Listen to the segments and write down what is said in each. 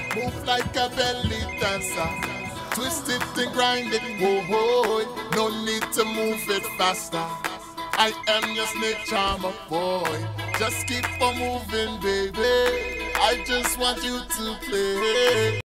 Move like a belly dancer. Twist it and grind it, whoa, whoa. No need to move it faster. I am your snake charmer boy. Just keep on moving, baby. I just want you to play.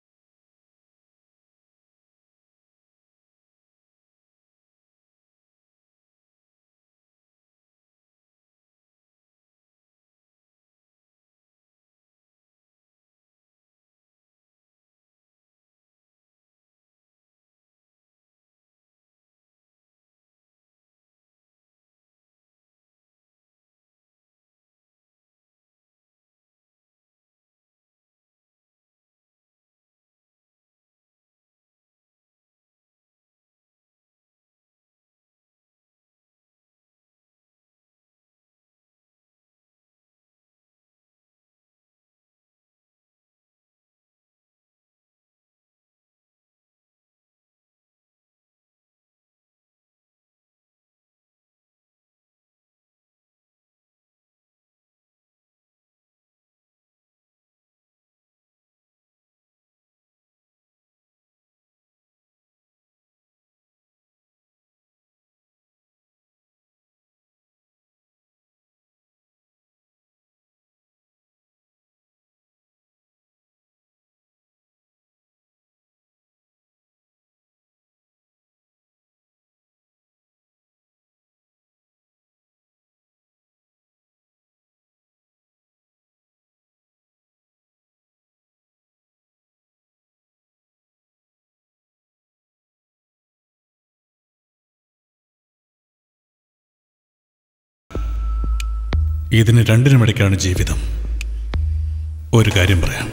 ഇതിന് രണ്ടിനുമിടയ്ക്കാണ് ജീവിതം ഒരു കാര്യം പറയാം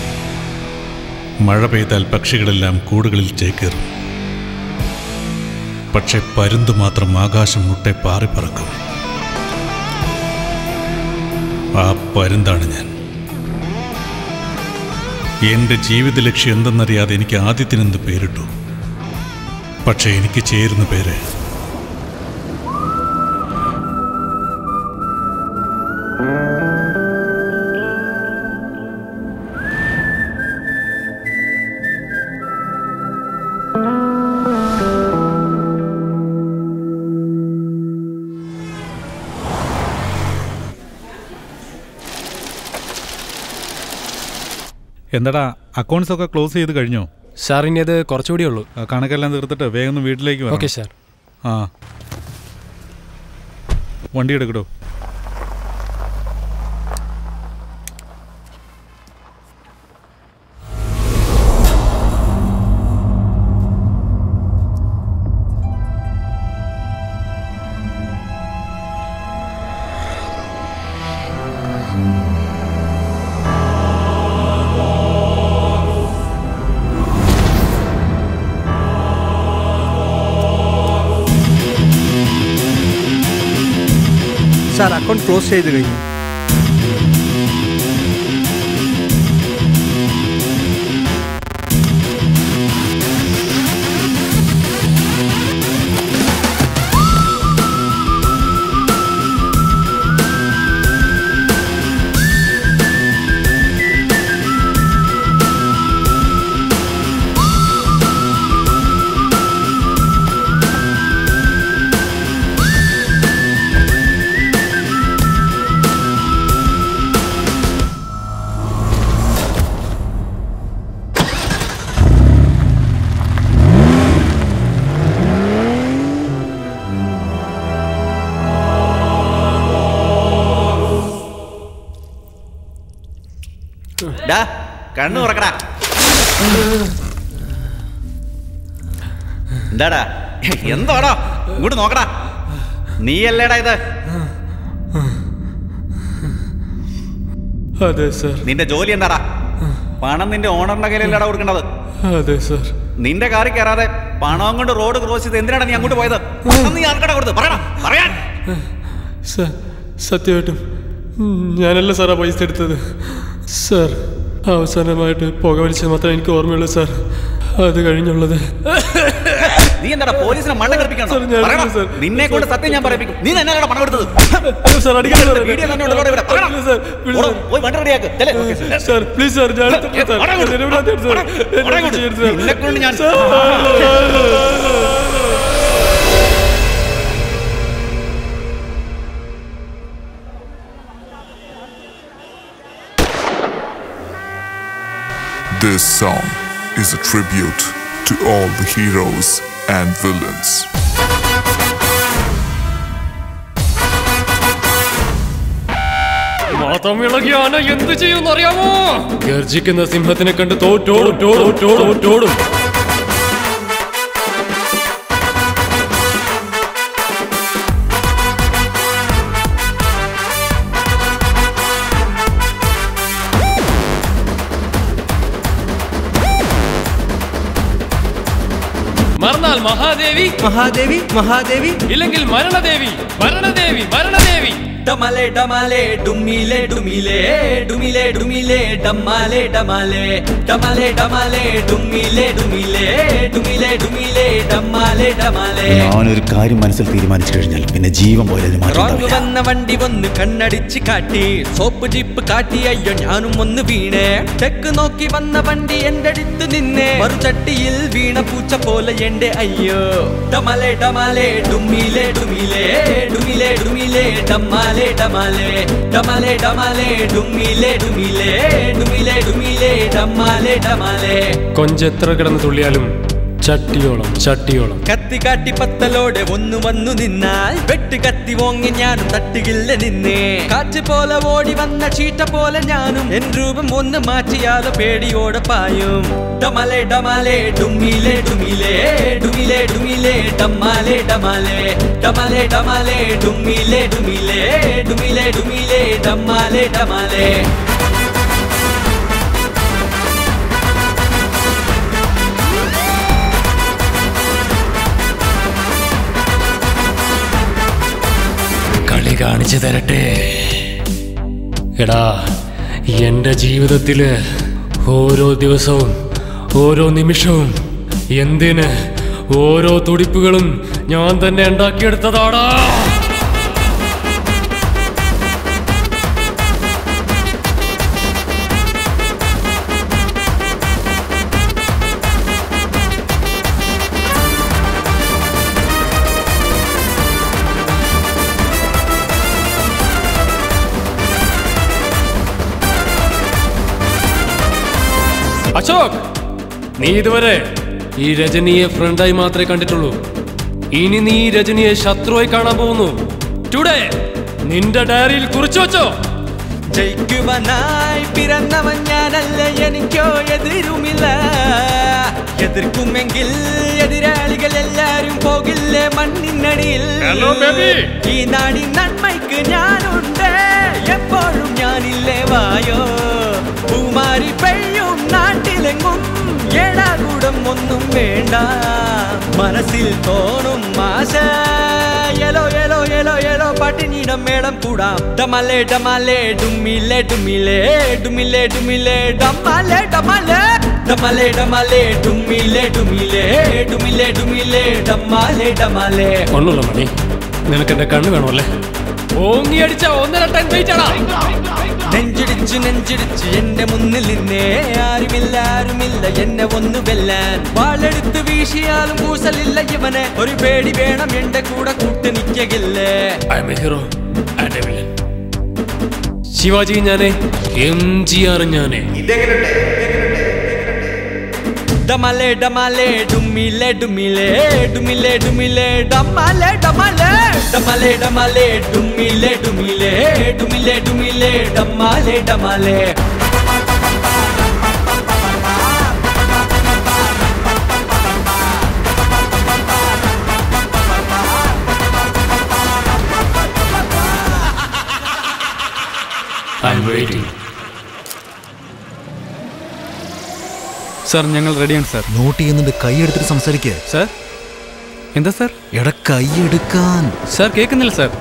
മഴ പെയ്താൽ പക്ഷികളെല്ലാം കൂടുകളിൽ ചേക്കേറും പക്ഷെ പരുന്ത് മാത്രം ആകാശം മുട്ടെ പാറിപ്പറക്കും ആ പരുന്താണ് ഞാൻ എന്റെ ജീവിത ലക്ഷ്യം എന്തെന്നറിയാതെ എനിക്ക് ആദ്യത്തിനെന്ത് പേരിട്ടു പക്ഷെ എനിക്ക് ചേരുന്ന പേര് എന്താടാ അക്കൗണ്ട്സ് ഒക്കെ ക്ലോസ് ചെയ്ത് കഴിഞ്ഞോ സാർ ഇനി അത് കുറച്ചുകൂടി ഉള്ളൂ ആ, കണക്കെല്ലാം തീർത്തിട്ട് വേഗം ഒന്ന് വീട്ടിലേക്ക് വരണം. ഓക്കെ സാർ ആ വണ്ടി എടുക്കടോ സാർ അക്കൗണ്ട് ക്ലോസ് ചെയ്ത് കഴിഞ്ഞു ഡാ കണ്ണു തുറക്കടാ എന്താടാ എന്താടാ ഇങ്ങോട്ട് നോക്കടാ നീയല്ലേടാ ഇത് അതെ സാർ നിന്റെ ജോലി എന്താടാ പണം നിന്റെ ഓണറിന്റെ കയ്യിലല്ലടാ കൊടുക്കേണ്ടത് അതെ സാർ നിന്റെ കാറിൽ കയറാതെ പണം കൊണ്ട് റോഡ് ക്രോസ് ചെയ്ത് എന്തിനാണ് നീ അങ്ങോട്ട് പോയത് പണം നീ ആർക്കടാ കൊടുത്ത് പറയണം പറയാൻ സാർ സത്യമായിട്ടും ഉം, ഞാനല്ല സാർ ആ പൈസ എടുത്തത് സാർ അവസാനമായിട്ട് പുക വലിച്ചത് മാത്രമേ എനിക്ക് ഓർമ്മയുള്ളൂ സാർ അത് കഴിഞ്ഞുള്ളത് നീ എന്താടാ പോലീസിനെ മണ്ണ കളിപ്പിക്കണോ സാർ, ഞാൻ പറയടാ. സാർ. നിന്നെ കൊണ്ട് സത്യം ഞാൻ പറയിപ്പിക്കും നീ തന്നെയാണ് പണം എടുത്തത് അയ്യോ, സാർ അടിക്കല്ലേ സാർ വീഡിയോ തന്നെ ഉണ്ടല്ലോ ഇവിടെ. പറയടാ. അടിക്കല്ലേ സാർ പ്ലീസ് ഓടോ, സാർ. പോയി വണ്ടി റെഡിയാക്ക് ചെല്ലേ. സാർ പ്ലീസ് സാർ ഞാൻ എടുത്തിട്ടില്ല സാർ ഓടാ ഇങ്ങോട്ട്. ഞാൻ നിരപരാധിയാണ് സാർ. ഓടാ. എന്നെ ഓടാ ഇങ്ങോട്ട്. ചെയ്യരുത് സാർ. നിന്നെ കൊണ്ട് ഞാൻ This song is a tribute to all the heroes and villains. മാതമിളകിയ ആന എന്ത് ചെയ്യുമെന്ന് അറിയാമോ ഗർജിക്കുന്ന സിംഹത്തിനെ കണ്ട് തോറ്റോടും തോടും തോടും തോടും മറന്നാൽ മഹാദേവി മഹാദേവി മഹാദേവി ഇല്ലെങ്കിൽ മരണദേവി മരണദേവി മരണദേവി ഡമാലെ ഡമാലെ ഡുമ്മിലെ ഡുമിലെ ഡുമിലെ ഡുമിലെ ഡമാലെ ഡമാലെ ഡമാലെ ഡമാലെ ഡുമ്മിലെ ഡുമിലെ ഡുമിലെ ഡുമിലെ ഡമാലെ ഡമാലെ ഞാനൊരു കാര്യം മനസ്സിൽ തീരുമാനിച്ചു കഴിഞ്ഞാൽ പിന്നെ ജീവൻ പോലെ അതിന് മാറ്റം റോങ് ഉണ്ടാവില്ല. വന്ന വണ്ടി ഒന്ന് കണ്ണടിച്ച് കാട്ടി സോപ്പ് ജീപ്പ് കാട്ടി അയ്യോ ഞാനും ഒന്ന് വീണേ തെക്ക് നോക്കി വന്ന വണ്ടി എന്റെ അടുത്ത് നിന്നെ മറുചട്ടിയിൽ വീണ പൂച്ച പോലെ എന്റെ അയ്യോ ഡമാലെ ഡമാലെ ഡുമ്മിലെ ഡുമിലെ ഡുമിലെ ഡുമിലെ ഡമാലെ ഡമാലെ ഡമാലെ ഡമാലെ ഡുമ്മിലെ ഡുമിലെ ഡുമിലെ ഡുമിലെ ഡമാലെ ഡമാലെ കൊഞ്ചെത്ര കിടന്ന് തുള്ളിയാലും ചട്ടിയോളം ചട്ടിയോളം കത്തി കാട്ടി പത്തലോടെ ഒന്ന് വന്നു നിന്നാൽ വെട്ട് കത്തി ഓങ്ങി ഞാനും തട്ടുകില്ല നിന്നെ കാറ്റ് പോലെ ഓടി വന്ന ചീട്ട പോലെ ഞാനും എൻ രൂപം ഒന്ന് മാറ്റിയാലോ പേടിയോടെ പായും ഡമാലെ ഡമാലെ ഡുമ്മിലെ ഡുമിലെ ഡുമിലെ ഡുമിലെ ഡമാലെ ഡമാലെ ഡമാലെ ഡമാലെ ഡുമ്മിലെ ഡുമിലെ ഡുമിലെ ഡുമിലെ ഡമാലെ ഡമാലെ കളി കാണിച്ചു തരട്ടെ എടാ എന്റെ ജീവിതത്തില് ഓരോ ദിവസവും ഓരോ നിമിഷവും എന്തിന് ഓരോ തുടിപ്പുകളും ഞാൻ തന്നെ ഉണ്ടാക്കിയെടുത്തതാടാ അശോക് നീ ഇതുവരെ ഈ രജനിയെ ഫ്രണ്ടായി മാത്രമേ കണ്ടിട്ടുള്ളൂ ഇനി നീ ഈ രജനിയെ ശത്രുവായി കാണാൻ പോകുന്നു ടുഡേ നിന്റെ ഡയറിയിൽ കുറിച്ചു വെച്ചോ ജയിക്കുവാനായി പിറന്നവൻ ഞാനല്ല എനിക്കോ എതിരുമില്ല എതിർക്കുമെങ്കിൽ എതിരാളികൾ എല്ലാരും പോകില്ലേ മണ്ണിനടിയിൽ Hello, baby. ഈ നാടിൻ നന്മയ്ക്ക് ഞാനുണ്ട് എപ്പോഴും ഞാനില്ലേ വായോ പൂമാരി പെയ്യും നാട്ടിലെങ്ങും ഏടാകൂടം ഒന്നും വേണ്ട മനസ്സിൽ തോന്നും ആശ യെലോ യെലോ യെലോ യെലോ പട്ടിണിടം മേടം കൂടാം ഡമലെ ഡമലെ ഡുമ്മിലെ ഡുമ്മിലെ ഡുമ്മിലെ ഡുമ്മിലെ ഡമലെ ഡമലെ ഡമലെ ഡമലെ ഡുമ്മിലെ ഡുമ്മിലെ ഡുമ്മിലെ ഡുമ്മിലെ ഡമലെ ഡമലെ ഒന്നുമില്ല മണി നിനക്ക് എന്റെ കണ്ണ് വേണമല്ലേ ഓങ്ങി അടിച്ച ഒന്നര ടൺ വെയിറ്റ് ആടാ നെഞ്ചിടിച്ച് നെഞ്ചിടിച്ച് എന്റെ മുന്നിൽ നിന്നേ ആരുമില്ല ആരുമില്ല എന്നെ ഒന്ന് വെല്ലാൻ വാളെടുത്ത് വീശിയാലും കൂസലില്ല ഇവനെ ഒരു പേടി വേണം എന്റെ കൂടെ കൂട്ട് നിൽക്കകില്ലേ I am a hero and a villain Shivaji ഞാനേ എം ജി ആർ ഞാനേ ഡമലെ ഡമലെ ഡുമ്മിലെ ഡുമ്മിലെ ഡുമ്മിലെ ഡുമ്മിലെ ഡമലെ ഡമലെ ഡമലെ ഡമലെ ഡുമ്മിലെ ഡുമ്മിലെ ഡുമ്മിലെ ഡുമ്മിലെ ഡമലെ ഡമലെ ഐ എം വെയിറ്റിംഗ് സാർ ഞങ്ങൾ റെഡിയാണ് സാർ നോട്ട് ചെയ്യുന്നുണ്ട് കൈ എടുത്തിട്ട് സംസാരിക്കേ സാർ എന്താ സാർ എടാ കൈ എടുക്കാൻ സാർ കേൾക്കുന്നില്ല sir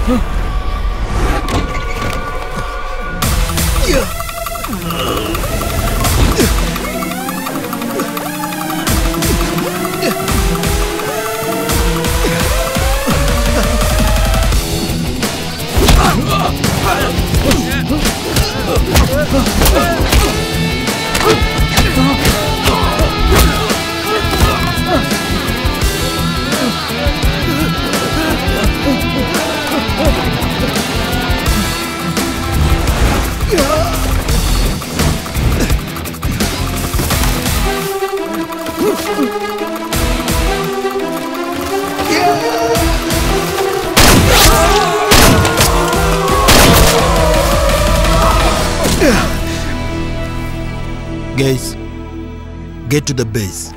Guys, get to the base.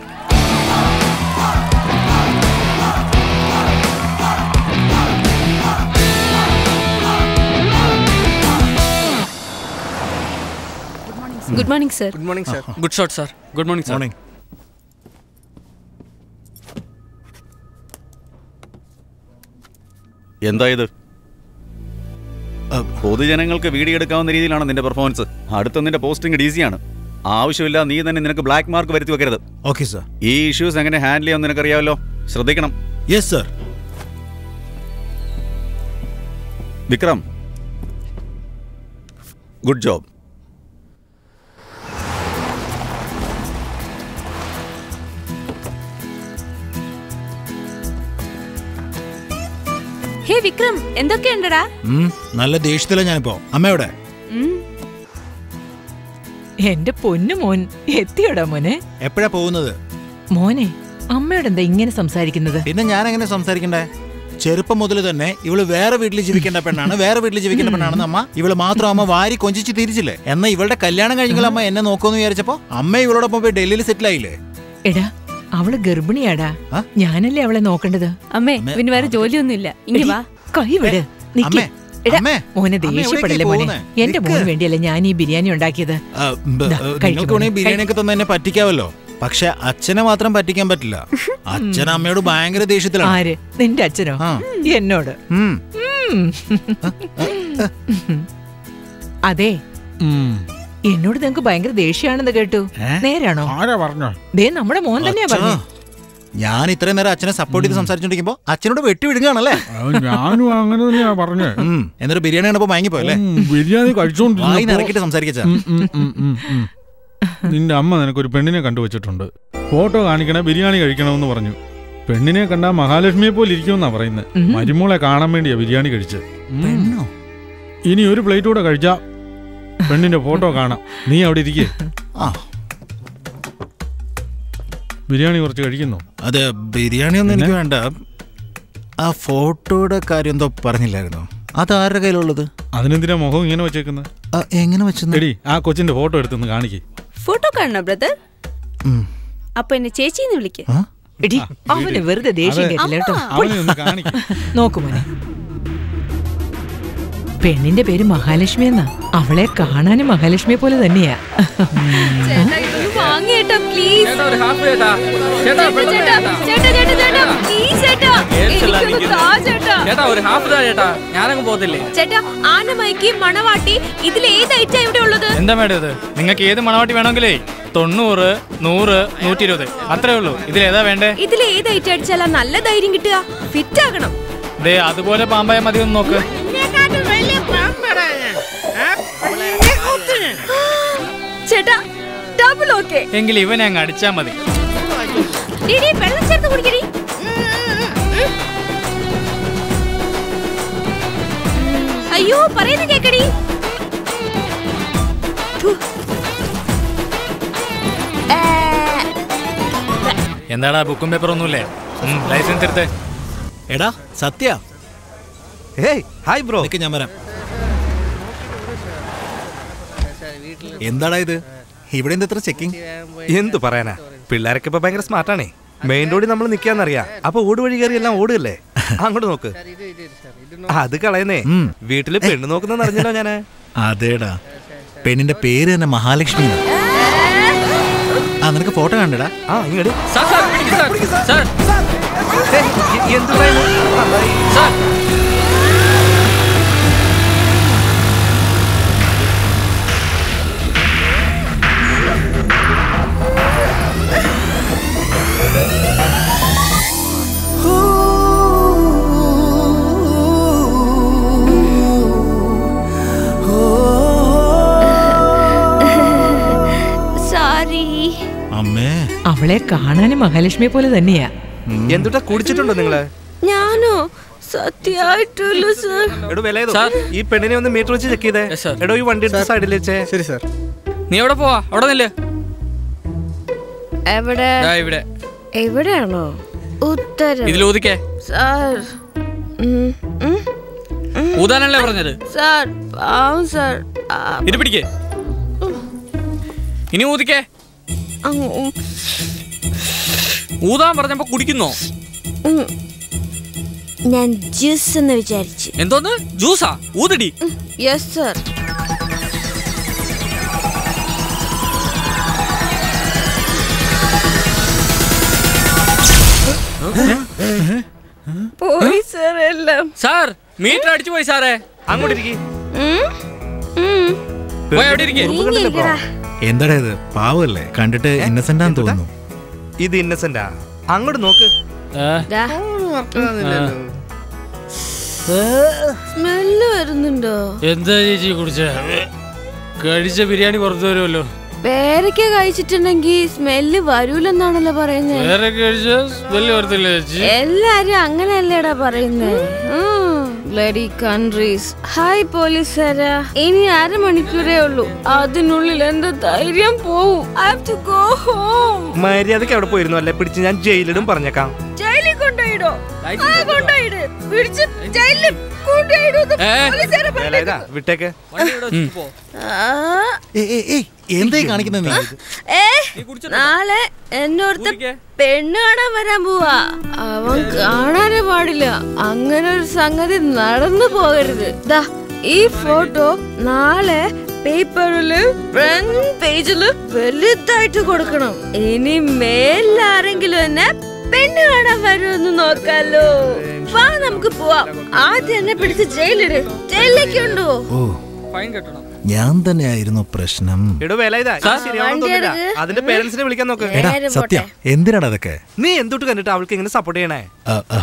Good morning sir good morning sir good shot sir good morning sir morning എന്താ ഇത് പൊതുജനങ്ങൾക്ക് വീഡിയോ എടുക്കാവുന്ന രീതിയിലാണ് നിന്റെ പെർഫോമൻസ് അടുത്ത നിന്റെ പോസ്റ്റിംഗ് ഡി ആണ് ആവശ്യമില്ല നീ തന്നെ നിനക്ക് ബ്ലാക്ക് മാർക്ക് വരുത്തി വെക്കരുത് ഓക്കെ സർ ഈ ഇഷ്യൂസ് എങ്ങനെ ഹാൻഡിൽ ചെയ്യാൻ നിനക്കറിയാമല്ലോ ശ്രദ്ധിക്കണം yes sir Vikram good job hey Vikram എന്തൊക്കെയുണ്ടടാ നല്ല ദേഷ്യത്തിലാണ് ഞാനിപ്പോ അമ്മയോടെ ഉം. എന്റെ പൊന്നു മോൻ എത്തിയോടാ മോനെ എപ്പോഴാ പോകുന്നത് മോനെ അമ്മയോട് എന്താ ഇങ്ങനെ സംസാരിക്കുന്നത് പിന്നെ ഞാൻ എങ്ങനെ സംസാരിക്കണ്ടേ ചെറുപ്പം മുതൽ തന്നെ ഇവള് വേറെ വീട്ടിൽ ജീവിക്കേണ്ട പെണ്ണാണ് വേറെ വീട്ടിൽ ജീവിക്കേണ്ട പെണ്ണാണെന്ന് അമ്മ ഇവള് മാത്രം അമ്മ വാരി കൊഞ്ചിച്ച് തിരിച്ചില്ലേ എന്നാ ഇവളുടെ കല്യാണം കഴിഞ്ഞാൽ അമ്മ എന്നെ നോക്കുമെന്ന് വിചാരിച്ചപ്പോ അമ്മ ഇവളോടൊപ്പം പോയി ഡൽഹിയിൽ സെറ്റിൽ ആയില്ലേ എടാ അവള് ഗർഭിണിയാടാ ആ? ഞാനല്ലേ അവളെ നോക്കേണ്ടത് അമ്മേ പിന്നെ വേറെ ജോലിയൊന്നുമില്ല ഇനി വാ കൈ വിട് നിക്ക്. അമ്മേ, എടാ, അമ്മേ, മോനെ അമ്മേ, ദേഷ്യപ്പെടല്ലേ എവിടേക്കാ മോനെ പോകുന്നേ? എന്റെ മോന് നിക്ക്. വേണ്ടിയല്ലേ ഞാൻ ഈ ബിരിയാണി ഉണ്ടാക്കിയത് ആ, ബ- ദാ, ഏ, കഴിക്ക് നിങ്ങൾക്ക് മോനെ, വേണമെങ്കിൽ ബിരിയാണി ഒക്കെ തന്നെ എന്നെ പറ്റിക്കാവല്ലോ പക്ഷെ അച്ഛനെ മാത്രം പറ്റിക്കാൻ പറ്റില്ല അച്ഛൻ അമ്മയോട് ഭയങ്കര ദേഷ്യത്തിലാണ് ആര് നിന്റെ അച്ഛനോ ആ. എന്നോട് ഉം. ഉം. അതെ എന്നോട് നിങ്ങക്ക് ഭയങ്കര ദേഷ്യാണെന്ന് കേട്ടു നേരാണോ ആരാ പറഞ്ഞോ ദേ നമ്മുടെ മോൻ തന്നെയാ അച്ഛാ, പറഞ്ഞു ഞാൻ ഇത്രയും നേരം അച്ഛനെ സപ്പോർട്ട് ചെയ്ത് സംസാരിച്ചോണ്ടിരിക്കുമ്പോ അച്ഛനോട് വെട്ടി വിടുകയാണല്ലേ ഞാനും അങ്ങനെ തന്നെയാ പറഞ്ഞേ ഉം. എന്നിട്ട് ബിരിയാണി കണ്ടപ്പോ മയങ്ങിപ്പോയല്ലേ ബിരിയാണി വായി കഴിച്ചോണ്ടിരുന്നപ്പോ നിറക്കിട്ട് സംസാരിക്കച്ചാ ഉം, ഉം, ഉം, ഉം, ഉം. നിന്റെ അമ്മ നിനക്കൊരു പെണ്ണിനെ കണ്ടുവച്ചിട്ടുണ്ട് ഫോട്ടോ കാണിക്കണേ ബിരിയാണി കഴിക്കണമെന്ന് പറഞ്ഞു പെണ്ണിനെ കണ്ടാ മഹാലക്ഷ്മിയെ പോലെ ഇരിക്കുമെന്നാ പറയുന്നത് ഉം. മരുമോളെ കാണാൻ വേണ്ടിയാ ബിരിയാണി കഴിച്ച് പെണ്ണോ ഇനി ഒരു പ്ലേറ്റ് കൂടെ കഴിച്ചാ പെണ്ണിന്റെ ഫോട്ടോ കാണാം നീ അവിടെ ഇരിക്കേ ആ ബിരിയാണി കുറച്ച് കഴിക്കുന്നു അതെ ബിരിയാണി ഒന്നും എനിക്ക് വേണ്ട ആ ഫോട്ടോയുടെ കാര്യം എന്തോ പറഞ്ഞില്ലായിരുന്നോ അത് ആരുടെ കയ്യിലുള്ളത് അതിനെന്തിനാ മുഖം ഇങ്ങനെ വെച്ചേക്കുന്നത് ആ, എങ്ങനെ വെച്ചെന്ന് എടി ആ കൊച്ചിന്റെ ഫോട്ടോ എടുത്തൊന്ന് കാണിക്കേ ഫോട്ടോ കാണണോ ബ്രദർ ഉം. അപ്പൊ എന്നെ ചേച്ചിന്ന് വിളിക്ക് ആ? എടി അവന് വെറുതെ ദേഷ്യം അതെ. കേട്ടില്ല കേട്ടോ അവനെ ഒന്ന് കാണിക്കേ നോക്കു മോനെ പെണ്ണിന്റെ പേര് മഹാലക്ഷ്മി എന്നാ അവളെ കാണാനും മഹാലക്ഷ്മിയെ പോലെ തന്നെയാ ചേട്ടാ ഇതൊന്ന് വാങ്ങിയേട്ടാ പ്ലീസ് ചേട്ടാ ഒരു ഹാഫ് ചേട്ടാ ചേട്ടാ പെട്ടെന്ന് ചേട്ടാ ചേട്ടാ ചേട്ടാ ചേട്ടാ പ്ലീസ് ചേട്ടാ എനിക്കൊന്ന് താ ചേട്ടാ ചേട്ടാ ഒരു ഹാഫ് താ ചേട്ടാ ഞാനങ്ങ് പോകത്തില്ലേ ചേട്ടാ ആനമൈക്ക് മണവാട്ടി ഇതിൽ ഏത് ഐറ്റാ ഇവിടെ ഉള്ളത് എന്താ മേഡം ഇത് നിങ്ങൾക്ക് ഏത് മണവാട്ടി വേണമെങ്കിലേ തൊണ്ണൂറ് നൂറ് നൂറ്റി ഇരുപത് അത്രേ ഉള്ളൂ ഇതിൽ ഏതാ വേണ്ടേ ഇതിൽ ഏത് ഐറ്റം അടിച്ചാലാ നല്ല ധൈര്യം കിട്ടുക ഫിറ്റ് ആകണം ദേ അതുപോലെ പാമ്പായ മതി ഒന്ന് നോക്ക് ചേട്ടാ ഡബിൾ ഓക്കെ എങ്കിൽ ഇവനെ അങ്ങ് അടിച്ചാ മതി ഡിഡി വെള്ളം ചേർത്ത് കുടിക്കടി അയ്യോ പറയുന്ന കേക്കടി ഥു. ഏ, എന്താടാ ബുക്കും പേപ്പർ ഒന്നുമില്ലേ ഉം, ലൈസൻസ് എടുത്ത് എടാ സത്യ ഏയ് ഹായ് ബ്രോ നിക്ക് ഞാൻ വരാം എന്താടാ ഇത് ഇവിടെ എന്താ ഇത്ര ചെക്കിംഗ് എന്തു പറയാനാ പിള്ളേരൊക്കെ ഇപ്പൊ ഭയങ്കര സ്മാർട്ടാണേ മെയിൻ റോഡിൽ നമ്മൾ നിക്കാന്നറിയാ അപ്പൊ ഓട് വഴി കയറി എല്ലാം ഓടുകല്ലേ അങ്ങോട്ട് നോക്ക് അത് കളയുന്നേ ഉം. വീട്ടില് പെണ്ണ് നോക്കുന്ന അറിഞ്ഞല്ലോ ഞാന് അതേടാ പെണ്ണിന്റെ പേര് തന്നെ മഹാലക്ഷ്മി എന്നാ. ആ നിനക്ക് ഫോട്ടോ കണ്ടടാ ആ ഇങ്ങോട്ട് സാർ സാർ പിടിക്ക് സാർ സാർ എന്ത് പറയുന്നു സാർ അവളെ കാണാനും മഹാലക്ഷ്മിയെ പോലെ തന്നെയാ എന്തുട്ടാ കുടിച്ചിട്ടുണ്ടോ നിങ്ങള് ഞാനോ സത്യമായിട്ടില്ല സർ എടോ വില ഈ പെണ്ണിനെ ഒന്ന് മീറ്റർ വെച്ച് ചെക്ക് ചെയ്തേ എടോ ഈ വണ്ടി എടുത്ത് സൈഡിൽ വെച്ചേ ശരി സാർ നീ എവിടെ പോവാ അവിടെ നില്ല് എവിടെ ദാ ഇവിടെ എവിടെയാണോ ഉത്തരം ഇതിൽ ഊതിക്കേ സാർ ഉം, ഉം, ഉം. ഊതാനല്ലേ പറഞ്ഞത് സാർ പാവം സാർ ആ, ഇത് പിടിക്കേ ഇനി ഊതിക്കേ അങ്ങ് ഉം, ഊതാൻ പറഞ്ഞപ്പോ കുടിക്കുന്നോ ഉം. ഞാൻ ജ്യൂസ് എന്ന് വിചാരിച്ചു എന്തോന്ന് ജ്യൂസാ ഊതടി യെസ് സർ പോയി സർ എല്ലാം സാർ മീറ്റർ അടിച്ചു പോയി സാറേ അങ്ങോട്ട് ഇരിക്കി ഉം, ഉം. പോയി അവിടെ ഇരിക്കേ നീങ്ങി ഇരിക്കടാ. എന്താടാ ഇത് പാവല്ലേ കണ്ടിട്ട് ഇന്നസെന്റ് ആന്ന് തോന്നുന്നു ഇത് ഇന്നസെന്റാ അങ്ങോട്ട് നോക്ക് ദാ. സ്മെല്ല് വരുന്നുണ്ടോ എന്താ ചേച്ചി കുടിച്ച കഴിച്ച ബിരിയാണി പുറത്തു വരുമല്ലോ പേരയ്ക്ക കഴിച്ചിട്ടുണ്ടെങ്കിൽ സ്മെല്ല് വരൂലെന്നാണല്ലോ പറയുന്നത് വേറെ കഴിച്ച സ്മെല്ല് വരത്തില്ല ചേച്ചി എല്ലാരും അങ്ങനെയല്ലേടാ പറയുന്നേ ബ്ലഡി കൺട്രീസ് ഹായ് പോലീസുകാരാ ഇനി അരമണിക്കൂറേ ഉള്ളൂ അതിനുള്ളിൽ എന്റെ ധൈര്യം പോവും I have to go home മര്യാദക്ക് അവിടെ പോയിരുന്നു അല്ലേ പിടിച്ച് ഞാൻ ജയിലിടും പറഞ്ഞേക്കാം ജയിലിൽ കൊണ്ടുപോയിടോ ആ കൊണ്ടുപോയിട് പിടിച്ച് ജയിലിൽ കൊണ്ടുപോയിടോ എന്ന് പോലീസുകാരെ വേല ഇതാ വിട്ടേക്ക് ആ എന്തായി കാണിക്കുന്നത് നീ ഏ നാളെ എന്നോർത്ത് പെണ്ണ് കാണാൻ വരാൻ പോവാ അവൻ കാണാനേ പാടില്ല അങ്ങനെ ഒരു സംഗതി നടന്നു പോകരുത് ദാ ഈ ഫോട്ടോ നാളെ പേപ്പറില് ഫ്രണ്ട് പേജില് വലുതായിട്ട് കൊടുക്കണം ഇനി മേലാരെങ്കിലും എന്നെ പെണ്ണ് കാണാൻ വരുമെന്ന് നോക്കാലോ വാ നമുക്ക് പോവാം ആദ്യം എന്നെ പിടിച്ച് ജയിലിട് ജയിലിലേക്ക് ഉണ്ടോ ഓ ഫൈൻ കെട്ടണം ഞാൻ തന്നെയായിരുന്നു പ്രശ്നം എടോ വേല ഇതാ ഇത് ശരിയാവണം തോന്നില്ല അതിന്റെ പേരൻസിനെ വിളിക്കാൻ നോക്ക് എടാ സത്യം എന്തിനാടാ അതൊക്കെ നീ എന്തൊട്ട് കണ്ടിട്ട് അവൾക്ക് ഇങ്ങനെ സപ്പോർട്ട് ചെയ്യണേ ആ, ആ.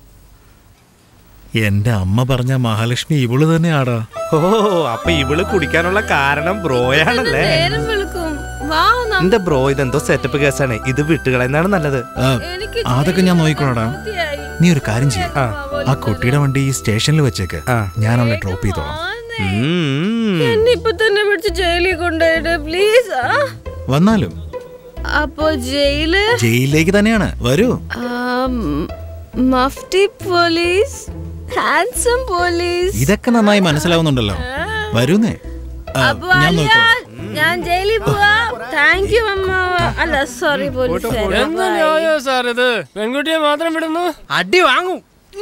എന്റെ അമ്മ പറഞ്ഞ മഹാലക്ഷ്മി ഇവള് തന്നെയാടാ ഓ അപ്പൊ ഇവള് കുടിക്കാനുള്ള കാരണം ബ്രോയാണല്ലേ നേരം വെളുക്കും വാ നമുക്ക് എന്റെ ബ്രോ ഇതെന്തോ സെറ്റപ്പ് കേസാണ് ഇത് വിട്ടുകളയുന്നതാണ് നല്ലത് ആ, അതൊക്കെ ഞാൻ നോക്കിക്കോളാടാ നീ ഒരു കാര്യം ചെയ്യ ആ കുട്ടിയുടെ വണ്ടി ഈ സ്റ്റേഷനിൽ വെച്ചേക്ക് ഞാൻ അവളെ ഡ്രോപ്പ് ചെയ്തോളാം എന്നെ ഇപ്പൊ തന്നെ പിടിച്ച് ജയിലിൽ കൊണ്ടുപോയിട്ട് പ്ലീസ് ആ വന്നാലും അപ്പോ ജയില് ജയിലിലേക്ക് തന്നെയാണ് വരൂ ആ, മ്, മഫ്തി പോലീസ് ഹാൻസം പോലീസ് ഇതൊക്കെ നന്നായി മനസ്സിലാവുന്നുണ്ടല്ലോ വരൂന്നേ ആ, അപ്പൊ ഞാൻ അല്ല നോക്കാം ഞാൻ ജയിലിൽ പോവാ താങ്ക് യു അമ്മാവ അല്ല സോറി പോലീസ് എന്താ ന്യായോ സാർ ഇത് പെൺകുട്ടിയെ മാത്രം വിടുന്നു അടി വാങ്ങും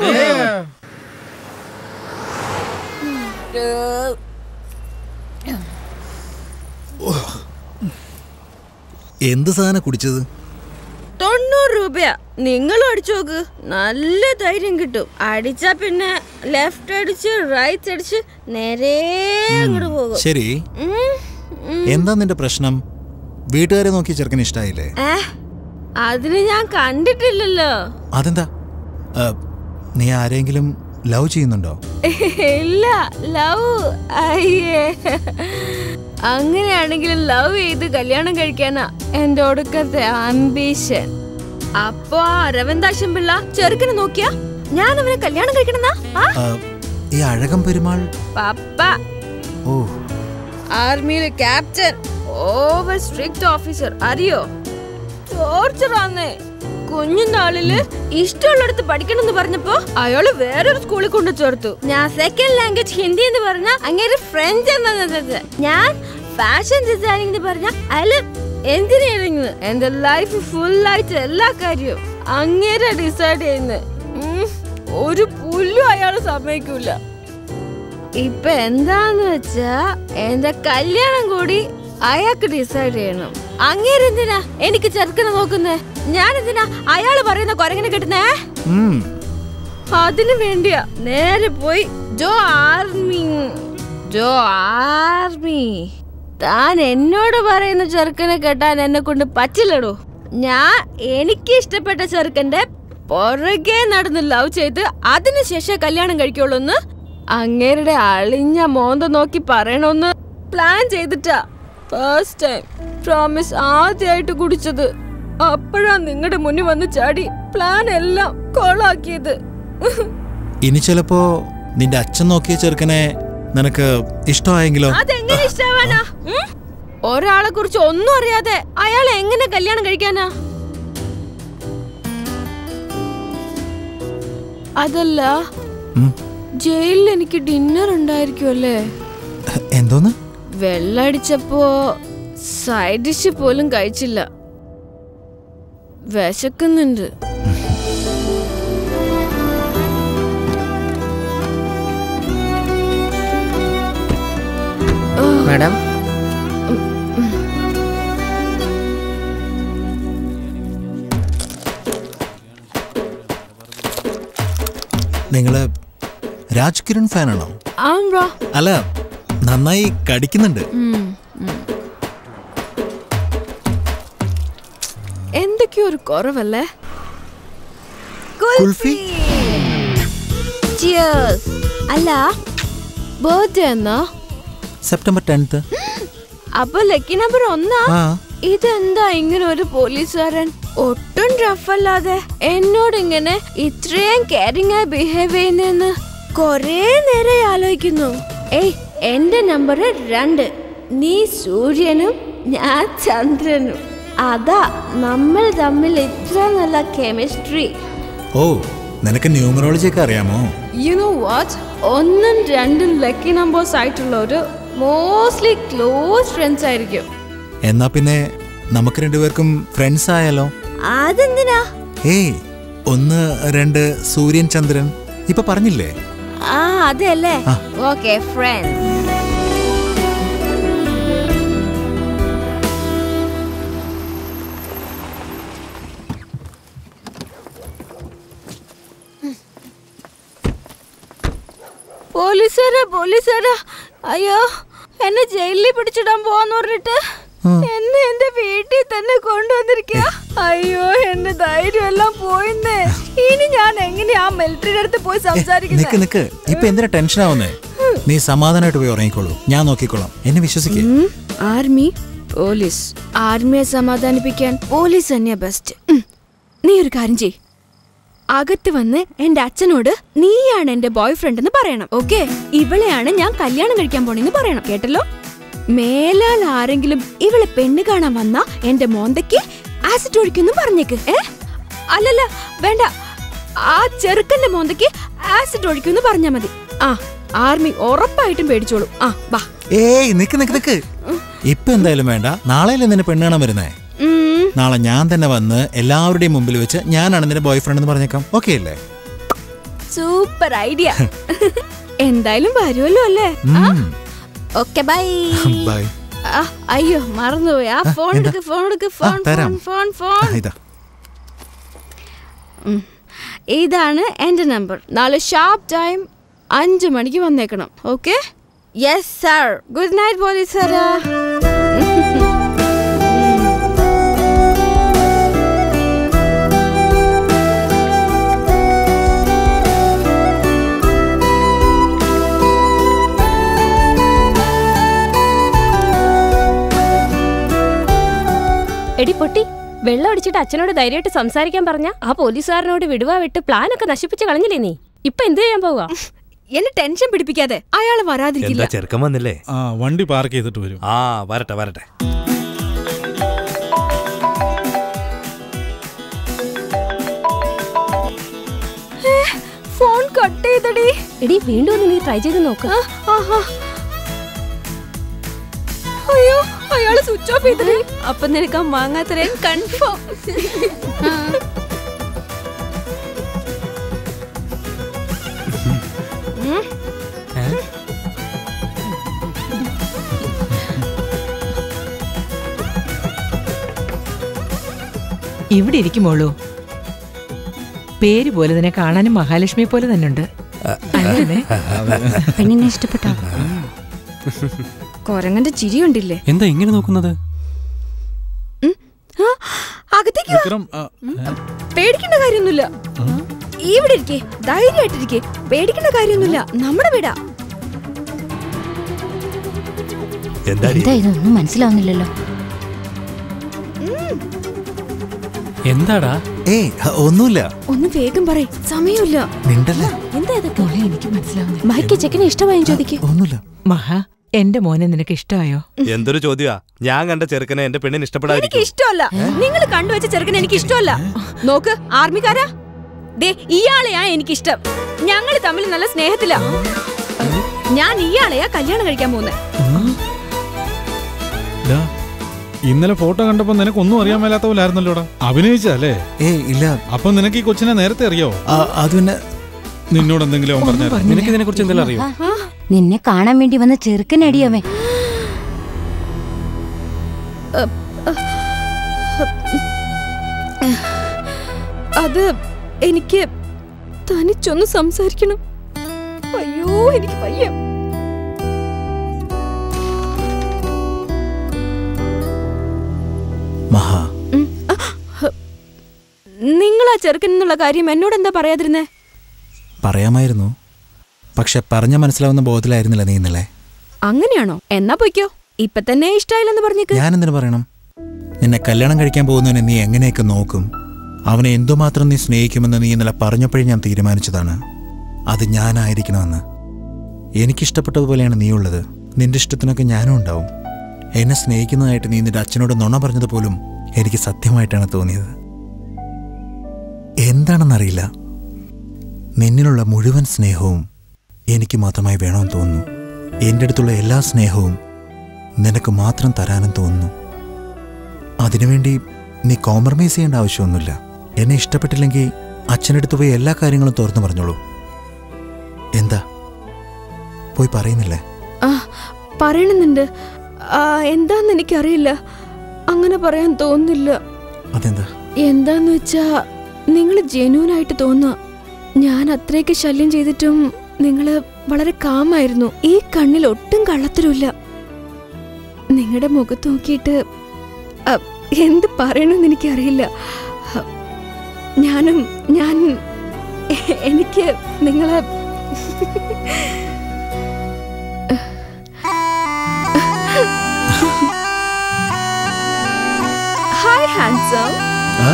എന്ത് സാധനം കുടിച്ചത് തൊണ്ണൂറ് രൂപയാ നിങ്ങളും അടിച്ചു നോക്ക് നല്ല ധൈര്യം കിട്ടും അടിച്ചാ പിന്നെ ലെഫ്റ്റ് അടിച്ച് റൈറ്റ് അടിച്ച് നേരെ അങ്ങോട്ട് പോകും ശരി ഉം, ഉം. എന്താ നിന്റെ പ്രശ്നം വീട്ടുകാരെ നോക്കി ചെറുക്കന് ഇഷ്ടായില്ലേ ഏ അതിന് ഞാൻ കണ്ടിട്ടില്ലല്ലോ അതെന്താ ആ, നീ ആരെങ്കിലും ലവ് ചെയ്യുന്നുണ്ടോ ഇല്ല ലവ് അയ്യേ അങ്ങനെയാണെങ്കിൽ ലവ് ചെയ്ത് കല്യാണം കഴിക്കാനാ എന്റെ ഒടുക്കത്തെ അംബീഷൻ അപ്പൊ ആ അരവിന്ദാശം പിള്ള ചെറുക്കനെ നോക്കിയാ ഞാൻ അവനെ കല്യാണം കഴിക്കണമെന്നാ ആ ആ, ഈ അഴകം പെരുമാൾ പപ്പ ഓ ആർമിയിലെ ക്യാപ്റ്റൻ ഓവർ സ്ട്രിക്റ്റ് ഓഫീസർ അറിയോ ടോർച്ചർ ആന്നേ കുഞ്ഞുനാളില് ഇഷ്ടമുള്ളിടത്ത് പഠിക്കണം എന്ന് പറഞ്ഞപ്പോ അയാള് വേറൊരു സ്കൂളിൽ കൊണ്ട് ചേർത്തു ഞാൻ സെക്കൻഡ് ലാംഗ്വേജ് ഹിന്ദി എന്ന് പറഞ്ഞ അങ്ങനെ ഫ്രഞ്ച് എന്നത് ഞാൻ ഫാഷൻ ഡിസൈനിങ് എന്ന് പറഞ്ഞ അയാള് എഞ്ചിനീയറിംഗ് എന്റെ ലൈഫ് ഫുൾ ആയിട്ട് എല്ലാ കാര്യവും അങ്ങേരെ ഡിസൈഡ് ചെയ്യുന്നത് ഉം, ഒരു പുല്ലും അയാള് സമ്മതിക്കൂല ഇപ്പൊ എന്താന്ന് വെച്ചാ എന്റെ കല്യാണം കൂടി അയാൾക്ക് ഡിസൈഡ് ചെയ്യണം അങ്ങേരെന്തിനാ എനിക്ക് ചെറുക്കനെ നോക്കുന്നേ ഞാൻ എന്തിനാ അയാള് പറയുന്ന കൊരങ്ങനെ കിട്ടുന്നേ ഉം. അതിനു വേണ്ടിയാ നേരെ പോയി ജോ ആർമി ജോ ആർമി താൻ എന്നോട് പറയുന്ന ചെറുക്കനെ കെട്ടാൻ എന്നെ കൊണ്ട് പറ്റില്ലടോ ഞാൻ എനിക്ക് ഇഷ്ടപ്പെട്ട ചെറുക്കന്റെ പുറകെ നടന്ന് ലവ് ചെയ്ത് അതിനുശേഷം കല്യാണം കഴിക്കുള്ളൂ എന്ന് അങ്ങേരുടെ അളിഞ്ഞ മോന്ത നോക്കി പറയണമെന്ന് പ്ലാൻ ചെയ്തിട്ടാ ഫസ്റ്റ് ടൈം പ്രോമിസ് ആദ്യമായിട്ട് കുടിച്ചത് അപ്പോഴാ നിങ്ങളുടെ മുന്നിൽ വന്ന് ചാടി പ്ലാൻ എല്ലാം കോളാക്കിയത് ഇനി ചിലപ്പോ നിന്റെ അച്ഛൻ നോക്കിയ ചെറുക്കനെ നിനക്ക് ഇഷ്ടമായെങ്കിലോ അതെങ്ങനെ ഇഷ്ടാവാനാ ഉം? ഒരാളെ കുറിച്ച് ഒന്നും അറിയാതെ അയാൾ എങ്ങനെ കല്യാണം കഴിക്കാനാ അതല്ല ഉം. ജയിലിൽ എനിക്ക് ഡിന്നർ ഉണ്ടായിരിക്കുമല്ലേ എന്തോന്ന് വെള്ളടിച്ചപ്പോ സൈഡ് ഡിഷ് പോലും കഴിച്ചില്ല വിശക്കുന്നുണ്ട് മാഡം നിങ്ങള് രാജ് കിരൺ ഫാനാണോ ആമ്പ്രാ അല്ല നന്നായി കടിക്കുന്നുണ്ട് എന്തൊക്കെയോ ഒരു കുറവല്ലേ കുൽഫി Cheers. അല്ല ബർത്ത്ഡേ എന്നാ സെപ്റ്റംബർ ടെൻത്ത് അപ്പൊ ലക്കി നമ്പർ ഒന്നാ ആ ഇതെന്താ ഇങ്ങനെ ഒരു പോലീസുകാരൻ ഒട്ടും റഫല്ലാതെ എന്നോട് ഇങ്ങനെ ഇത്രയും കെയറിംഗ് ആയി ബിഹേവ് ചെയ്യുന്നെന്ന് കൊറേ നേരം ആലോചിക്കുന്നു ഏയ് എന്റെ നമ്പർ രണ്ട് നീ സൂര്യനും ഞാൻ ചന്ദ്രനും അതാ നമ്മൾ തമ്മിൽ ഇത്ര നല്ല കെമിസ്ട്രി ഓ നിനക്ക് ന്യൂമറോളജി ഒക്കെ അറിയാമോ യു നോ വാട്ട് ഒന്നും രണ്ടും ലക്കി നമ്പേഴ്സ് ആയിട്ടുള്ളവര് മോസ്റ്റ്ലി ക്ലോസ് ഫ്രണ്ട്സ് ആയിരിക്കും എന്നാ പിന്നെ നമുക്ക് രണ്ടുപേർക്കും ഫ്രണ്ട്സ് ആയാലോ അതെന്തിനാ ഏയ് ഒന്ന് രണ്ട് സൂര്യൻ ചന്ദ്രൻ ഇപ്പൊ പറഞ്ഞില്ലേ ആ അതെല്ലേ ആ. ഓക്കെ ഫ്രണ്ട്സ് പോലീസുകാരാ പോലീസുകാരാ അയ്യോ എന്നെ ജയിലിൽ പിടിച്ചിടാൻ പോവാന്ന് പറഞ്ഞിട്ട് എന്നെ എന്റെ വീട്ടിൽ തന്നെ കൊണ്ടുവന്നിരിക്കുക അയ്യോ എന്റെ ധൈര്യം എല്ലാം പോയിന്നേ ഇനി ഞാൻ എങ്ങനെയാ ആ മിലിറ്ററിയുടെ അടുത്ത് പോയി നിക്ക് സംസാരിക്കുന്നത് നിക്ക് ഇപ്പൊ എന്തിനാ ടെൻഷൻ ആവുന്നേ നീ സമാധാനമായിട്ട് പോയി ഉറങ്ങിക്കോളൂ ഞാൻ നോക്കിക്കോളാം എന്നെ വിശ്വസിക്കേ ഉം, ആർമി പോലീസ് ആർമിയെ സമാധാനിപ്പിക്കാൻ പോലീസ് തന്നെയാ ബെസ്റ്റ് ഉം. നീ ഒരു കാര്യം ചെയ് അകത്ത് വന്ന് എന്റെ അച്ഛനോട് നീയാണ് എന്റെ ബോയ് ഫ്രണ്ട് എന്ന് പറയണം ഓക്കെ ഇവളെയാണ് ഞാൻ കല്യാണം കഴിക്കാൻ പോണെന്ന് പറയണം കേട്ടല്ലോ മേലാൽ ആരെങ്കിലും ഇവളെ പെണ്ണ് കാണാൻ വന്ന എന്റെ മോന്തയ്ക്ക് ആസിഡ് ഒഴിക്കുന്നു പറഞ്ഞേക്ക് ഏ അല്ലല്ല വേണ്ട ആ ചെറുക്കന്റെ മോന്തയ്ക്ക് ആസിഡ് ഒഴിക്കുന്നു പറഞ്ഞാ മതി ആ ആർമി ഉറപ്പായിട്ടും പേടിച്ചോളൂ ആ വാ ഏയ് നിക്ക് നിക്ക് നിക്ക് ഇപ്പൊ എന്തായാലും വേണ്ട നാളെയല്ലേ നിന്നെ പെണ്ണ് കാണാൻ വരുന്നേ ഉം. നാളെ ഞാൻ തന്നെ വന്ന് എല്ലാവരുടെയും മുമ്പിൽ വെച്ച് ഞാനാണ് നിന്റെ ബോയ് ഫ്രണ്ട് എന്ന് പറഞ്ഞേക്കാം ഓക്കെ അല്ലേ സൂപ്പർ ഐഡിയ എന്തായാലും വരുമല്ലോ അല്ലേ ഓക്കെ ബൈ ബൈ അയ്യോ മറന്നുപോയി ആ ആ, ഫോൺ എന്താ? എടുക്ക് ഫോൺ എടുക്ക് ആ, ഫോൺ തരാം. ഫോൺ ഫോൺ ഫോൺ ഇതാ ഉം. ഇതാണ് എന്റെ നമ്പർ നാളെ ഷാർപ്പ് ടൈം അഞ്ചു മണിക്ക് വന്നേക്കണം okay yes sir good night police സാറാ എടി പൊട്ടി വെള്ളം അടിച്ചിട്ട് അച്ഛനോട് ധൈര്യമായിട്ട് സംസാരിക്കാൻ പറഞ്ഞ ആ പോലീസുകാരനോട് വിടുവാ വിട്ട് പ്ലാൻ ഒക്കെ നശിപ്പിച്ച് കളഞ്ഞില്ലേ നീ ഇപ്പൊ എന്ത് ചെയ്യാൻ പോവാ എന്നെ ടെൻഷൻ പിടിപ്പിക്കാതെ അയാൾ വരാതിരിക്കില്ല എന്താ ചെറുക്കൻ വന്നില്ലേ ആ വണ്ടി പാർക്ക് ചെയ്തിട്ട് വരും ആ വരട്ടെ വരട്ടെ ഫോൺ കട്ട് ചെയ്തടി എടി വീണ്ടും ഒന്ന് നീ ട്രൈ ചെയ്ത് നോക്ക് ആ, ആഹാ. അയ്യോ അയാള് സ്വിച്ച് ഓഫ് ചെയ്തടി അപ്പൊ നിനക്ക് ആ മാങ്ങാത്തരൻ കൺഫേം ഇവിടെ ഇരിക്കുമോളൂ പേര് പോലെ തന്നെ കാണാനും മഹാലക്ഷ്മിയെ പോലെ തന്നെ ഉണ്ട് അല്ലേ പെണ്ണിനെ ഇഷ്ടപ്പെട്ടോ കൊരങ്ങന്റെ ചിരി ഉണ്ടില്ലേ എന്താ ഇങ്ങനെ നോക്കുന്നത് ആ, അകത്തേക്ക് വാ. വിക്രം ആ, പേടിക്കേണ്ട കാര്യമൊന്നുമില്ല ഇവിടെ ഇരിക്കേ ധൈര്യമായിട്ടിരിക്കേ പേടിക്കേണ്ട കാര്യമൊന്നുമില്ല നമ്മുടെ വീടാ എന്താടി എന്താ ഇതൊന്നും മനസ്സിലാവുന്നില്ലല്ലോ എന്താടാ ഏയ് ഒന്നുമില്ല ഒന്ന് വേഗം പറയ് സമയമില്ല മിണ്ടല്ലേ എന്താ ഇതൊക്കെ എനിക്ക് മനസ്സിലാവുന്നില്ല മൈക്ക് ചെക്കനെ ഇഷ്ടമായും ചോദിക്കും ഒന്നുമില്ല മഹാ എന്റെ മോനെ നിനക്ക് ഇഷ്ടമായോ എന്തൊരു ചോദ്യമാ ഞാൻ കണ്ട ചെറുക്കനെ എന്റെ പെണ്ണിന് എനിക്ക് ഇഷ്ടപ്പെടാതിരിക്കും ഇഷ്ടമല്ല നിങ്ങൾ കണ്ടുവച്ച ചെറുക്കൻ എനിക്ക് ഇഷ്ടമല്ല നോക്ക് ആർമിക്കാരാ ദേ ഇയാളെയാ എനിക്കിഷ്ടം ഞങ്ങൾ തമ്മിൽ നല്ല സ്നേഹത്തിലാ ഞാൻ ഇയാളെയാ കല്യാണം കഴിക്കാൻ പോകുന്നത് ഡാ, ഇന്നലെ ഫോട്ടോ കണ്ടപ്പോ നിനക്ക് ഒന്നും അറിയാൻ മേലാത്ത പോലെ ആയിരുന്നല്ലോടാ അഭിനയിച്ചല്ലേ ഏയ് ഇല്ല അപ്പൊ നിനക്ക് ഈ കൊച്ചിനെ നേരത്തെ അറിയാവോ അത് പിന്നെ നിന്നോട് എന്തെങ്കിലും അവൻ പറഞ്ഞായിരുന്നു നിനക്ക് ഇതിനെ കുറിച്ച് എന്തെങ്കിലും അറിയോ നിന്നെ കാണാൻ വേണ്ടി വന്ന ചെറുക്കനടിയവൻ അത് എനിക്ക് തനിച്ചൊന്ന് സംസാരിക്കണം അയ്യോ എനിക്ക് വയ്യ മഹാ നിങ്ങൾ ആ ചെറുക്കൻ എന്നുള്ള കാര്യം എന്നോട് എന്താ പറയാതിരുന്നേ പറയാമായിരുന്നു പക്ഷെ പറഞ്ഞ മനസ്സിലാവുന്ന ബോധത്തിലായിരുന്നില്ല നീ ഇന്നലെ അങ്ങനെയാണോ എന്നാ പൊയ്ക്കോ ഇപ്പൊ തന്നെ ഇഷ്ടായില്ലെന്ന് പറഞ്ഞേക്ക് ഞാൻ എന്തിനു പറയണം നിന്നെ കല്യാണം കഴിക്കാൻ പോകുന്നവനെ നീ എങ്ങനെയൊക്കെ നോക്കും അവനെ എന്തുമാത്രം നീ സ്നേഹിക്കുമെന്ന് നീ ഇന്നലെ പറഞ്ഞപ്പോഴേ ഞാൻ തീരുമാനിച്ചതാണ് അത് ഞാനായിരിക്കണമെന്ന് എനിക്കിഷ്ടപ്പെട്ടതുപോലെയാണ് നീ ഉള്ളത് നിന്റെ ഇഷ്ടത്തിനൊക്കെ ഞാനും ഉണ്ടാവും എന്നെ സ്നേഹിക്കുന്നതായിട്ട് നീ നിന്റെ അച്ഛനോട് നുണ പറഞ്ഞത് പോലും എനിക്ക് സത്യമായിട്ടാണ് തോന്നിയത് എന്താണെന്നറിയില്ല നിന്നിലുള്ള മുഴുവൻ സ്നേഹവും എനിക്ക് മാത്രമായി വേണമെന്ന് തോന്നുന്നു എൻ്റെ അടുത്തുള്ള എല്ലാ സ്നേഹവും നിനക്ക് മാത്രം തരാനും തോന്നുന്നു അതിനുവേണ്ടി നീ കോംപ്രമൈസ് ചെയ്യേണ്ട ആവശ്യമൊന്നുമില്ല എന്നെ ഇഷ്ടപ്പെട്ടില്ലെങ്കിൽ അച്ഛനടുത്ത് പോയി എല്ലാ കാര്യങ്ങളും തുറന്നു പറഞ്ഞോളൂ എന്താ പോയി പറയുന്നില്ലേ ആ പറയണമെന്നുണ്ട് ആ, എന്താന്ന് എനിക്കറിയില്ല അങ്ങനെ പറയാൻ തോന്നുന്നില്ല അതെന്താ എന്താന്ന് വെച്ചാ നിങ്ങൾ ജെന്യൂനായിട്ട് തോന്നുക ഞാൻ അത്രയൊക്കെ ശല്യം ചെയ്തിട്ടും നിങ്ങൾ വളരെ കാമായിരുന്നു ഈ കണ്ണിൽ ഒട്ടും കള്ളത്തരമില്ല നിങ്ങളുടെ മുഖത്ത് നോക്കിയിട്ട് അ, എന്ത് പറയണമെന്ന് എനിക്കറിയില്ല അ, ഞാനും ഞാൻ എനിക്ക് നിങ്ങളെ ഹായ് ഹാൻസം ആ?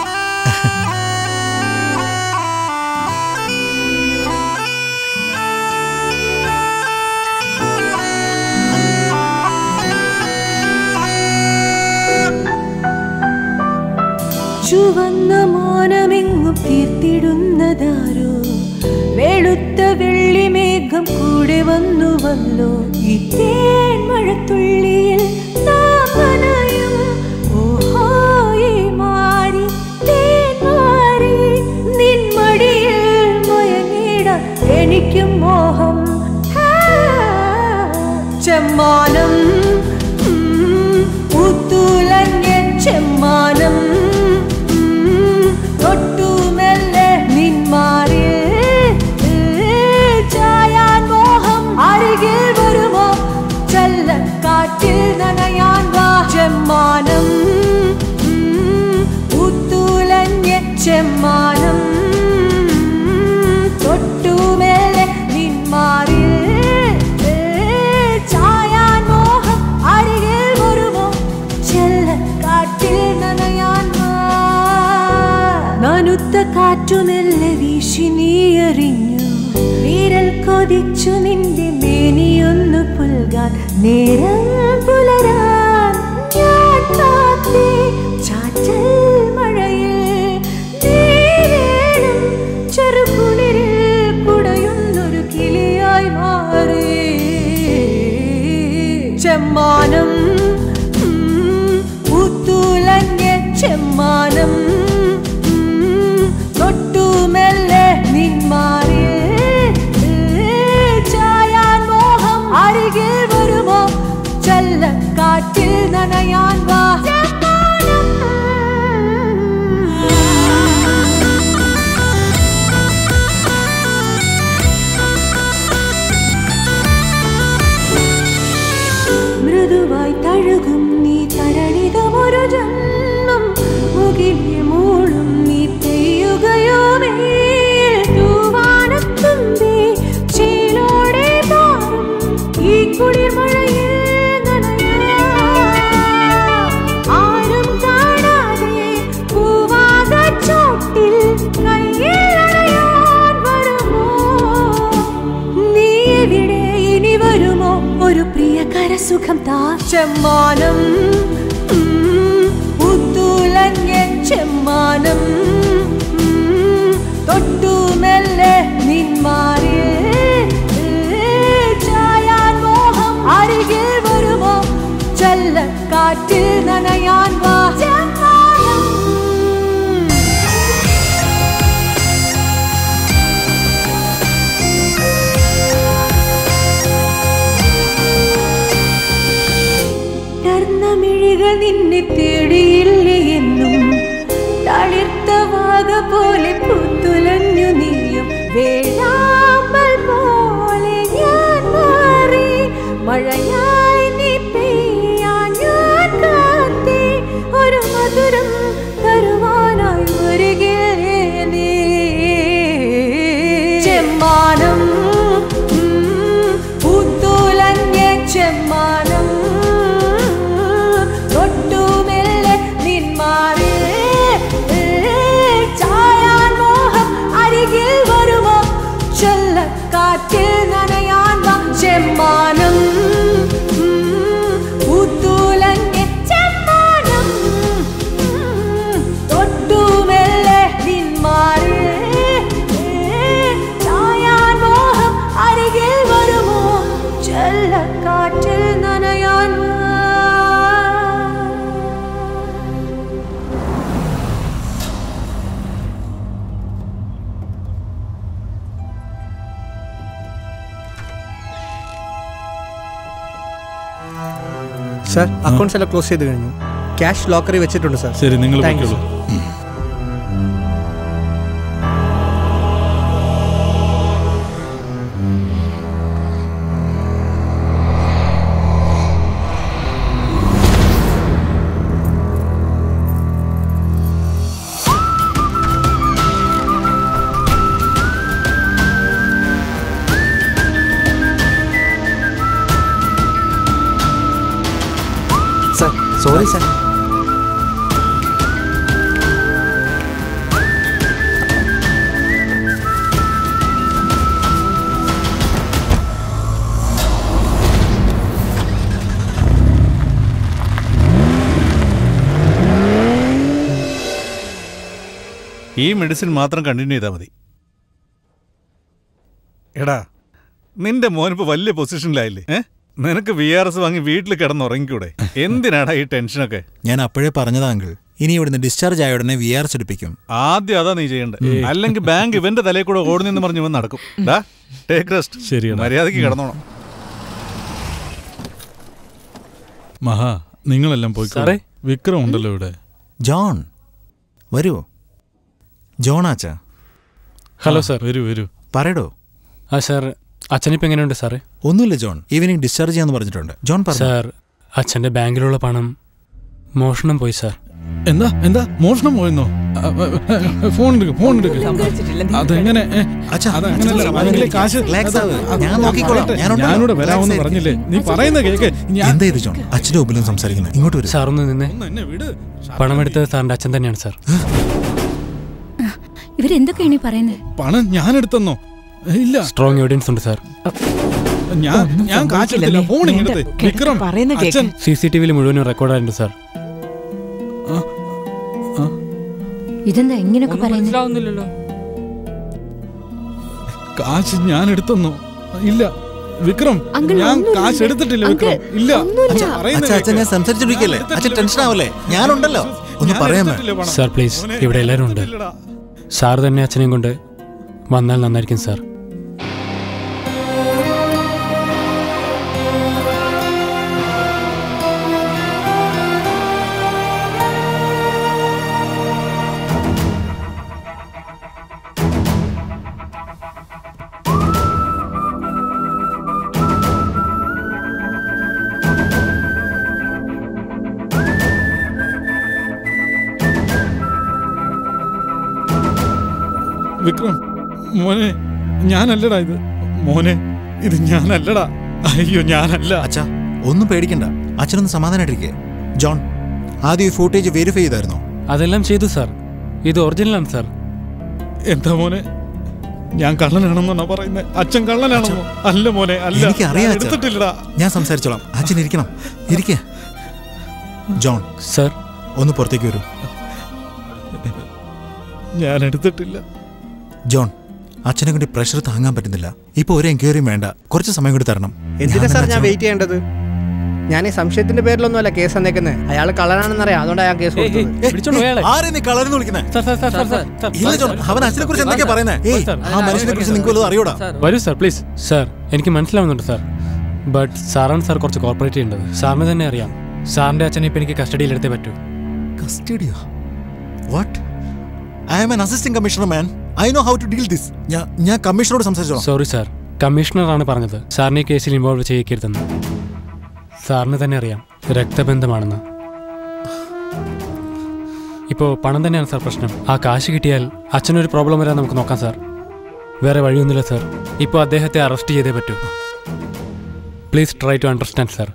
ചുവന്ന മോനമെങ്ങും തീർത്തിടുന്നതാരോ വെളുത്ത വെള്ളിമേഘം കൂടെ വന്നുവല്ലോ ഈ തേൻ മഴത്തുള്ളിയിൽ നാം നനയും. ഓഹോ, ഈ മാരി, തേൻ മാരി, നിൻ മടിയിൽ മയങ്ങിടാൻ എനിക്കും മോഹം ഹാ, ചെമ്മാനം ഉം, പൂത്തുലഞ്ഞ ചെമ്മാനം ഉം, തൊട്ടുമെല്ലെ നിന്മാറിൽ ചായാൻ മോഹം അരികിൽ വരുമോ ചല്ലക്കാറ്റിൽ നനയാൻ വാ ചെമ്മാനം ഉം, പൂത്തുലഞ്ഞ ചെമ്മാനം തൊട്ടുമെല്ലെ നിന്മാറിൽ ചായാൻ മോഹം അരികിൽ വരുമോ ചെല്ലക്കാറ്റിൽ നനയാൻ വാ. നനുത്ത കാറ്റു മെല്ലെ വീശി നീ എറിഞ്ഞു വിരൽ കൊതിച്ചു നിന്റെ മേനിയൊന്നു പുൽകാൻ നേരം പുലരാൻ ഞാൻ കാത്തേ ചാറ്റൽ മഴയിൽ നീരേഴും ചെറുകുളിരിൽ കുടയുന്നൊരു കിളിയായി മാറി ചെമ്മാനം ഉം, പൂത്തുലഞ്ഞ ചെമ്മാനം ഉം, തൊട്ടുമെല്ലെ നിന്മാറിൽ ചായാൻ മോഹം അരികിൽ വരുമോ ചല്ലക്കാറ്റിൽ നനയാൻ വാ ചെമ്മാനം ഒരു പ്രിയകര സുഖം താ ചെമ്മാനം ഉം, പുത്തുലഞ്ഞ ചെമ്മാനം ഉം, തൊട്ടു മെല്ലെ നിന്മാരിൽ ചായാൻ മോഹം അരികിൽ വരുമോ ചല്ലക്കാറ്റിൽ നനയാൻ വാ ചെമ്മാനം ടർന്നമിഴികൾ നിന്നെ തേടിയില്ലേ എന്നും തളിർത്ത വാക പോലെ പുത്തുലഞ്ഞു നീയും വേഴാമ്പൽ പോലെ ഞാൻ മാറി മഴയായി നീ പെയ്യാൻ ഞാൻ കാത്തേ ഒരു മധുരം തരുവാനായി വരികേ നീ ചെമ്മാനം ഉം, പുത്തുലഞ്ഞ ചെമ്മാനം തൊട്ടുമെല്ലെ നിന്മാറിൽ ചായാൻ മോഹം അരികിൽ വരുമോ ചൊല്ലക്കാറ്റിൽ നനയാൻ വാ ചെമ്മാനം ഉം, പുത്തുലഞ്ഞ ചെമ്മാനം ഉം, തൊട്ടുമെല്ലെ നിന്മാറിൽ ചായാൻ മോഹം അരികിൽ വരുമോ ചൊല്ലക്കാറ്റിൽ നനയാൻ വാ സാർ അക്കൗണ്ട്സ് എല്ലാം ക്ലോസ് ചെയ്ത് കഴിഞ്ഞു ക്യാഷ് ലോക്കറിൽ വെച്ചിട്ടുണ്ട് സാർ ശരി നിങ്ങൾ Thank you, പൊയ്ക്കോളൂ സാർ സോറി സാർ ഈ മെഡിസിൻ മാത്രം കണ്ടിന്യൂ ചെയ്താൽ മതി എടാ നിന്റെ മോനിപ്പോ വലിയ പൊസിഷനിലായില്ലേ ഏ നിനക്ക് വി ആർ എസ് വാങ്ങി വീട്ടിൽ കിടന്നുറങ്ങിക്കൂടെ എന്തിനാടാ ഈ ടെൻഷനൊക്കെ ഞാൻ അപ്പോഴേ പറഞ്ഞതാ അങ്കിൾ ഇനി ഇവിടുന്ന് ഡിസ്ചാർജ് ആയ ഉടനെ വി ആർ എസ് എടുപ്പിക്കും ആദ്യം അതാ നീ ചെയ്യേണ്ടത് അല്ലെങ്കിൽ ബാങ്ക് ഇവന്റെ തലയിൽ കൂടെ ഓടുന്നെന്ന് പറഞ്ഞു ഇവൻ നടക്കും ഡാ ടേക്ക് റെസ്റ്റ് ശരിയാണ്. മര്യാദക്ക് കിടന്നോണം മഹാ നിങ്ങളെല്ലാം പോയി സാറേ? വിക്രം ഉണ്ടല്ലോ ഇവിടെ ജോൺ വരൂ ജോണാച്ചാ ഹലോ സാർ വരൂ വരൂ പറയടോ ആ സാർ അച്ഛനിപ്പോൾ എങ്ങനെയുണ്ട് സാറേ ഒന്നുമില്ല ജോൺ ഈവനിങ് ഡിസ്ചാർജ് ചെയ്യാന്ന് പറഞ്ഞിട്ടുണ്ട് ജോൺ പറഞ്ഞു സാർ അച്ഛൻ്റെ ബാങ്കിലുള്ള പണം മോഷണം പോയി സാർ എന്താ എന്താ മോഷണം പോയെന്നോ ഫോൺ എടുക്ക് ഫോൺ എടുക്ക് അതെങ്ങനെ ഏ, അതങ്ങനെയല്ല ബാങ്കിലെ കാശ് Relax ആവ്. അത് ഞാൻ നോക്കിക്കോളാം. പറയട്ടെ. ഞാനുണ്ടല്ലോ. ഞാനിവിടെ വരാമെന്ന് Relax പറഞ്ഞില്ലേ നീ പറയുന്ന കേക്ക് ഞാൻ എന്താ ഇത് ജോൺ അച്ഛൻ്റെ മുമ്പിലും സംസാരിക്കുന്നത് ഇങ്ങോട്ട് വരും സാർ ഒന്ന് നിന്നേ എന്നെ വിട് പണമെടുത്തത് സാറിൻ്റെ അച്ഛൻ തന്നെയാണ് സാർ ഇവരെന്തൊക്കെയാണ് ഈ പറയുന്നത് പണം ഞാൻ എടുത്തെന്നോ ഇല്ല സ്ട്രോങ് എവിഡൻസ് ഉണ്ട് സാർ ഞാൻ ഞാൻ കാശെടുത്തില്ല ഫോൺ ഇങ്ങോട്ട് വിക്രം അച്ഛൻ സി സി ടി വിയിൽ മുഴുവനും റെക്കോർഡായിട്ടുണ്ട് സാർ ഇതെന്താ ഇങ്ങനെയൊക്കെ പറയുന്നത് മനസ്സിലാവുന്നില്ലല്ലോ കാശ് ഞാൻ എടുത്തെന്നോ ഇല്ല വിക്രം അങ്കിൾ, ഞാൻ ഒന്നുമില്ല. കാശ് എടുത്തിട്ടില്ല അങ്കിൾ, വിക്രം ഇല്ല ഒന്നുമില്ല. അച്ഛൻ പറയുന്ന അച്ഛാ അച്ഛൻ ഞാൻ കേക്ക്. സംസാരിച്ചോണ്ടിരിക്കല്ലേ അച്ഛൻ ടെൻഷൻ ആവല്ലേ ഞാനുണ്ടല്ലോ ഒന്ന് ഞാൻ പറയാമേ എടുത്തിട്ടില്ല പണം. സാർ പ്ലീസ് മോനെ, ഇവിടെ എല്ലാവരും ഉണ്ട് എടുത്തിട്ടില്ലടാ. സാർ തന്നെ അച്ഛനെയും കൊണ്ട് വന്നാൽ നന്നായിരിക്കും സാർ വിക്രം മോനെ ഞാനല്ലടാ ഇത് മോനെ ഇത് ഞാനല്ലടാ അയ്യോ ഞാനല്ല അച്ഛാ ഒന്നും പേടിക്കണ്ട അച്ഛനൊന്ന് സമാധാനായിട്ടിരിക്കേ ജോൺ ആദ്യം ഈ ഫൂട്ടേജ് വെരിഫൈ ചെയ്തായിരുന്നോ അതെല്ലാം ചെയ്തു സാർ ഇത് ഒറിജിനലാണ് സാർ എന്താ മോനെ ഞാൻ കള്ളനാണെന്നാണോ പറയുന്നത് അച്ഛൻ കള്ളനാണെന്നോ അല്ല മോനെ അല്ല എനിക്കറിയാം ഞാൻ അച്ഛാ. എടുത്തിട്ടില്ലടാ ഞാൻ സംസാരിച്ചോളാം അച്ഛൻ ഇരിക്കണം ഇരിക്ക ജോൺ സർ ഒന്ന് പുറത്തേക്ക് വരൂ ഞാൻ എടുത്തിട്ടില്ല ജോൺ അച്ഛനെ കൊണ്ട് പ്രഷർ താങ്ങാൻ പറ്റുന്നില്ല ഇപ്പൊ ഒരു എൻക്വയറിയും വേണ്ട കുറച്ച് സമയം കൂടി തരണം എന്തിനാ ഞാൻ സാർ ഞാൻ അച്ഛനോട് വെയിറ്റ് ചെയ്യേണ്ടത് ഞാൻ ഈ സംശയത്തിന്റെ പേരിലൊന്നുമല്ല കേസ് തന്നേക്കുന്നത് അയാൾ കള്ളനാണെന്നറിയാം അതുകൊണ്ടാണ് ഞാൻ കേസ് കൊടുത്തത് ആരെ നീ കളരെന്ന് വിളിക്കുന്നേ ഇല്ല ജോൺ അവൻ അച്ഛനെ കുറിച്ച് എന്തൊക്കെയാ പറയുന്നത് ഏയ് ആ മനുഷ്യനെ കുറിച്ച് നിങ്ങൾക്ക് വല്ലതും അറിയൂടാ വരൂ സാർ പ്ലീസ് സാർ എനിക്ക് മനസ്സിലാവുന്നുണ്ട് സാർ ബട്ട് സാറാണ് സാർ കുറച്ച് കോർപ്പറേറ്റ് ചെയ്യേണ്ടത് സാറിന് തന്നെ അറിയാം സാറിന്റെ അച്ഛനെ ഇപ്പം എനിക്ക് കസ്റ്റഡിയിൽ എടുത്തേ പറ്റൂ കസ്റ്റഡിയോ what I am an assistant commissioner man I know how to deal this ഞാൻ ഞാൻ കമ്മീഷണറോട് സംസാരിച്ചോളാം സോറി സാർ കമ്മീഷണറാണ് പറഞ്ഞത് സാറിനെ ഈ കേസിൽ ഇൻവോൾവ് ചെയ്യിക്കരുതെന്ന് സാറിന് തന്നെ അറിയാം രക്തബന്ധമാണെന്ന് ഇപ്പോൾ പണം തന്നെയാണ് സാർ പ്രശ്നം ആ കാശ് കിട്ടിയാൽ അച്ഛനൊരു പ്രോബ്ലം വരാൻ നമുക്ക് നോക്കാം സാർ വേറെ വഴിയൊന്നുമില്ല സാർ ഇപ്പോൾ അദ്ദേഹത്തെ അറസ്റ്റ് ചെയ്തേ പറ്റൂ please try to understand sir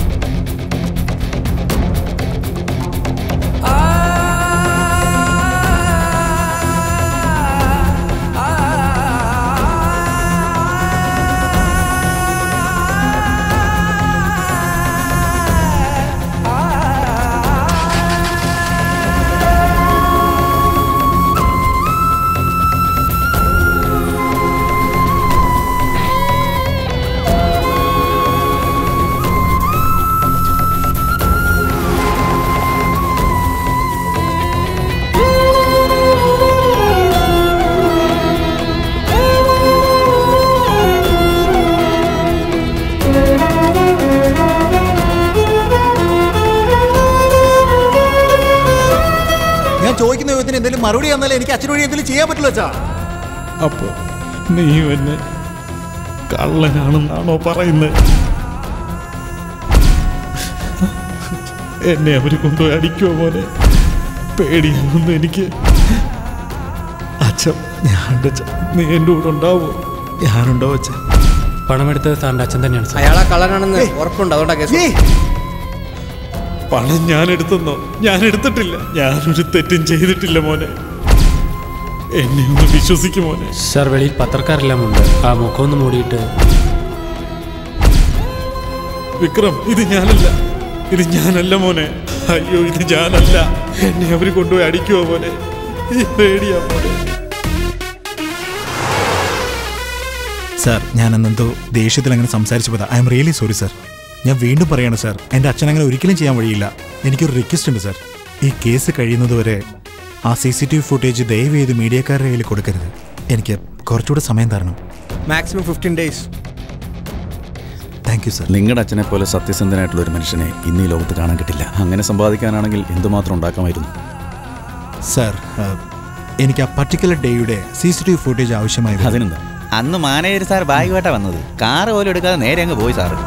ഞാൻ ചോദിക്കുന്ന ചോദ്യത്തിന് എന്തെങ്കിലും മറുപടി തന്നാലേ എനിക്ക് അച്ഛൻ വഴി എന്തെങ്കിലും ചെയ്യാൻ പറ്റുള്ളൂ അച്ഛാ അപ്പോ നീ എന്നെ കള്ളനാണെന്നാണോ പറയുന്നത് എന്നെ അവര് കൊണ്ടുപോയി അടിക്കുമോ മോനെ പേടിയാകുന്നു എനിക്ക് അച്ഛൻ ഞാൻ നീ എൻ്റെ കൂടെ ഉണ്ടാവോ ഞാനുണ്ടോ അച്ഛൻ പണമെടുത്തത് സാറിന്റെ അച്ഛൻ തന്നെയാണ് സാർ അയാളാ കള്ളനാണെന്ന് ഉറപ്പുണ്ട് അതുകൊണ്ടാണ് കേസ് പണം ഞാൻ എടുത്തെന്നോ ഞാൻ എടുത്തിട്ടില്ല ഞാനൊരു തെറ്റും ചെയ്തിട്ടില്ല മോനെ എന്നെ ഒന്ന് വിശ്വസിക്കും മോനെ സാർ വെളിയിൽ പത്രക്കാരെല്ലാം ഉണ്ട് ആ മുഖം ഒന്ന് മൂടിയിട്ട് വിക്രം ഇത് ഞാനല്ല ഇത് ഞാനല്ല മോനെ അയ്യോ ഇത് ഞാനല്ല എന്നെ അവര് കൊണ്ടുപോയി അടിക്കുവോ മോനെ ഈ പേടിയാ മോനെ സാർ ഞാൻ അന്നെന്തോ ദേഷ്യത്തിൽ അങ്ങനെ സംസാരിച്ചു പോയതാ I am really sorry sir ഞാൻ വീണ്ടും പറയാണ് സാർ എൻ്റെ അച്ഛൻ അങ്ങനെ ഒരിക്കലും ചെയ്യാൻ വഴിയില്ല എനിക്കൊരു റിക്വസ്റ്റ് ഉണ്ട് സാർ ഈ കേസ് കഴിയുന്നതുവരെ ആ C C T V footage ദയവ് ചെയ്ത് മീഡിയക്കാരുടെ കയ്യിൽ കൊടുക്കരുത് എനിക്ക് കുറച്ചുകൂടെ സമയം തരണം maximum fifteen days thank you sir നിങ്ങളുടെ അച്ഛനെ പോലെ സത്യസന്ധനായിട്ടുള്ള ഒരു മനുഷ്യനെ ഇന്ന് ഈ ലോകത്ത് കാണാൻ കിട്ടില്ല അങ്ങനെ സമ്പാദിക്കാനാണെങ്കിൽ എന്തുമാത്രം ഉണ്ടാക്കാമായിരുന്നു സാർ എനിക്ക് ആ പർട്ടിക്കുലർ ഡേയുടെ C C T V footage ആവശ്യമായി വരും. അതിനെന്താ അന്ന് മാനേജർ സാർ ബാഗുമായിട്ടാ വന്നത് കാറ് പോലും എടുക്കാതെ നേരെ അങ്ങ് പോയി സാറ്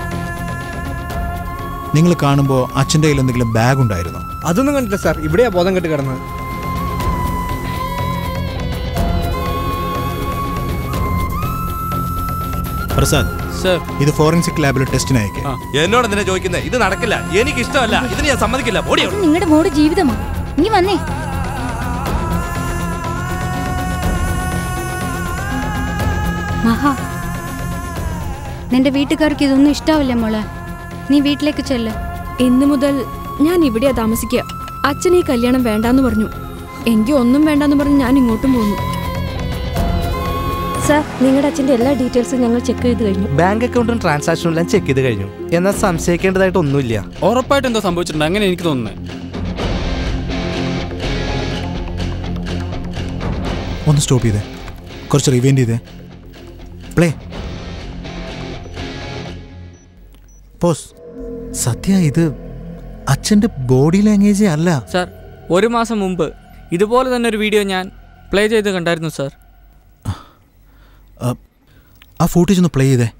നിങ്ങൾ കാണുമ്പോൾ അച്ഛൻ്റെ കയ്യിൽ എന്തെങ്കിലും ബാഗ് ഉണ്ടായിരുന്നോ അതൊന്നും കണ്ടില്ല സാർ ഇവിടെയാ ബോധം കെട്ട് കിടന്നത് പ്രസാദ് സർ ഇത് ഫോറൻസിക് ലാബിൽ ടെസ്റ്റിന് അയക്കേ എന്നോട് എന്തിനാ ചോദിക്കുന്നത് ഇത് നടക്കില്ല എനിക്ക് ഇഷ്ടമല്ല ഇതിന് ഞാൻ സമ്മതിക്കില്ല ഓടിയോ നിങ്ങളുടെ മോട് ജീവിതമാ നീ വന്നേ മഹാ നിന്റെ വീട്ടുകാർക്ക് ഇതൊന്നും ഇഷ്ടാവില്ല മോളെ നീ വീട്ടിലേക്ക് ചെല്ല് ഇന്നു മുതൽ ഞാൻ ഇവിടെയാ താമസിക്കുക അച്ഛൻ ഈ കല്യാണം വേണ്ടാന്ന് പറഞ്ഞു എങ്കിൽ ഒന്നും വേണ്ടാന്ന് പറഞ്ഞ് ഞാൻ ഇങ്ങോട്ടും പോന്നു സാർ നിങ്ങളുടെ അച്ഛന്റെ എല്ലാ ഡീറ്റെയിൽസും ഞങ്ങൾ ചെക്ക് ചെയ്ത് കഴിഞ്ഞു ബാങ്ക് അക്കൗണ്ടും ട്രാൻസാക്ഷനും എല്ലാം ചെക്ക് ചെയ്ത് കഴിഞ്ഞു എന്നാൽ സംശയിക്കേണ്ടതായിട്ട് ഒന്നുമില്ല ഉറപ്പായിട്ട് എന്തോ സംഭവിച്ചിട്ടുണ്ട് അങ്ങനെ എനിക്ക് തോന്നുന്നത് ഒന്ന് സ്റ്റോപ്പ് ചെയ്തേ കുറച്ച് റിവൈൻഡ് ചെയ്തേ പ്ലേ പോസ് സത്യ ഇത് അച്ഛൻ്റെ ബോഡി ലാംഗ്വേജേ അല്ല സാർ ഒരു മാസം മുമ്പ് ഇതുപോലെ തന്നെ ഒരു വീഡിയോ ഞാൻ പ്ലേ ചെയ്ത് കണ്ടായിരുന്നു സാർ ആ, ആ ഫൂട്ടേജ് ഒന്ന് പ്ലേ ചെയ്തേ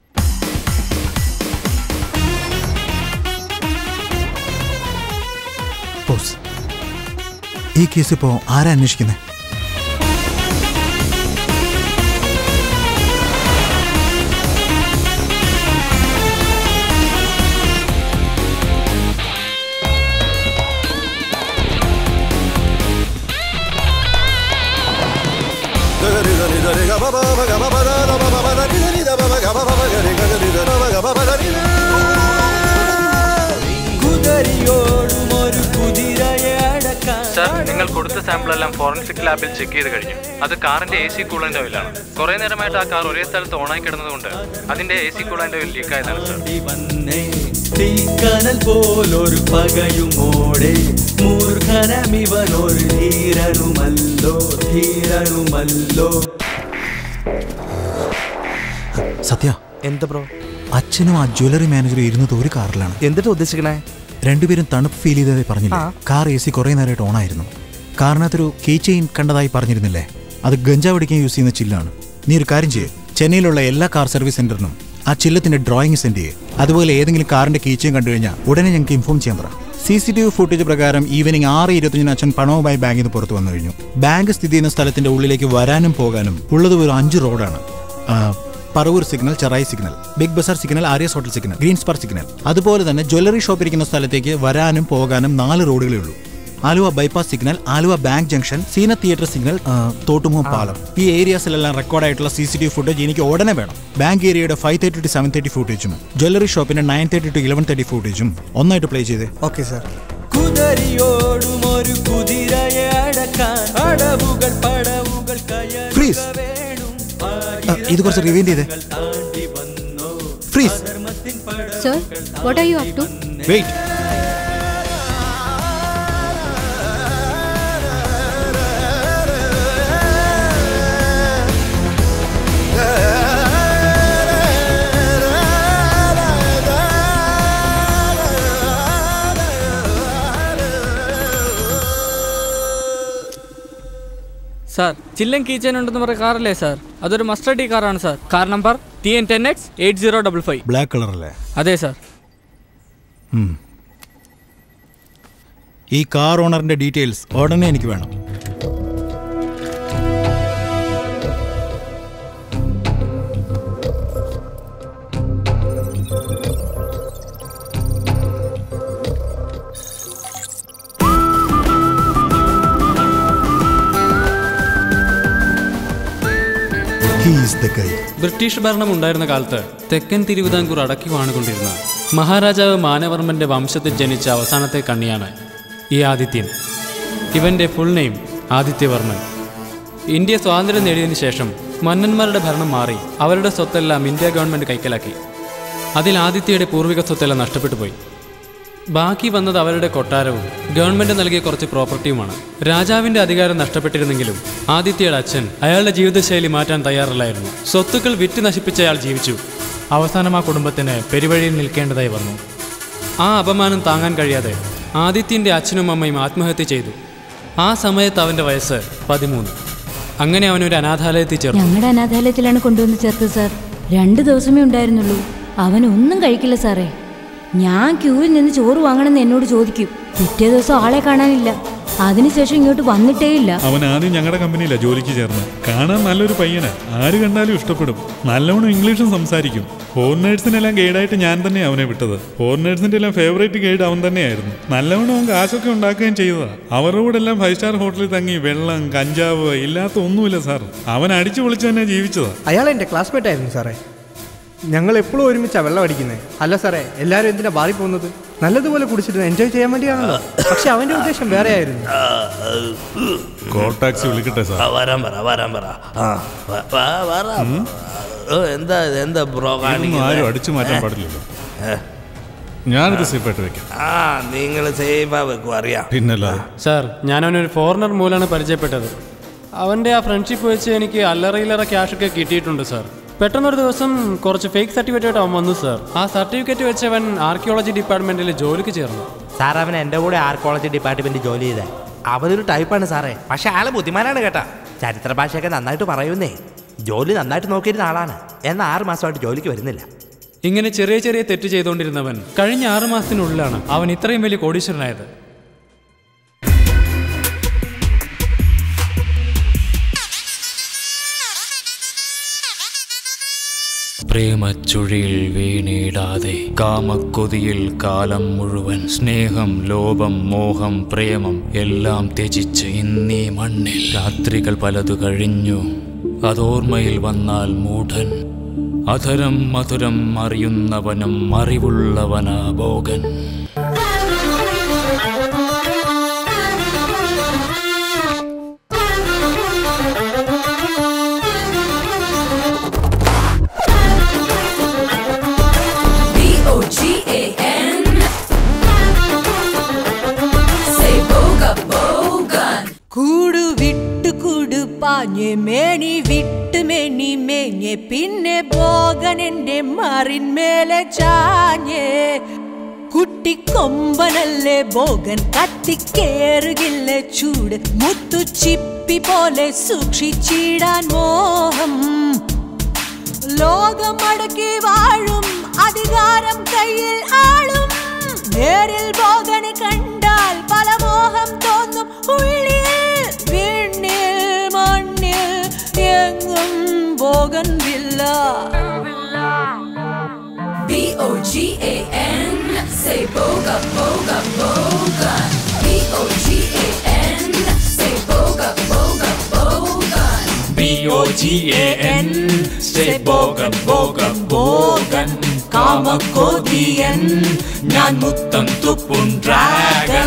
പോസ് ഈ കേസ് ഇപ്പോൾ ആരാ അന്വേഷിക്കുന്നത് ധരി ധരി ധരി കുതിരയോടും ഒരു കുതിരയെ അടക്കാൻ സാർ നിങ്ങൾ കൊടുത്ത സാമ്പിൾ എല്ലാം ഫോറൻസിക് ലാബിൽ ചെക്ക് ചെയ്ത് കഴിഞ്ഞു അത് കാറിന്റെ എ സി കൂളന്റ് ഓയിലാണ് കുറെ നേരമായിട്ട് ആ കാർ ഒരേ സ്ഥലത്ത് ഓണായി കിടന്നതുകൊണ്ട് അതിന്റെ A C coolant oil leak ആയതാണ് സാർ തീക്കനൽ പോലൊരു പകയുമോടെ മൂർഖനമിവനൊരു ധീരനുമല്ലോ ധീരനുമല്ലോ സത്യ എന്താ ബ്രോ അച്ഛനും ആ ജ്വല്ലറി മാനേജറും ഇരുന്നത് ഒരു കാറിലാണ് എന്നിട്ട് ഉദ്ദേശിക്കണേ രണ്ടുപേരും തണുപ്പ് ഫീൽ ചെയ്തതായി പറഞ്ഞില്ലേ കാർ എ സി കുറെ നേരമായിട്ട് ഓണായിരുന്നു കാറിനകത്തൊരു കീ ചെയിൻ കണ്ടതായി പറഞ്ഞിരുന്നില്ലേ അത് ഗഞ്ചാവ് അടിക്കാൻ യൂസ് ചെയ്യുന്ന ചില്ലാണ് നീ ഒരു കാര്യം ചെയ്യ് ചെന്നൈയിലുള്ള എല്ലാ കാർ സർവീസ് സെന്ററിനും ആ ചില്ലത്തിന്റെ ഡ്രോയിങ് സെൻഡ് ചെയ്യ് അതുപോലെ ഏതെങ്കിലും കാറിന്റെ കീ ചെയിൻ കണ്ടു കഴിഞ്ഞാൽ ഉടനെ ഞങ്ങൾക്ക് ഇൻഫോം ചെയ്യാൻ പറ C C T V footage പ്രകാരം ഈവനിങ് ആറ് ഇരുപത്തിയഞ്ചിന് അച്ഛൻ പണവുമായി ബാങ്കിൽ നിന്ന് പുറത്തു വന്നു കഴിഞ്ഞു ബാങ്ക് സ്ഥിതി ചെയ്യുന്ന സ്ഥലത്തിന്റെ ഉള്ളിലേക്ക് വരാനും പോകാനും ഉള്ളത് ഒരു അഞ്ച് റോഡാണ് ആ, Paravur signal Cherai signal Big Bazaar signal Aryas hotel signal green spar signal അതുപോലെ തന്നെ ജ്വല്ലറി ഷോപ്പ് ഇരിക്കുന്ന സ്ഥലത്തേക്ക് വരാനും പോകാനും നാല് റോഡുകളേ ഉള്ളൂ Aluva bypass signal Aluva bank junction Seena theatre signal ആ, തോട്ടുമുഖം പാലം ഈ ഏരിയാസിലെല്ലാം റെക്കോർഡായിട്ടുള്ള C C T V footage എനിക്ക് ഉടനെ വേണം ബാങ്ക് ഏരിയയുടെ five thirty to seven thirty ഫുട്ടേജും ജ്വല്ലറി ഷോപ്പിന്റെ nine thirty to eleven thirty ഫുട്ടേജും ഒന്നായിട്ട് പ്ലേ ചെയ്തേ ഓക്കെ സാർ കുതിരയോടും ഒരു കുതിരയെ അടക്കാൻ അടവുകൾ പടവുകൾ ഫ്രീസ് ഇത് കുറച്ച് റിവൈൻഡ് ചെയ്തേ freeze sir what are you up to wait sir ചില്ലൻ കീച്ചൻ ഉണ്ടെന്ന് പറഞ്ഞ കാറല്ലേ സാർ അതൊരു മസ്റ്റർ ഡി കാറാണ് sir car number T N ten X eight zero double five black colour അല്ലേ അതെ സാർ ഉം. ഈ കാർ ഓണറിന്റെ ഡീറ്റെയിൽസ് ഉടനെ എനിക്ക് വേണം He is the guy. British ഭരണം ഉണ്ടായിരുന്ന കാലത്ത് തെക്കൻ തിരുവിതാംകൂർ അടക്കി വാണുകൊണ്ടിരുന്ന മഹാരാജാവ് മാനവർമ്മന്റെ വംശത്തിൽ ജനിച്ച അവസാനത്തെ കണ്ണിയാണ് ഈ ആദിത്യൻ ഇവന്റെ ഫുൾ നെയിം ആദിത്യവർമ്മൻ ഇന്ത്യ സ്വാതന്ത്ര്യം നേടിയതിനു ശേഷം മന്നന്മാരുടെ ഭരണം മാറി അവരുടെ സ്വത്തെല്ലാം ഇന്ത്യ ഗവൺമെന്റ് കൈക്കലാക്കി അതിൽ ആദിത്യയുടെ പൂർവിക സ്വത്തെല്ലാം നഷ്ടപ്പെട്ടു പോയി ബാക്കി വന്നത് അവരുടെ കൊട്ടാരവും ഗവൺമെന്റ് നൽകിയ കുറച്ച് പ്രോപ്പർട്ടിയുമാണ് രാജാവിന്റെ അധികാരം നഷ്ടപ്പെട്ടിരുന്നെങ്കിലും ആദിത്യയുടെ അച്ഛൻ അയാളുടെ ജീവിതശൈലി മാറ്റാൻ തയ്യാറല്ലായിരുന്നു സ്വത്തുക്കൾ വിറ്റ് നശിപ്പിച്ച അയാൾ ജീവിച്ചു അവസാനം ആ കുടുംബത്തിന് പെരുവഴിയിൽ നിൽക്കേണ്ടതായി വന്നു ആ അപമാനം താങ്ങാൻ കഴിയാതെ ആദിത്യന്റെ അച്ഛനും അമ്മയും ആത്മഹത്യ ചെയ്തു ആ സമയത്ത് അവന്റെ വയസ്സ് പതിമൂന്ന് അങ്ങനെ അവനൊരു അനാഥാലയത്തിൽ ചേർന്നു ഞങ്ങളുടെ അനാഥാലയത്തിലാണ് കൊണ്ടുവന്ന് ചേർത്തത് സാർ രണ്ട് ദിവസമേ ഉണ്ടായിരുന്നുള്ളൂ അവൻ ഒന്നും കഴിക്കില്ല സാറേ ഞാൻ ക്യൂവിൽ നിന്ന് ചോറ് വാങ്ങണമെന്ന് എന്നോട് ചോദിക്കും പിറ്റേ ദിവസം ആളെ കാണാനില്ല അതിനുശേഷം ഇങ്ങോട്ട് വന്നിട്ടേയില്ല അവൻ ആദ്യം ഞങ്ങളുടെ കമ്പനിയിലാണ് ജോലിക്ക് ചേർന്ന് കാണാൻ നല്ലൊരു പയ്യനാ ആര് കണ്ടാലും ഇഷ്ടപ്പെടും നല്ലവണ്ണം ഇംഗ്ലീഷും സംസാരിക്കും ഫോറിനേഴ്സിനെല്ലാം ഗൈഡായിട്ട് ഞാൻ തന്നെ അവനെ വിട്ടത് ഫോറിനേഴ്സിന്റെ എല്ലാം ഫേവറേറ്റ് ഗൈഡ് അവൻ തന്നെയായിരുന്നു നല്ലവണ്ണം അവൻ കാശൊക്കെ ഉണ്ടാക്കുകയും ചെയ്തതാ അവരുടെ കൂടെ എല്ലാം ഫൈവ് സ്റ്റാർ ഹോട്ടലിൽ തങ്ങി വെള്ളം കഞ്ചാവ് ഇല്ലാത്ത ഒന്നുമില്ല സാർ അവൻ അടിച്ചു പൊളിച്ച് തന്നെ ജീവിച്ചതാ അയാൾ എൻ്റെ ക്ലാസ്മേറ്റ് ആയിരുന്നു സാറേ ഞങ്ങൾ എപ്പോഴും ഒരുമിച്ചാണ് വെള്ളം അടിക്കുന്നത് അല്ല സാറേ എല്ലാവരും എന്തിനാ ബാറി പോകുന്നത് നല്ലതുപോലെ കുടിച്ചിട്ട് എൻജോയ് ചെയ്യാൻ വേണ്ടിയാണല്ലോ പക്ഷെ അവന്റെ ഉദ്ദേശം വേറെ ആയിരുന്നു കോൾ ടാക്സി വിളിക്കട്ടെ സാർ വരാൻ പറ വരാൻ പറ ആ വ- വ- വരാം. ഓ, എന്താ ഇത്? എന്താ ബ്രോ ഇതൊന്നും ആരും കാണിക്കുന്നത് അടിച്ചു മാറ്റാൻ ഏ? പാടില്ലല്ലോ ഏ. ഞാനിത് സേഫായിട്ട് വെക്കാം ആ നിങ്ങൾ സേഫാ വെക്കും അറിയാം പിന്നല്ലാതെ സാർ ഞാൻ അവനൊരു ഫോറിനർ മൂലമാണ് പരിചയപ്പെട്ടത് അവൻ്റെ ആ ഫ്രണ്ട്ഷിപ്പ് വെച്ച് എനിക്ക് അല്ലറയിലറ ക്യാഷൊക്കെ കിട്ടിയിട്ടുണ്ട് സാർ പെട്ടെന്നൊരു ദിവസം കുറച്ച് ഫേക്ക് സർട്ടിഫിക്കറ്റ് അവൻ വന്നു സാർ ആ സർട്ടിഫിക്കറ്റ് വെച്ച് അവൻ ആർക്കിയോളജി ഡിപ്പാർട്ട്മെന്റിൽ ജോലിക്ക് ചേർന്നു സാർ അവൻ എൻ്റെ കൂടെ ആർക്കോളജി ഡിപ്പാർട്ട്മെന്റ് ജോലി ചെയ്തേ അവനൊരു ടൈപ്പാണ് സാറേ പക്ഷെ ആള് ബുദ്ധിമാനാണ് കേട്ടാ ചരിത്ര ഭാഷയൊക്കെ നന്നായിട്ട് പറയുന്നേ ജോലി നന്നായിട്ട് നോക്കിയിരുന്ന ആളാണ് എന്നാൽ ആറ് മാസമായിട്ട് ജോലിക്ക് വരുന്നില്ല ഇങ്ങനെ ചെറിയ ചെറിയ തെറ്റ് ചെയ്തുകൊണ്ടിരുന്നവൻ കഴിഞ്ഞ ആറു മാസത്തിനുള്ളിലാണ് അവൻ ഇത്രയും വലിയ കോടീശ്വരനായത് പ്രേമച്ചുഴിയിൽ വീണിടാതെ കാമക്കൊതിയിൽ കാലം മുഴുവൻ സ്നേഹം ലോപം മോഹം പ്രേമം എല്ലാം ത്യജിച്ച് ഇന്നീ മണ്ണിൽ രാത്രികൾ പലതു കഴിഞ്ഞു അതോർമ്മയിൽ വന്നാൽ മൂഢൻ അധരം മധുരം അറിയുന്നവനും അറിവുള്ളവനാ ഭോഗൻ B-O-G-A-N Say boga bogan കൂട് വിട്ട് കൂട് പാഞ്ഞെ മേനി വിട്ട് മേനി മേഞ്ഞെ പിന്നെ പോകൻ എന്റെ മാറിന്മേലെ ചാഞ്ഞേ കുട്ടിക്കൊമ്പനല്ലേ ബോഗൻ കത്തിക്കേറുകില്ല ചൂട് മുത്തു ചിപ്പി പോലെ സൂക്ഷിച്ചിടാൻ മോഹം ലോകം അടക്കി വാഴും അധികാരം കയ്യിൽ ആളും നേരിൽ ബോഗനെ കണ്ടാൽ പല മോഹം തോന്നും ഉള്ളിൽ വീണിൽ മണ്ണിൽ എങ്ങും bougainvillea B-O-G-A-N Say boga boga bogan B-O-G-A-N Say boga boga bogan B-O-G-A-N Say ഭോഗൻ ഭോഗൻ ഭോഗൻ കാമക്കോതിയൻ ഞാൻ മുത്തം തുപ്പും ഡ്രാഗൻ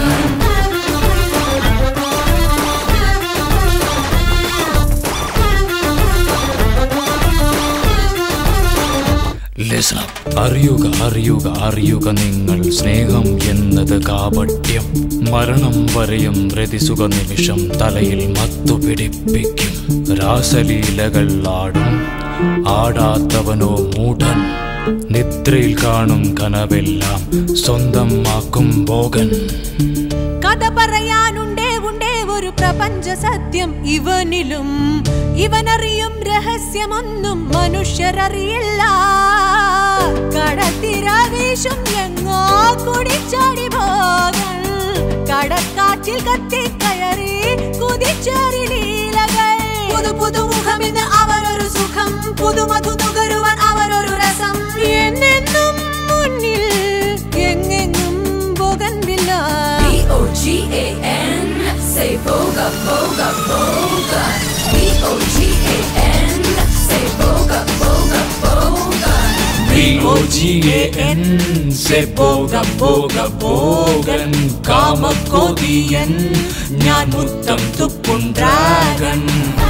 Listen up. അറിയുക അറിയുക അറിയുക നിങ്ങൾ സ്നേഹം എന്നത് കാപട്യം മരണം വരെയും രതിസുഖ നിമിഷം തലയിൽ മത്തു പിടിപ്പിക്കും രാസലീലകൾ ആടും ആടാത്തവനോ മൂഢൻ നിദ്രയിൽ കാണും കനവെല്ലാം സ്വന്തമാക്കും ഭോഗൻ കഥ പറയാനുണ്ടേ ഉണ്ടേ ഒരു പ്രപഞ്ച സത്യം ഇവനിലും ഇവനറിയും രഹസ്യമൊന്നും മനുഷ്യരറിയില്ല കടത്തിര വീശും എങ്ങോ കുടിച്ചാടി പോകൽ കടക്കാറ്റിൽ കത്തിക്കയറി കുതിച്ചേറി ലീലകൾ പുതു പുതു മുഖമിന്ന് അവരൊരു സുഖം പുതുമധു നുകരുവാൻ അവരൊരു രസം എന്നെന്നും മുന്നിൽ എങ്ങെങ്ങും പോകൻവില്ല B-O-G-A-N Say boga boga bogan B-O-G-A-N Say boga boga bogan B-O-G-A-N Say ഭോഗ ഭോഗ ഭോഗൻ കാമക്കോതിയൻ ഞാൻ മുത്തം തുപ്പും ഡ്രാഗൻ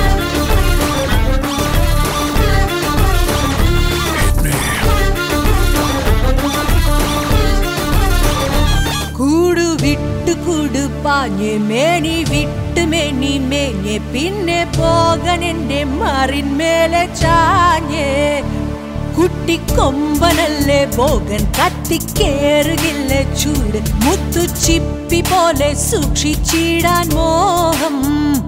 കൂട് വിട്ട് കൂട് പാഞ്ഞെ മേനി വിട്ട് മേനി മേഞ്ഞെ പിന്നെ പോകൻ എന്റെ മാറിന്മേലെ ചാഞ്ഞേ കുട്ടിക്കൊമ്പനല്ലേ പോകൻ കത്തിക്കേറുകില്ല ചൂട് മുത്തു ചിപ്പി പോലെ സൂക്ഷിച്ചിടാൻ മോഹം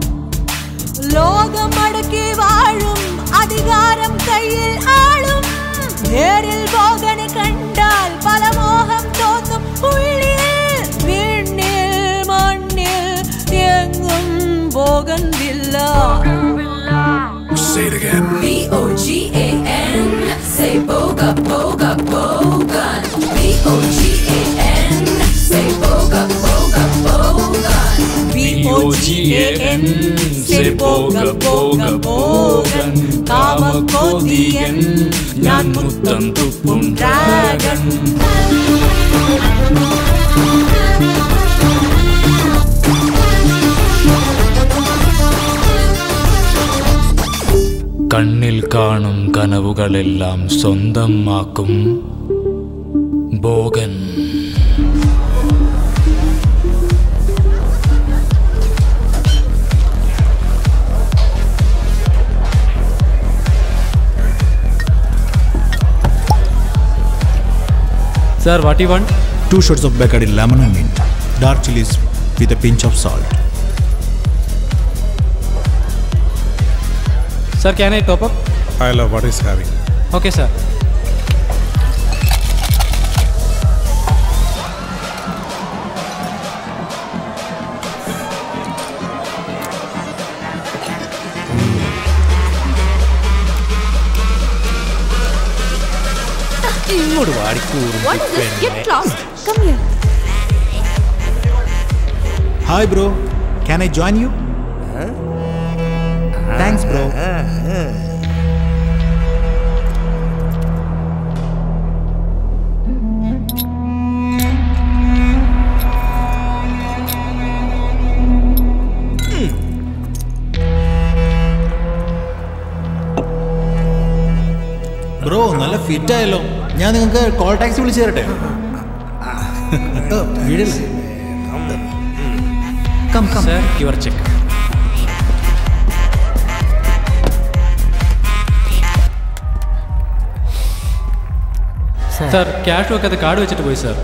ലോകം അടക്കി വാഴും അധികാരം കയ്യിൽ ആളും നേരിൽ പോകനെ കണ്ടാൽ പല മോഹം തോന്നും ഉള്ളിൽ വീണിൽ മണ്ണിൽ എങ്ങും bougainvillea Say it again. B-O-G-A-N Say boga boga bogan B-O-G-A-N Say boga boga bogan B-O-G-A-N Say ഭോഗ ഭോഗ ഭോഗൻ കാമക്കോതിയൻ ഞാൻ മുത്തം തുപ്പും ഡ്രാഗൻ കണ്ണിൽ കാണും കനവുകളെല്ലാം സ്വന്തമാക്കും ഭോഗൻ Sir, what you want? Two shots of Bacardi lemon and mint. Dark chilies with a pinch of salt. Sir, can I top up? I love what is having. Okay, sir. ഇങ്ങോട്ട് വാടിക്കൂറും What is this? Get lost. Come here. Hi, bro. Can I join you? Thanks, bro. Bro നല്ല fit ആയല്ലോ ഞാൻ നിങ്ങൾക്ക് call taxi വിളിച്ചു തരട്ടെ വീടല്ലേ come come sir your check sir cash വെക്കാതെ കാർഡ് വെച്ചിട്ട് പോയി sir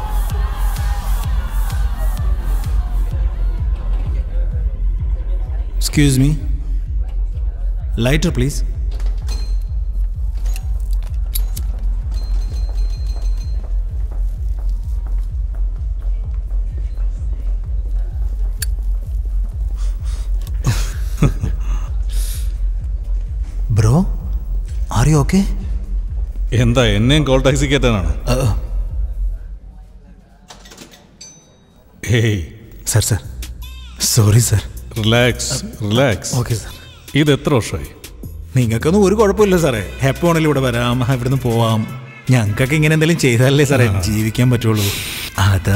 excuse me lighter please bro are you okay എന്താ എന്നെയും കോൾ ടാക്സി കയറ്റാനാണ് hey sir sir sorry sir relax relax okay sir ഇത് എത്ര വർഷമായി നിങ്ങൾക്കൊന്നും ഒരു കുഴപ്പമില്ല സാറേ എപ്പോ വേണേലും ഇവിടെ വരാം ഇവിടുന്ന് പോവാം ഞങ്ങൾക്കൊക്കെ ഇങ്ങനെ എന്തെങ്കിലും ചെയ്താലല്ലേ സാറേ ജീവിക്കാൻ പറ്റുള്ളൂ അതാ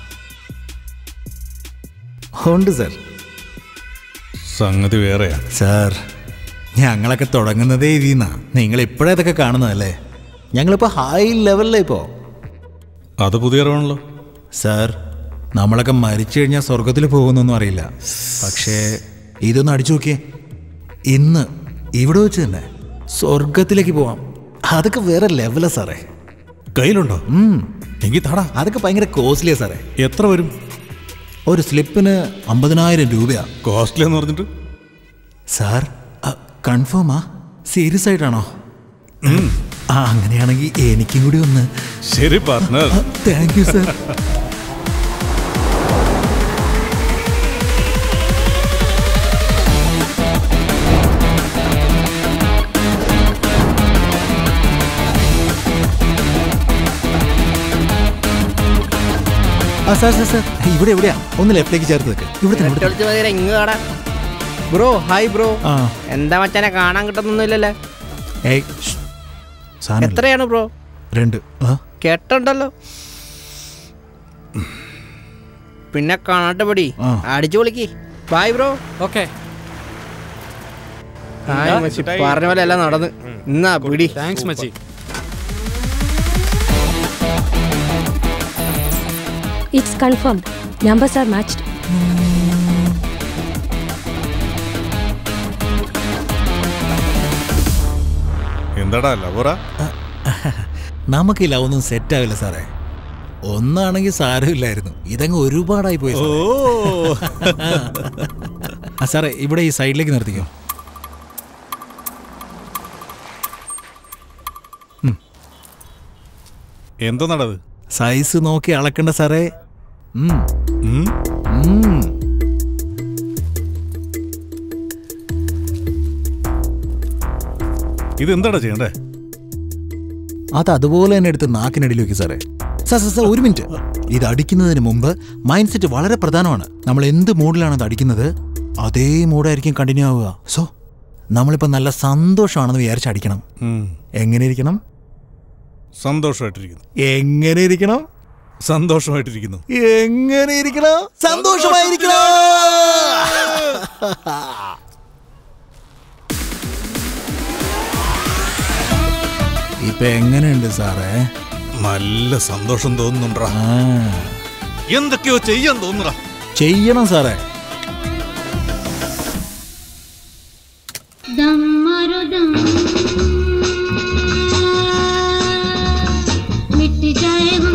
ഉണ്ട് സാർ സംഗതി വേറെയാ സാർ ഞങ്ങളൊക്കെ തുടങ്ങുന്നതേ ഇതിന്നാ നിങ്ങൾ ഇപ്പോഴേ ഇതൊക്കെ കാണുന്നതല്ലേ ഞങ്ങളിപ്പോ ഹൈ ലെവലിലേ ഇപ്പോ അത് പുതിയ അറിവാണല്ലോ സാർ നമ്മളൊക്കെ മരിച്ചു കഴിഞ്ഞാൽ സ്വർഗത്തിൽ പോകുന്നൊന്നും അറിയില്ല പക്ഷേ ഇതൊന്ന് അടിച്ചു നോക്കിയേ ഇന്ന് ഇവിടെ വെച്ച് തന്നെ സ്വർഗത്തിലേക്ക് പോവാം അതൊക്കെ വേറെ ലെവലാ സാറേ കയ്യിലുണ്ടോ എങ്കിൽ താടാ അതൊക്കെ ഭയങ്കര കോസ്റ്റ്ലിയാ സാറേ എത്ര വരും ഒരു സ്ലിപ്പിന് അമ്പതിനായിരം രൂപയാ കോസ്റ്റ്ലി എന്ന് പറഞ്ഞിട്ട് സാർ കൺഫേമാ സീരിയസ് ആയിട്ടാണോ ആ അങ്ങനെയാണെങ്കിൽ എനിക്കും കൂടി ഒന്ന് ശരി പാർട്ട്ണർ താങ്ക് യു സാർ ആ സാർ സാർ സാർ ഇവിടെ എവിടെയാ ഒന്ന് ലെഫ്റ്റിലേക്ക് ചേർത്ത് വെക്ക് ഇവിടെ തന്നെ ഇവിടെ തന്നെ. ഇങ്ങ് കാടാ ബ്രോ ഹായ് ബ്രോ ആ എന്താ മച്ചാനെ കാണാൻ കിട്ടുന്നൊന്നുമില്ലല്ലേ ഏയ് ഷ്. സാധനം ഇല്ല. എത്രയാണ് ബ്രോ രണ്ട് ആ കേട്ടുണ്ടല്ലോ പിന്നെ കാണാട്ടെ പടി ആ. അടിച്ചു വിളിക്ക് ബായ് ബ്രോ ഓക്കെ ഹായ് മച്ചി പറഞ്ഞ പോലെ എല്ലാം നടന്ന് എന്നാ പിടി താങ്ക്സ് മച്ചി it's confirm numbers are matched എന്താടാ ലവറ നമുക്ക് ഈ ലവ് ഒന്നും സെറ്റ് ആവില്ല സാറേ ഒന്നാണെങ്കിൽ സാരമില്ലായിരുന്നു ഇതങ്ങ് ഒരുപാടായി പോയി സാറേ. ആ സാറേ ഇവിടെ ഈ സൈഡിലേക്ക് നിർത്തിക്കോ എന്താ നടത് സൈസ് നോക്കി അളക്കണ്ട സാറേ ഉം. ഉം? ഉം. ഇത് എന്താടാ ചെയ്യണ്ടേ അത് അതുപോലെ തന്നെ എടുത്ത് നാക്കിനടിയിൽ വെക്കും സാറേ സാർ സാർ സാർ ഒരു മിനിറ്റ് ഇത് അടിക്കുന്നതിന് മുമ്പ് മൈൻഡ് സെറ്റ് വളരെ പ്രധാനമാണ് നമ്മൾ എന്ത് മൂഡിലാണ് അത് അടിക്കുന്നത് അതേ മൂഡായിരിക്കും കണ്ടിന്യൂ ആവുക സോ നമ്മളിപ്പോൾ നല്ല സന്തോഷമാണെന്ന് വിചാരിച്ച് അടിക്കണം ഉം. എങ്ങനെ ഇരിക്കണം സന്തോഷമായിട്ടിരിക്കുന്നു എങ്ങനെ ഇരിക്കണം സന്തോഷമായിട്ടിരിക്കുന്നു എങ്ങനെ ഇരിക്കണം സന്തോഷമായിരിക്കണം ഇപ്പൊ എങ്ങനെയുണ്ട് സാറേ നല്ല സന്തോഷം തോന്നുന്നുണ്ടാ ആ എന്തൊക്കെയോ ചെയ്യാൻ തോന്നുടാ ചെയ്യണം സാറേ दम मारो दम मिट जाए हम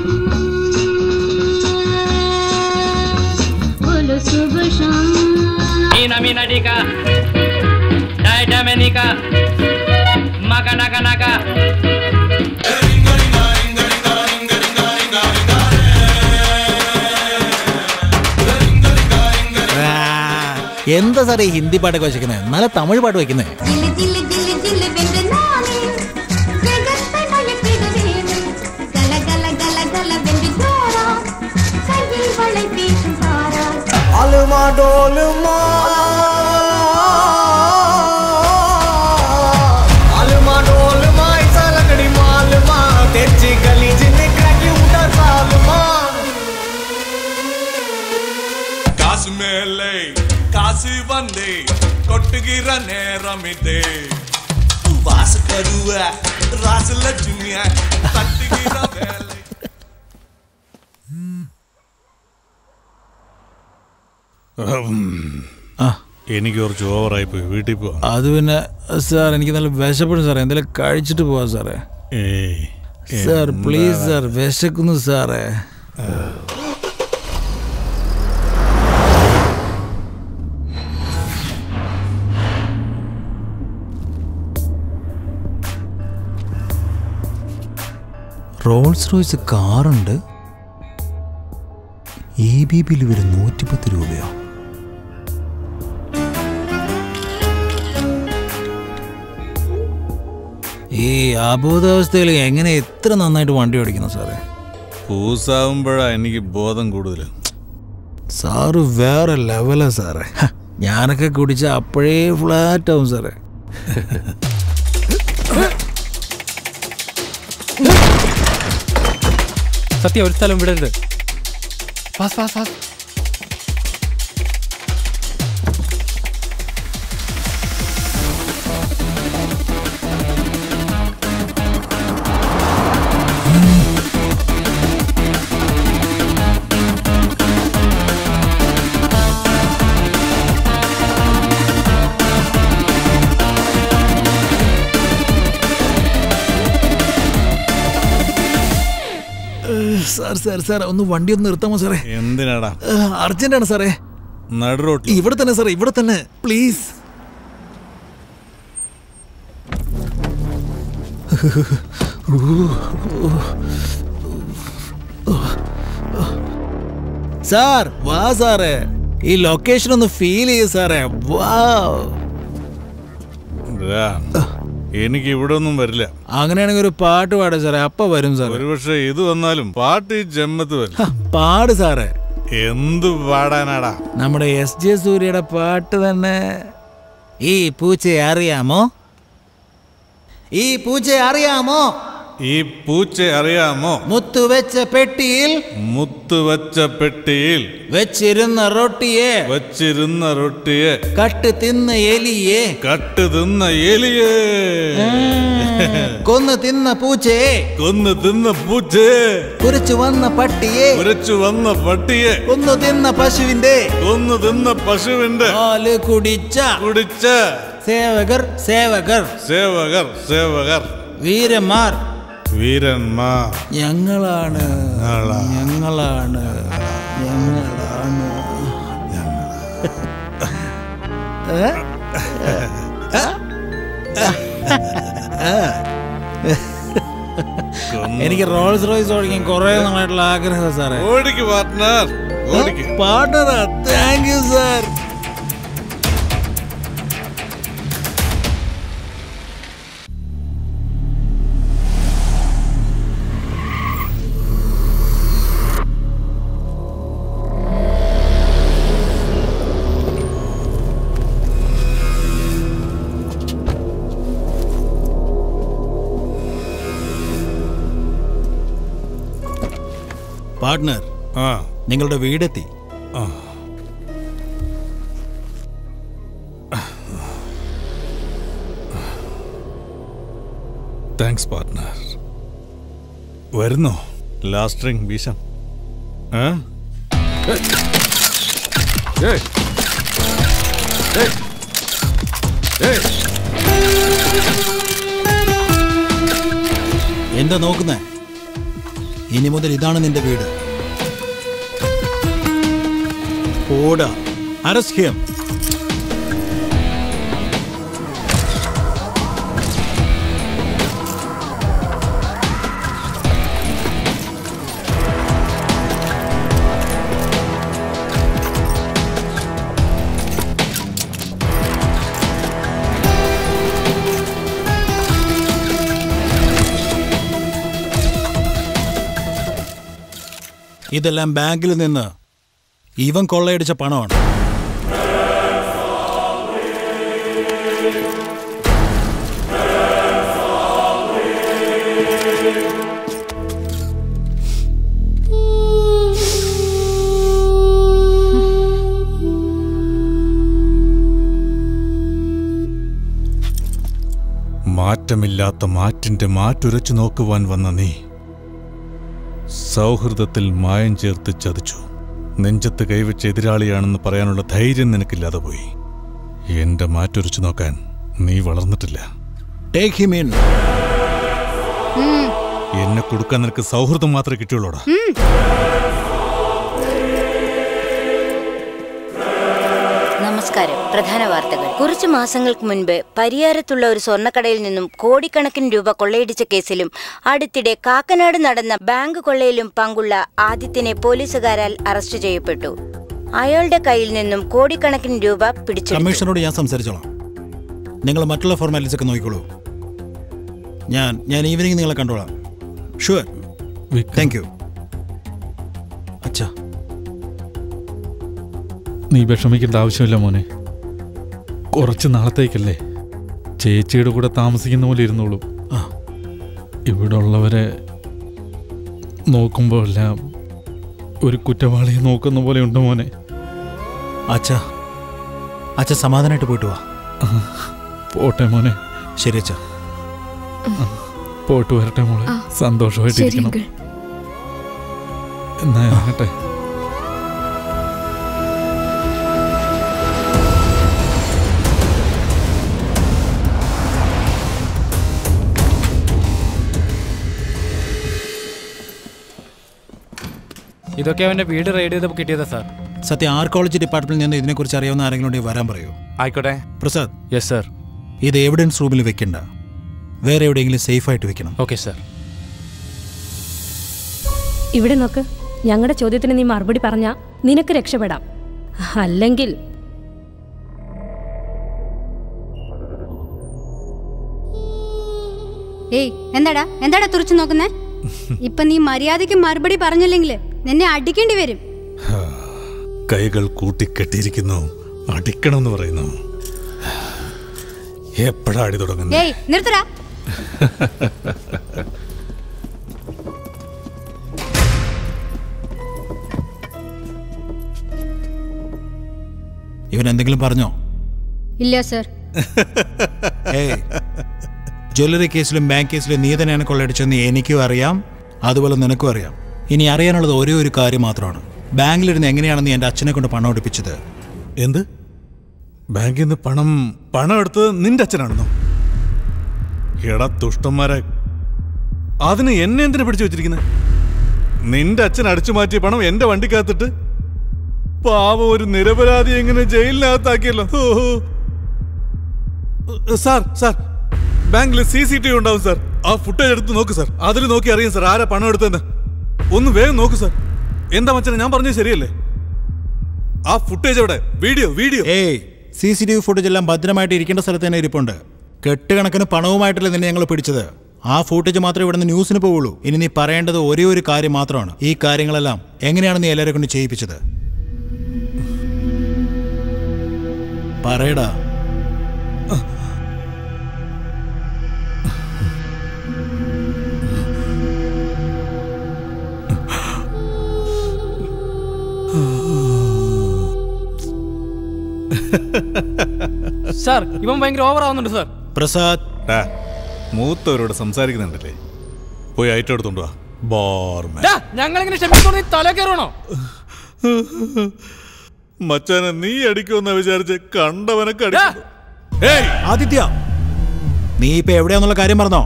बोलो सुबह शाम Mina mina dika Daida menika Maka naka naka എന്താ സാറേ ഈ ഹിന്ദി പാട്ടൊക്കെ വെച്ചിരിക്കുന്നത് നല്ല തമിഴ് പാട്ട് വെക്കുന്നേ दिल दिल दिल दिल बिंद नाने जगत पे मयकिद வேணும் கல கல கல கல வென்று ஜோரா கையில் வளை பேசும் சாரா அலுமா டோலுமா ராசலட்சுமியா தட்டுகிற வேலை എനിക്ക് കുറച്ച് ഓവറായി പോയി വീട്ടിൽ പോവാം അത് പിന്നെ സാർ എനിക്ക് നല്ല വിശപ്പെടും സാറേ എന്തെങ്കിലും കഴിച്ചിട്ട് പോവാം സാറേ ഏയ് സാർ പ്ലീസ് സാർ വിശക്കുന്നു സാറേ റോൾസ് റോയ്സ് കാറുണ്ട് എ ബി ബിയിൽ വരും നൂറ്റിപ്പത്ത് രൂപയോ ഈ അബോധാവസ്ഥയിൽ എങ്ങനെ എത്ര നന്നായിട്ട് വണ്ടി ഓടിക്കുന്നു സാറേ പൂസാവുമ്പോഴാ എനിക്ക് ബോധം കൂടുതൽ സാറ് വേറെ ലെവലാ സാറേ ഹ, ഞാനൊക്കെ കുടിച്ച അപ്പോഴേ ഫ്ലാറ്റ് ആവും സാറേ സത്യം ഒരു സ്ഥലം വിടരുത് fast fast fast sir sir sir ഒന്ന് വണ്ടി ഒന്ന് നിർത്താമോ സാറേ എന്തിനാടാ അർജന്റ് ആണ് സാറേ നടു റോട്ടിൽ ഇവിടെ തന്നെ സാറേ ഇവിടെ തന്നെ പ്ലീസ് സാർ വാ സാറേ ഈ ലൊക്കേഷൻ ഒന്ന് ഫീൽ ചെയ്യ സാറേ വാ ദാ, എനിക്ക് ഇവിടെ ഒന്നും വരില്ല അങ്ങനെയാണെങ്കിൽ ഒരു പാട്ട് പാടാം സാറേ അപ്പ വരും സാറേ ഒരുപക്ഷെ ഇത് വന്നാലും പാട്ട് ഈ ജമ്മത്ത് വരും പാട് സാറേ എന്ത് പാടാനാടാ നമ്മുടെ എസ് ജെ സൂര്യയുടെ പാട്ട് തന്നെ ഈ പൂച്ചയെ അറിയാമോ ഈ പൂച്ചയെ അറിയാമോ ഈ പൂച്ച അറിയാമോ മുത്തു വെച്ച പെട്ടിയിൽ മുത്ത് വച്ച പെട്ടിയിൽ വെച്ചിരുന്ന റൊട്ടിയെ വച്ചിരുന്ന റൊട്ടിയെ കട്ട് തിന്ന എലിയെ കട്ട് തിന്ന എലിയെ കൊന്നു തിന്ന പൂച്ചയെ കൊന്ന് തിന്ന പൂച്ചയെ കുറിച്ചു വന്ന പട്ടിയെ ഉരച്ചു വന്ന പട്ടിയെ കൊന്നു തിന്ന പശുവിന്റെ കൊന്നു തിന്ന പശുവിന്റെ പാല് കുടിച്ച കുടിച്ച സേവകർ സേവകർ സേവകർ സേവകർ വീരന്മാർ വീരന്മാർ ഞങ്ങളാണ് ഞങ്ങളാണ് ഞങ്ങളാണ് ഏ? എനിക്ക് റോൾസ് റോയ്സ് ഓടിക്കാൻ കുറെ നാളായിട്ടുള്ള ആഗ്രഹം സാറേ ഓടിക്ക് പാർട്ട്ണർ ഓടിക്ക് പാർട്ണറാ താങ്ക് യു സാർ പാർട്ട്ണർ ആ നിങ്ങളുടെ വീടെത്തി ആ താങ്ക്സ് പാർട്ട്ണർ വരുന്നോ ലാസ്റ്റ് റിംഗ് വീശം ആ ഏയ്. ഏയ്. ഏയ്. എന്താ നോക്കുന്നേ ഇനി മുതൽ ഇതാണ് നിന്റെ വീട് ഓടാ അരസ്യം ഇതെല്ലാം ബാങ്കിൽ നിന്ന് ഇവൻ കൊള്ളയടിച്ച പണമാണ് മാറ്റ മാറ്റമില്ലാത്ത മാറ്റിന്റെ മാറ്റുരച്ചു നോക്കുവാൻ വന്ന നീ സൗഹൃദത്തിൽ മായം ചേർത്ത് ചതിച്ചു നെഞ്ചത്ത് കൈവച്ച എതിരാളിയാണെന്ന് പറയാനുള്ള ധൈര്യം നിനക്കില്ലാതെ പോയി എന്റെ മാറ്റുരച്ചു നോക്കാൻ നീ വളർന്നിട്ടില്ല ടേക്ക് ഹിം ഇൻ എന്നെ കൊടുക്കാൻ നിനക്ക് സൗഹൃദം മാത്രമേ കിട്ടിയുള്ളൂടാ നമസ്കാരം പ്രധാന വാർത്തകൾ കുറച്ചു മാസങ്ങൾക്ക് മുൻപ് പരിയാരത്തുള്ള ഒരു സ്വർണ്ണക്കടയിൽ നിന്നും കോടിക്കണക്കിന് രൂപ കൊള്ളയടിച്ച കേസിലും അടുത്തിടെ കാക്കനാട് നടന്ന ബാങ്ക് കൊള്ളയിലും പങ്കുള്ള ആദിത്യനെ പോലീസുകാരാൽ അറസ്റ്റ് ചെയ്യപ്പെട്ടു അയാളുടെ കയ്യിൽ നിന്നും കോടിക്കണക്കിന് രൂപ പിടിച്ചെടുത്തു കമ്മീഷണറോട് ഞാൻ സംസാരിച്ചോളാം നിങ്ങൾ മറ്റുള്ള ഫോർമാലിറ്റീസ് ഒക്കെ നോക്കിക്കോളൂ ഞാൻ ഞാൻ ഈവനിങ് നിങ്ങളെ കണ്ടോളാം ഷുവർ താങ്ക് യു അച്ഛാ നീ വിഷമിക്കേണ്ട ആവശ്യമില്ല മോനെ കുറച്ച് നാളത്തേക്കല്ലേ ചേച്ചിയുടെ കൂടെ താമസിക്കുന്ന പോലെ ഇരുന്നോളൂ ഇവിടെ ഉള്ളവരെ നോക്കുമ്പോൾ എല്ലാം ഒരു കുറ്റവാളിയെ നോക്കുന്ന പോലെ ഉണ്ട് മോനെ അച്ഛാ അച്ഛ സമാധാനമായിട്ട് പോയിട്ട് വാ പോട്ടെ മോനെ ശരി അച്ഛാ പോയിട്ട് വരട്ടെ മോളെ ആ, സന്തോഷമായിട്ടിരിക്കണം ശരി, എന്നാ ഇറങ്ങട്ടെ ഇതൊക്കെ അവന്റെ വീട് റെയ്ഡ് ചെയ്തപ്പോൾ കിട്ടിയതാ സാർ സത്യം ആർക്കോളജി ഡിപ്പാർട്ട്മെന്റിൽ നിന്ന് ഇതിനെക്കുറിച്ച് അറിയാവുന്ന ആരെങ്കിലും ഉണ്ടെങ്കിൽ വരാൻ പറയൂ ആയിക്കോട്ടെ പ്രസാദ് യെസ് സർ ഇത് എവിഡൻസ് റൂമിൽ വെക്കണ്ട വേറെ എവിടെയെങ്കിലും സേഫ് ആയിട്ട് വെക്കണം ഓക്കെ സർ ഇവിടെ നോക്ക് ഞങ്ങളുടെ ചോദ്യത്തിന് നീ മറുപടി പറഞ്ഞാ നിനക്ക് രക്ഷപ്പെടാം അല്ലെങ്കിൽ ഏയ് എന്താടാ എന്താടാ തുറച്ചു നോക്കുന്നേ ഇപ്പൊ നീ മര്യാദയ്ക്ക് മറുപടി പറഞ്ഞില്ലെങ്കിൽ നിന്നെ അടിക്കേണ്ടി വരും കൈകൾ കൂട്ടിക്കെട്ടിയിരിക്കുന്നു അടിക്കണമെന്ന് പറയുന്നു എപ്പോഴാ അടി തുടങ്ങുന്നത് ഏയ് നിർത്തടാ ഇവൻ എന്തെങ്കിലും പറഞ്ഞോ ഇല്ല സർ ഏയ് ജ്വല്ലറി കേസിലും ബാങ്ക് കേസിലും നീ തന്നെയാണ് കൊള്ളയടിച്ചതെന്ന് എനിക്കും അറിയാം അതുപോലെ നിനക്കും അറിയാം ഇനി അറിയാനുള്ളത് ഒരേ ഒരു കാര്യം മാത്രമാണ് ബാങ്കിലിരുന്ന് എങ്ങനെയാണ് നീ എൻ്റെ അച്ഛനെ കൊണ്ട് പണം ഒടിപ്പിച്ചത് എന്ത് ബാങ്കിൽ നിന്ന് പണം പണം എടുത്തത് നിന്റെ അച്ഛനാണെന്നോ എടാ തുഷ്ടന്മാരെ അതിന് എന്നെ എന്തിനാ പിടിച്ചു വെച്ചിരിക്കുന്നത് നിന്റെ അച്ഛൻ അടിച്ചു മാറ്റിയ പണം എന്റെ വണ്ടിക്കകത്തിട്ട് പാവം ഒരു നിരപരാധി എങ്ങനെ ജയിലിനകത്താക്കിയല്ലോ ഓ, ഓ. സാർ സാർ ബാങ്കിൽ സി സി ടി വി ഉണ്ടാവും സാർ ആ ഫുട്ടേജ് എടുത്ത് നോക്ക് സാർ അതിൽ നോക്കി അറിയാം സാർ ആരാ പണം എടുത്തതെന്ന് ഒന്ന് വേഗം നോക്ക് സാർ എന്താ മച്ചനെ ഞാൻ പറഞ്ഞത് ശരിയല്ലേ ആ ഫുട്ടേജ് എവിടെ വീഡിയോ വീഡിയോ ഏയ് C C T V footage എല്ലാം ഭദ്രമായിട്ട് ഇരിക്കേണ്ട സ്ഥലത്ത് തന്നെ ഇരിപ്പുണ്ട് കെട്ടുകണക്കിന് പണവുമായിട്ടല്ലേ നിന്നെ ഞങ്ങൾ പിടിച്ചത് ആ ഫുട്ടേജ് മാത്രമേ ഇവിടുന്ന് ന്യൂസിന് പോവുള്ളൂ ഇനി നീ പറയേണ്ടത് ഒരേ ഒരു കാര്യം മാത്രമാണ് ഈ കാര്യങ്ങളെല്ലാം എങ്ങനെയാണ് നീ എല്ലാവരെ കൊണ്ട് ചെയ്യിപ്പിച്ചത് പറയടാ സാർ ഇവൻ ഭയങ്കര ഓവർ ആവുന്നുണ്ട് സാർ പ്രസാദ് മൂത്തവരോട് സംസാരിക്കുന്നുണ്ടല്ലേ പോയി ഐറ്റം എടുത്തോണ്ട് വാ ബോർമാൻ ഞങ്ങളിങ്ങനെ ക്ഷമിച്ചോണ്ട് നീ തല കയറണോ മച്ചാനെ നീ അടിക്കുമെന്ന വിചാരിച്ച് കണ്ടവനൊക്കെ അടിക്കുന്നു ആദിത്യ നീ ഇപ്പൊ എവിടെയാന്നുള്ള കാര്യം പറഞ്ഞോ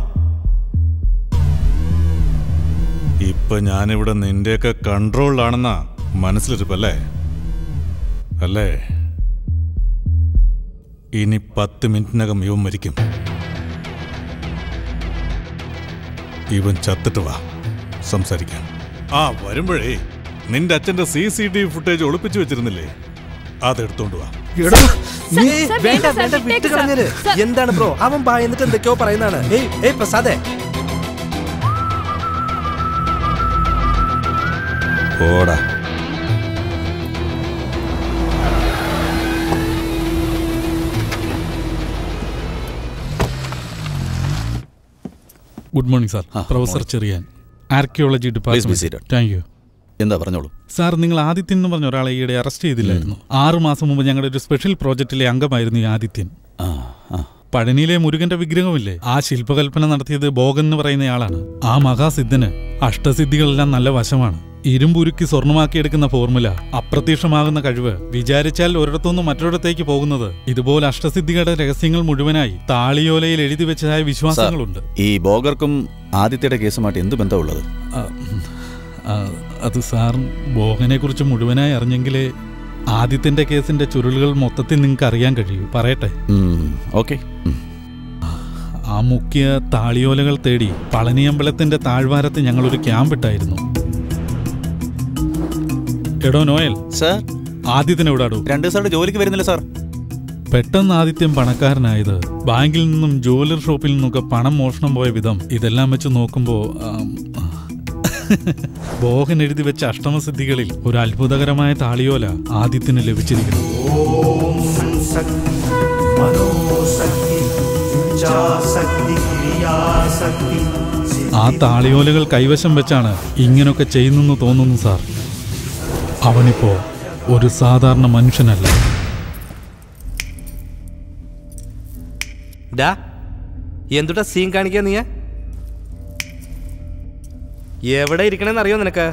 ഇപ്പൊ ഞാനിവിടെ നിന്റെയൊക്കെ കൺട്രോളിലാണെന്നാ മനസ്സിലിരിപ്പല്ലേ അല്ലേ ഇനി പത്ത് മിനിറ്റിനകം ഇവൻ മരിക്കും ഇവൻ ചത്തിട്ട് വാ സംസാരിക്കാം ആ വരുമ്പോഴേ നിന്റെ അച്ഛന്റെ C C T V footage ഒളിപ്പിച്ചു വെച്ചിരുന്നില്ലേ അതെടുത്തോണ്ട് വാ നീ വേണ്ട വേണ്ട വിട്ട് കളഞ്ഞത് എന്താണ് ബ്രോ അവൻ ഭയന്നിട്ട് എന്തൊക്കെയോ പറയുന്നതാണ് ഏയ് ഏയ് പ്രസാദേ ഓടാ ഗുഡ് മോർണിംഗ് സാർ ആ, professor morning. Cherian archaeology Please be department seated. Thank you എന്താ പറഞ്ഞോളൂ സാർ നിങ്ങൾ ആദിത്യൻ എന്ന് പറഞ്ഞ ഒരാളെ ഈയിടെ അറസ്റ്റ് ചെയ്തില്ലായിരുന്നു ആറു മാസം മുമ്പ് ഞങ്ങളുടെ ഒരു സ്പെഷ്യൽ പ്രോജക്റ്റിലെ അംഗമായിരുന്നു ഈ ആദിത്യൻ പഴനിയിലെ മുരുകന്റെ വിഗ്രഹമില്ലേ ആ ശില്പകൽപ്പന നടത്തിയത് ബോഗൻ എന്ന് പറയുന്നയാളാണ് ആ മഹാസിദ്ധന് അഷ്ടസിദ്ധികളെല്ലാം നല്ല വശമാണ് ഇരുമ്പുരുക്കി സ്വർണമാക്കിയെടുക്കുന്ന ഫോർമുല അപ്രത്യക്ഷമാകുന്ന കഴിവ് വിചാരിച്ചാൽ ഒരിടത്തുനിന്ന് മറ്റൊരിടത്തേക്ക് പോകുന്നത് ഇതുപോലെ അഷ്ടസിദ്ധികളുടെ രഹസ്യങ്ങൾ മുഴുവനായി താളിയോലയിൽ എഴുതി വെച്ചതായ വിശ്വാസങ്ങളുണ്ട് ഈ ബോഗർക്കും ആദിത്യയുടെ കേസുമായിട്ട് എന്ത് ബന്ധമുള്ളത് ആ, ആ, അത് സാർ ബോഗനെ കുറിച്ച് മുഴുവനായി അറിഞ്ഞെങ്കിലേ ആദിത്യന്റെ കേസിന്റെ ചുരുളുകൾ മൊത്തത്തിൽ നിങ്ങൾക്ക് അറിയാൻ കഴിയൂ പറയട്ടെ ഓക്കെ ആ മുഖ്യ താളിയോലകൾ തേടി പളനിയമ്പലത്തിന്റെ താഴ്വാരത്ത് ഞങ്ങളൊരു ക്യാമ്പ് ഇട്ടായിരുന്നു എടോ നോയൽ സാർ ആദിത്യനെ എവിടാടോ രണ്ടു ദിവസമായിട്ട് ജോലിക്ക് വരുന്നില്ല സാർ പെട്ടെന്ന് ആദിത്യം പണക്കാരനായത് ബാങ്കിൽ നിന്നും ജുവലർ ഷോപ്പിൽ നിന്നൊക്കെ പണം മോഷണം പോയ വിധം ഇതെല്ലാം വെച്ച് നോക്കുമ്പോ ആം, ബോഹൻ എഴുതി വെച്ച അഷ്ടമസിദ്ധികളിൽ ഒരു അത്ഭുതകരമായ താളിയോല ആദിത്യന് ലഭിച്ചിരിക്കുന്നു ഓം സംസക്തി മനോസക്തി ഇച്ഛാസക്തി ക്രിയാസക്തി ആ താളിയോലകൾ കൈവശം വെച്ചാണ് ഇങ്ങനൊക്കെ ചെയ്യുന്നെന്ന് തോന്നുന്നു സാർ അവനിപ്പോ ഒരു സാധാരണ മനുഷ്യനല്ല ഡാ എന്തുട്ടാ സീൻ കാണിക്കാ നീ എവിടെ ഇരിക്കണെന്ന് അറിയോ നിനക്ക്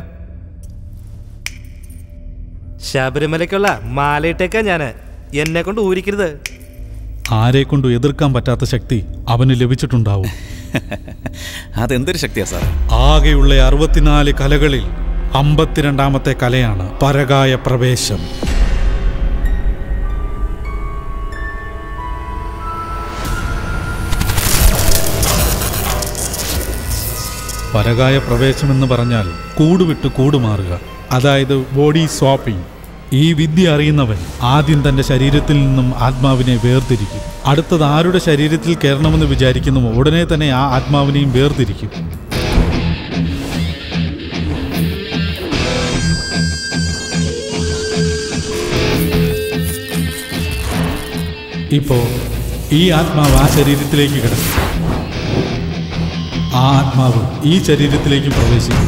ശബരിമലയ്ക്കുള്ള മാലയിട്ടേക്കാ ഞാന് എന്നെ കൊണ്ട് ഊരിക്കരുത് ആരെ കൊണ്ടും എതിർക്കാൻ പറ്റാത്ത ശക്തി അവന് ലഭിച്ചിട്ടുണ്ടാവും അതെന്തൊരു ശക്തിയാ സാർ ആകെയുള്ള അറുപത്തിനാല് കലകളിൽ അമ്പത്തിരണ്ടാമത്തെ കലയാണ് പരകായ പ്രവേശം പരകായ പ്രവേശം എന്ന് പറഞ്ഞാൽ കൂടുവിട്ട് കൂടുമാറുക അതായത് ബോഡി സ്വാപ്പിംഗ് ഈ വിദ്യ അറിയുന്നവൻ ആദ്യം തന്റെ ശരീരത്തിൽ നിന്നും ആത്മാവിനെ വേർതിരിക്കും അടുത്തത് ആരുടെ ശരീരത്തിൽ കയറണമെന്ന് വിചാരിക്കുന്നുവോ ഉടനെ തന്നെ ആ ആത്മാവിനെയും വേർതിരിക്കും ഇപ്പോ ഈ ആത്മാവ് ആ ശരീരത്തിലേക്ക് കിടക്കും ആ ആത്മാവ് ഈ ശരീരത്തിലേക്ക് പ്രവേശിക്കും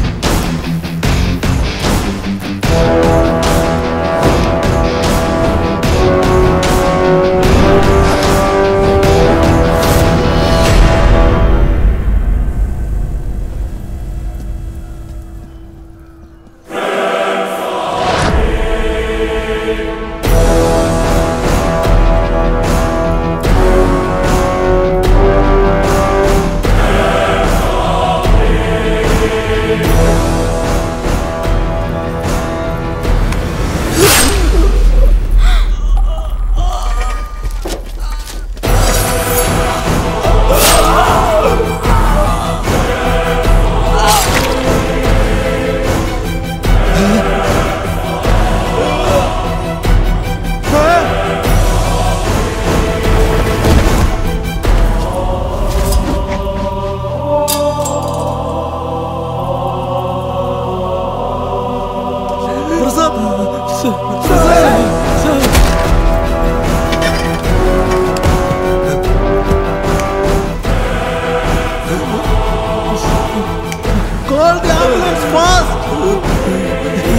Call the ambulance fast!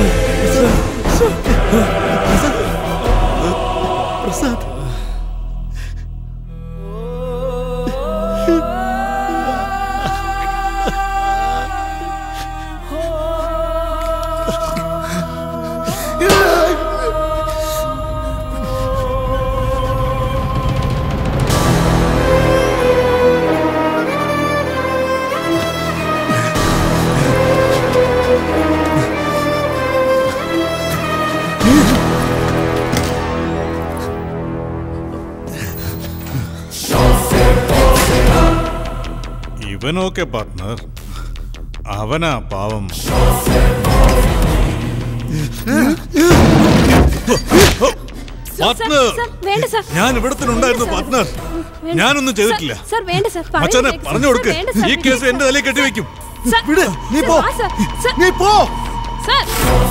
Prasad ഇവനോക്കെ പാർട്ട്ണർ അവനാ പാവം പാർട്ട്ണർ സർ, വേണ്ട സർ ഞാൻ ഇവിടെ തന്നെ ഉണ്ടായിരുന്നു പാർട്ട്ണർ വേണ്ട. ഞാനൊന്നും ചെയ്തിട്ടില്ല സർ വേണ്ട സർ മച്ചാനെ പറയുന്നത് പറഞ്ഞു കൊടുക്ക് സർ, വേണ്ട സർ, ഈ കേസ് please. എന്റെ തലയിൽ കെട്ടിവെക്കും സർ, വിട് നീ സർ, പോ വാ സർ, സർ. നീ പോ സർ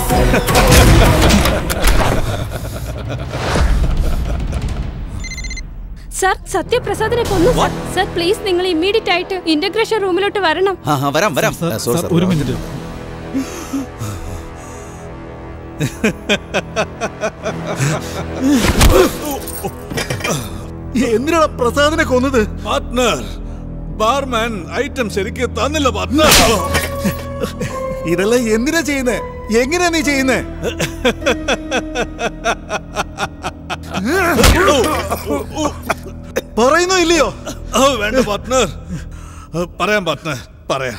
സർ സത്യപ്രസാദിനെ കൊന്നു സർ സർ പ്ലീസ് നിങ്ങൾ ഇമ്മീഡിയറ്റ് ആയിട്ട് ഇന്റഗ്രേഷൻ റൂമിലോട്ട് വരണം ആ ആ, വരാം വരാം സർ, ആ, sorry, സർ, sir. ഒരു മിനിറ്റ് എന്തിനാണ് പ്രസാദിനെ കൊന്നത് പാർട്ട്ണർ ബാർമാൻ ഐറ്റം ശരിക്ക് തന്നില്ല പാർട്ട്ണർ ഇതെല്ലാം എന്തിനാ ചെയ്യുന്നേ എങ്ങനെയാ നീ ചെയ്യുന്നേ പറയുന്നോ ഇല്ലയോ ഓ വേണ്ട പാർട്ട്ണർ പറയാം പാർട്ട്ണർ പറയാം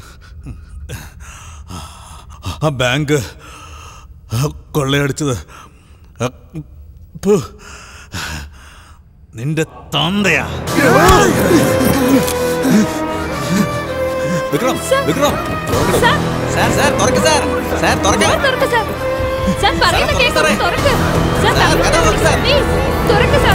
ആ ബാങ്ക് കൊള്ളയടിച്ചത് ഫു, നിന്റെ തന്തയാ വിക്രം വിക്രം സാർ സാർ തുറക്ക് സാർ സാർ തുറക്ക് തുറക്ക് സാർ സാർ പറയുന്ന കേൾക്കാം തുറക്ക് സാർ സാർ, കഥ തുറക്ക് സാർ. പ്ലീസ് തുറക്ക് സാർ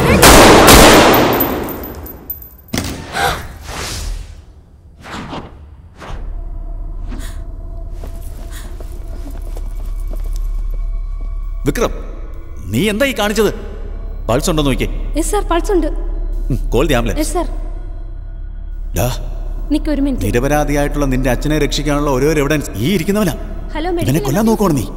വിക്രം നീ എന്താ ഈ കാണിച്ചത് പൾസ് ഉണ്ടോ നോക്കിയേ യെസ് സാർ പൾസ് ഉണ്ട് call the ambulance yes sir ഡാ നിക്ക് ഒരു മിനിറ്റ് നിരപരാധിയായിട്ടുള്ള നിന്റെ അച്ഛനെ രക്ഷിക്കാനുള്ള ഓരോ എവിഡൻസ് ഈ ഇരിക്കുന്നവനാ ഹലോ ഇവനെ മെഡിക്കൽ കൊല്ലാൻ നോക്കുവാണ് നീ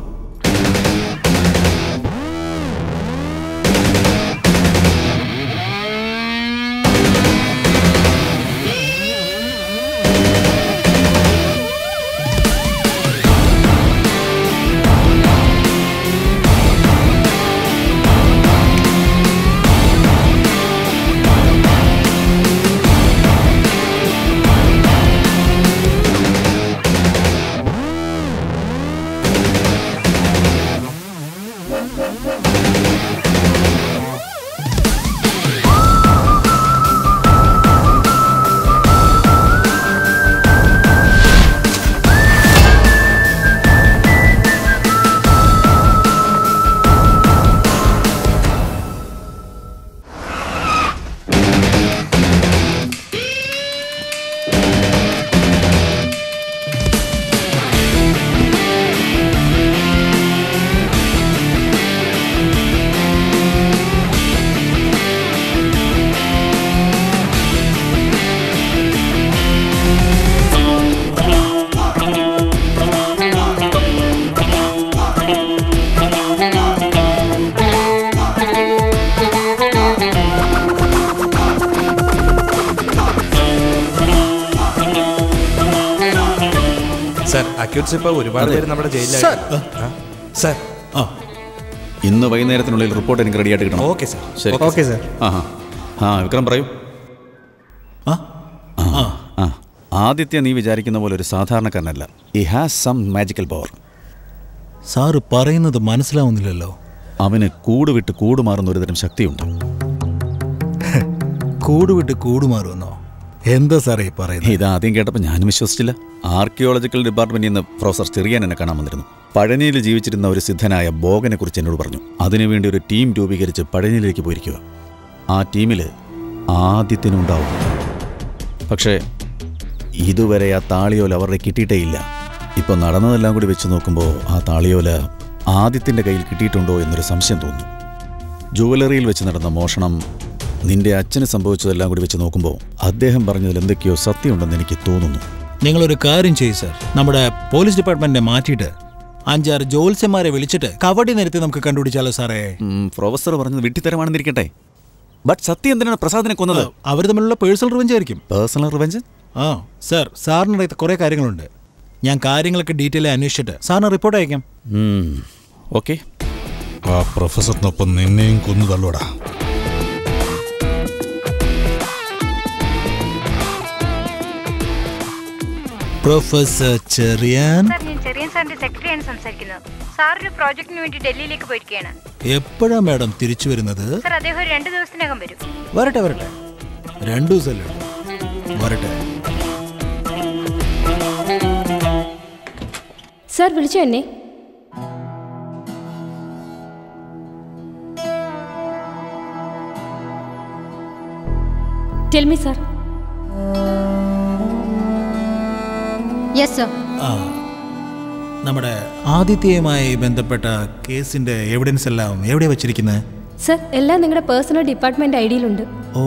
സർ അക്യൂട്ട്സ് ഇപ്പോൾ ഒരുപാട് അതെ. പേര് നമ്മുടെ ജയിലിലാണ് സർ. സർ ആ ഇന്ന് വൈകുന്നേരത്തിനുള്ളിൽ റിപ്പോർട്ട് എനിക്ക് റെഡിയായിട്ട് കിട്ടണം ഓക്കെ സർ. ശരി ഓക്കെ സർ. ആഹാ ആ വിക്രം പറയൂ ആ ആ ആദിത്യ നീ വിചാരിക്കുന്ന പോലെ ഒരു സാധാരണക്കാരനല്ല ഈ has some magical power sir പറയുന്നത് മനസ്സിലാവുന്നില്ലല്ലോ അവന് കൂട് വിട്ട് കൂട് മാറുന്ന ഒരുതരം ശക്തിയുണ്ട് കൂട് വിട്ട് കൂടുമാറുമെന്നോ എന്താ സാറേ ഈ പറയുന്നത് ഇത് ആദ്യം കേട്ടപ്പോൾ ഞാനും വിശ്വസിച്ചില്ല ആർക്കിയോളജിക്കൽ ഡിപ്പാർട്ട്മെന്റിൽ നിന്ന് പ്രൊഫസർ ചെറിയാൻ എന്നെ കാണാൻ വന്നിരുന്നു പഴനിയിൽ ജീവിച്ചിരുന്ന ഒരു സിദ്ധനായ ബോഗനെ കുറിച്ച് എന്നോട് പറഞ്ഞു അതിനുവേണ്ടി ഒരു ടീം രൂപീകരിച്ച് പഴനിയിലേക്ക് പോയിരിക്കുക ആ ടീമിൽ ആദ്യത്തിനുണ്ടാവും പക്ഷേ ഇതുവരെ ആ താളിയോല അവരുടെ കിട്ടിയിട്ടേ ഇല്ല ഇപ്പൊ നടന്നതെല്ലാം കൂടി വെച്ച് നോക്കുമ്പോൾ ആ താളിയോല ആദ്യത്തിന്റെ കയ്യിൽ കിട്ടിയിട്ടുണ്ടോ എന്നൊരു സംശയം തോന്നുന്നു ജുവലറിയിൽ വെച്ച് നടന്ന മോഷണം നിന്റെ അച്ഛന് സംഭവിച്ചതെല്ലാം കൂടി വെച്ച് നോക്കുമ്പോൾ അദ്ദേഹം പറഞ്ഞതിൽ എന്തൊക്കെയോ സത്യമുണ്ടെന്ന് എനിക്ക് തോന്നുന്നു നിങ്ങളൊരു കാര്യം ചെയ്യ് സാർ നമ്മുടെ പോലീസ് ഡിപ്പാർട്ട്മെന്റിനെ മാറ്റിയിട്ട് അഞ്ചാറ് ജോത്സ്യന്മാരെ വിളിച്ചിട്ട് കവടി നിരത്തി നമുക്ക് കണ്ടുപിടിച്ചാലോ സാറേ ഉം, പ്രൊഫസർ പറഞ്ഞത് വിട്ടിത്തരമാണെന്നിരിക്കട്ടെ ബട്ട് സത്യം എന്തിനാണ് പ്രസാദിനെ കൊന്നത് അവർ തമ്മിലുള്ള പേഴ്സണൽ റിവഞ്ച് ആയിരിക്കും പേഴ്സണൽ റിവഞ്ച് ആ സാർ സാറിനറിയാത്ത കുറേ കാര്യങ്ങളുണ്ട് ഞാൻ കാര്യങ്ങളൊക്കെ ഡീറ്റെയിൽ അന്വേഷിച്ചിട്ട് സാറിന് റിപ്പോർട്ട് അയക്കാം ഓക്കെ ആ പ്രൊഫസറിനൊപ്പം നിന്നെയും കൊന്നു തള്ളൂടാ പ്രൊഫസർ ചെറിയാൻ സാർ ഞാൻ ചെറിയൻ സാറിന്റെ സെക്രട്ടറിയാണ് സംസാരിക്കുന്നത് സാർ ഒരു പ്രോജക്റ്റിന് വേണ്ടി ഡൽഹിയിലേക്ക് പോയിരിക്കുകയാണ് എപ്പോഴാ മാഡം തിരിച്ചു വരുന്നത് സാർ അദ്ദേഹം ഒരു രണ്ട് ദിവസത്തിനകം വരും വരട്ടെ വരട്ടെ രണ്ടു ദിവസമല്ലേ ഉള്ളൂ. വരട്ടെ സാർ വിളിച്ചോ എന്നെ tell me sir yes sir ആ നമ്മുടെ ആദിത്യയുമായി ബന്ധപ്പെട്ട കേസിന്റെ എവിഡൻസ് എല്ലാം എവിടെയാ വെച്ചിരിക്കുന്നത് സർ എല്ലാം നിങ്ങളുടെ പേഴ്സണൽ ഡിപ്പാർട്ട്മെന്റ് ഐ ഡിയിലുണ്ട് ഓ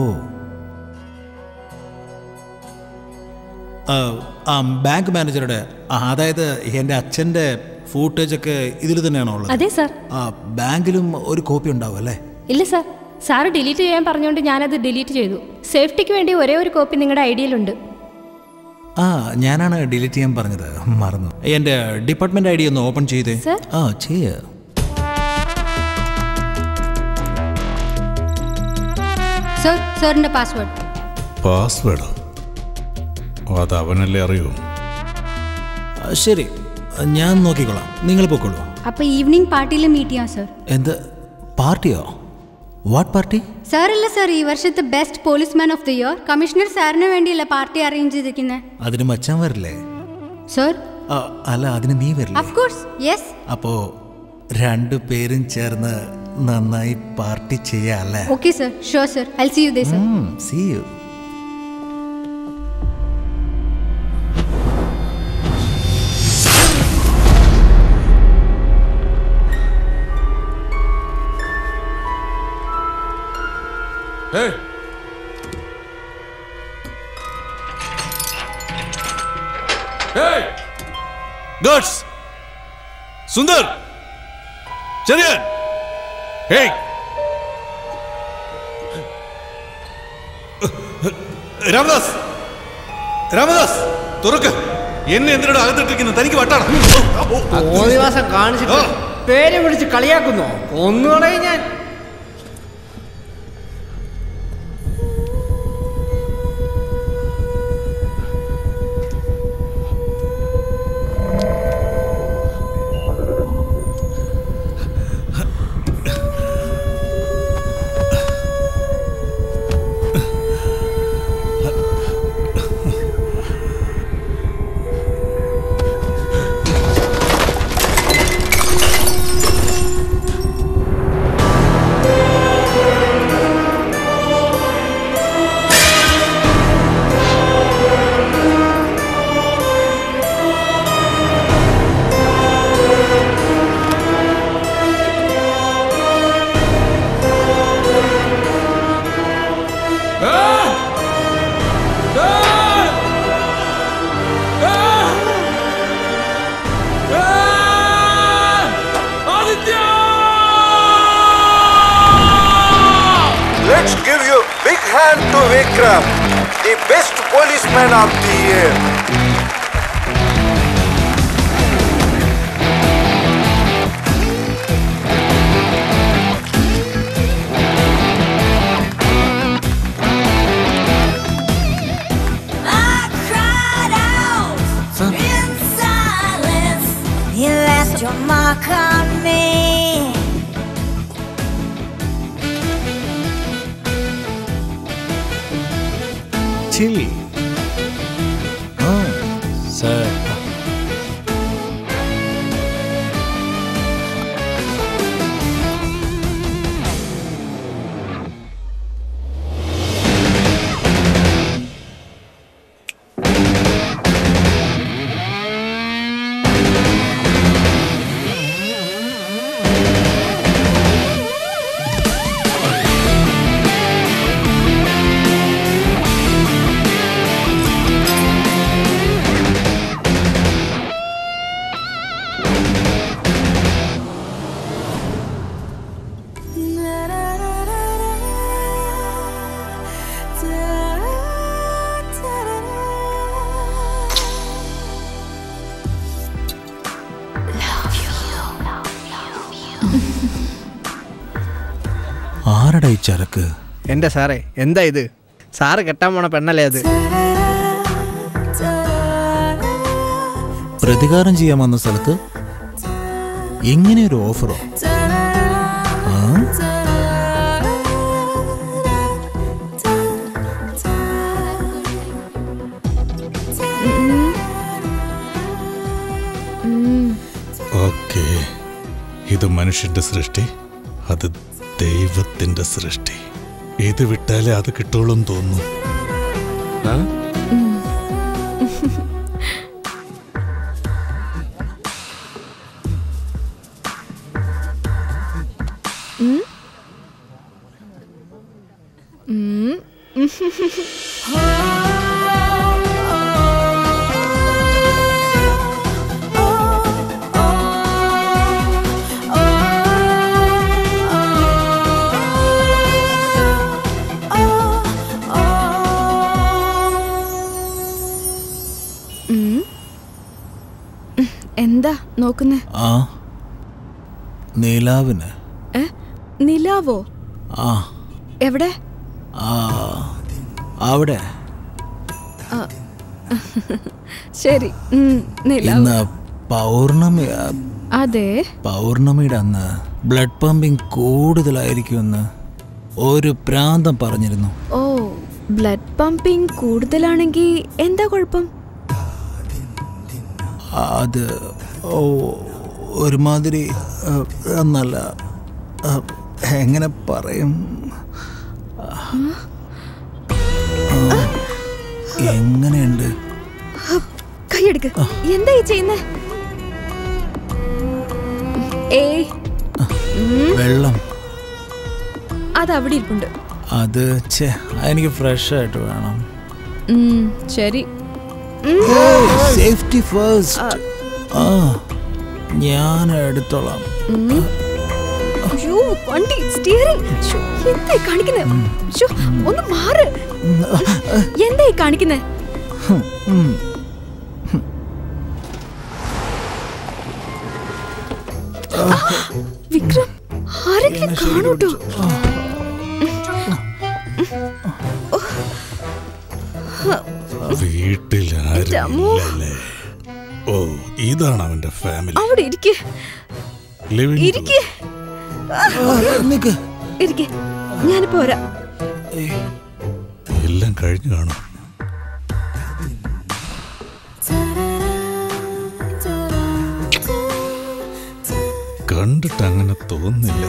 ആ, ആ ബാങ്ക് മാനേജറുടെ ആ, അതായത് എൻ്റെ അച്ഛൻ്റെ ഫൂട്ടേജ് ഒക്കെ ഇതിൽ തന്നെയാണോ ഉള്ളത് അതെ സാർ ആ ബാങ്കിലും ഒരു കോപ്പി ഉണ്ടാവും അല്ലേ ഇല്ല സാർ സാറ് ഡിലീറ്റ് ചെയ്യാൻ പറഞ്ഞുകൊണ്ട് ഞാനത് ഡിലീറ്റ് ചെയ്തു സേഫ്റ്റിക്ക് വേണ്ടി ഒരേ ഒരു കോപ്പി നിങ്ങളുടെ ഐഡിയയിലുണ്ട് ആ ഞാനാണ് ഡിലീറ്റ് ചെയ്യാൻ പറഞ്ഞത് മറന്നു എൻ്റെ ഡിപ്പാർട്ട്മെന്റ് ഐ ഡി ഒന്ന് ഓപ്പൺ ചെയ്തേ സർ? ആ ചെയ്യ സർ സാറിന്റെ പാസ്വേഡ് പാസ്വേഡ് അത് അവനല്ലേ അറിയൂ ശരി ഞാൻ നോക്കിക്കോളാം നിങ്ങൾ പൊക്കോളൂ അപ്പൊ ഈവനിങ് പാർട്ടിയിൽ മീറ്റ് ചെയ്യാം സർ എന്ത് പാർട്ടിയോ വാട്ട് പാർട്ടി സാറല്ല സർ ഈ വർഷത്തെ best policeman of the year commissioner സാറിന് വേണ്ടിയല്ല പാർട്ടി അറേഞ്ച് ചെയ്തിരിക്കുന്നത് അതിന് മച്ചാൻ വരില്ലേ സർ ആ, അല്ല അതിന് നീ വരില്ലേ ഓഫ് കോഴ്സ് യെസ് അപ്പോ രണ്ടു പേരും ചേർന്ന് നന്നായി പാർട്ടി ചെയ്യാല്ലേ okay sir sure sir I C U ദേ sir C U Hey! Hey! ഗഡ്സ് സുന്ദർ ചെറിയൻ ഹേയ് രാമദാസ് രാമദാസ് തുറക്ക് എന്നെ എന്തിനാണ് അകത്തിട്ടിരിക്കുന്നത് തനിക്ക് വട്ടാണ് ഓദിവാസം കാണിച്ചിട്ട് പേര് വിളിച്ച് കളിയാക്കുന്നോ ഒന്നുകളെ ഞാൻ Let's give you a big hand to Vikram, the best policeman of the year. In silence, you left your mark on me. Chill sir ആരടാ ഈ ചരക്ക് എന്റെ സാറേ എന്താ ഇത് സാറ് കെട്ടാൻ പോണ പെണ്ണല്ലേ അത് പ്രതികാരം ചെയ്യാൻ വന്ന സ്ഥലത്ത് എങ്ങനെ ഒരു ഓഫറോ ആ? ഓക്കെ ഇത് മനുഷ്യന്റെ സൃഷ്ടി അത് ദൈവത്തിന്റെ സൃഷ്ടി ഇത് വിട്ടാലേ അത് കിട്ടുള്ളൂ എന്ന് തോന്നുന്നു ആ? Oh എന്താ നോക്കുന്നേ ആ നിലാവിന് ഏ നിലാവോ ആ എവിടെ ആ അവിടെ ആ, ശരി ഉം, നിലാവ് ഇന്ന് പൗർണമി അതെ പൗർണമിയുടെ അന്ന് ബ്ലഡ് പമ്പിങ് കൂടുതലായിരിക്കുമെന്ന് ഒരു പ്രാന്തം പറഞ്ഞിരുന്നു ഓ ബ്ലഡ് പമ്പിങ് കൂടുതലാണെങ്കിൽ എന്താ കുഴപ്പം അത് ഓ ഒരുമാതിരി ആ, എന്നല്ല ആ, എങ്ങനെ പറയും ആ, എങ്ങനെയുണ്ട് കൈയെടുക്ക് എന്താ ഈ ചെയ്യുന്നേ ഏയ് ഉം, വെള്ളം അത് അവിടെ ഇരിപ്പുണ്ട് അത് ഛേ എനിക്ക് ഫ്രഷ് ആയിട്ട് വേണം ഉം, ശരി ഉം. സേഫ്റ്റി ഫസ്റ്റ് ആ ഞാൻ എടുത്തോളാം ഉം. അയ്യോ, വണ്ടി സ്റ്റിയറിംഗ് എന്തായി കാണിക്കുന്നേ ശ്ശോ, ഒന്ന് മാറ് എന്തായി കാണിക്കുന്നേ ഉം. വിക്രം ആരെങ്കിലും കാണൂട്ടോ വീട്ടിൽ എൻ്റെ അമ്മോ. ആരുമില്ലല്ലേ ഓ ഇതാണ് അവന്റെ ഫാമിലി അവിടെ ഇരിക്ക് ലിവിംഗ് ഇരിക്ക് ഇരിക്ക് ഞാനിപ്പോ വരാം എല്ലാം കഴിഞ്ഞു കാണും കണ്ടിട്ട് അങ്ങനെ തോന്നില്ല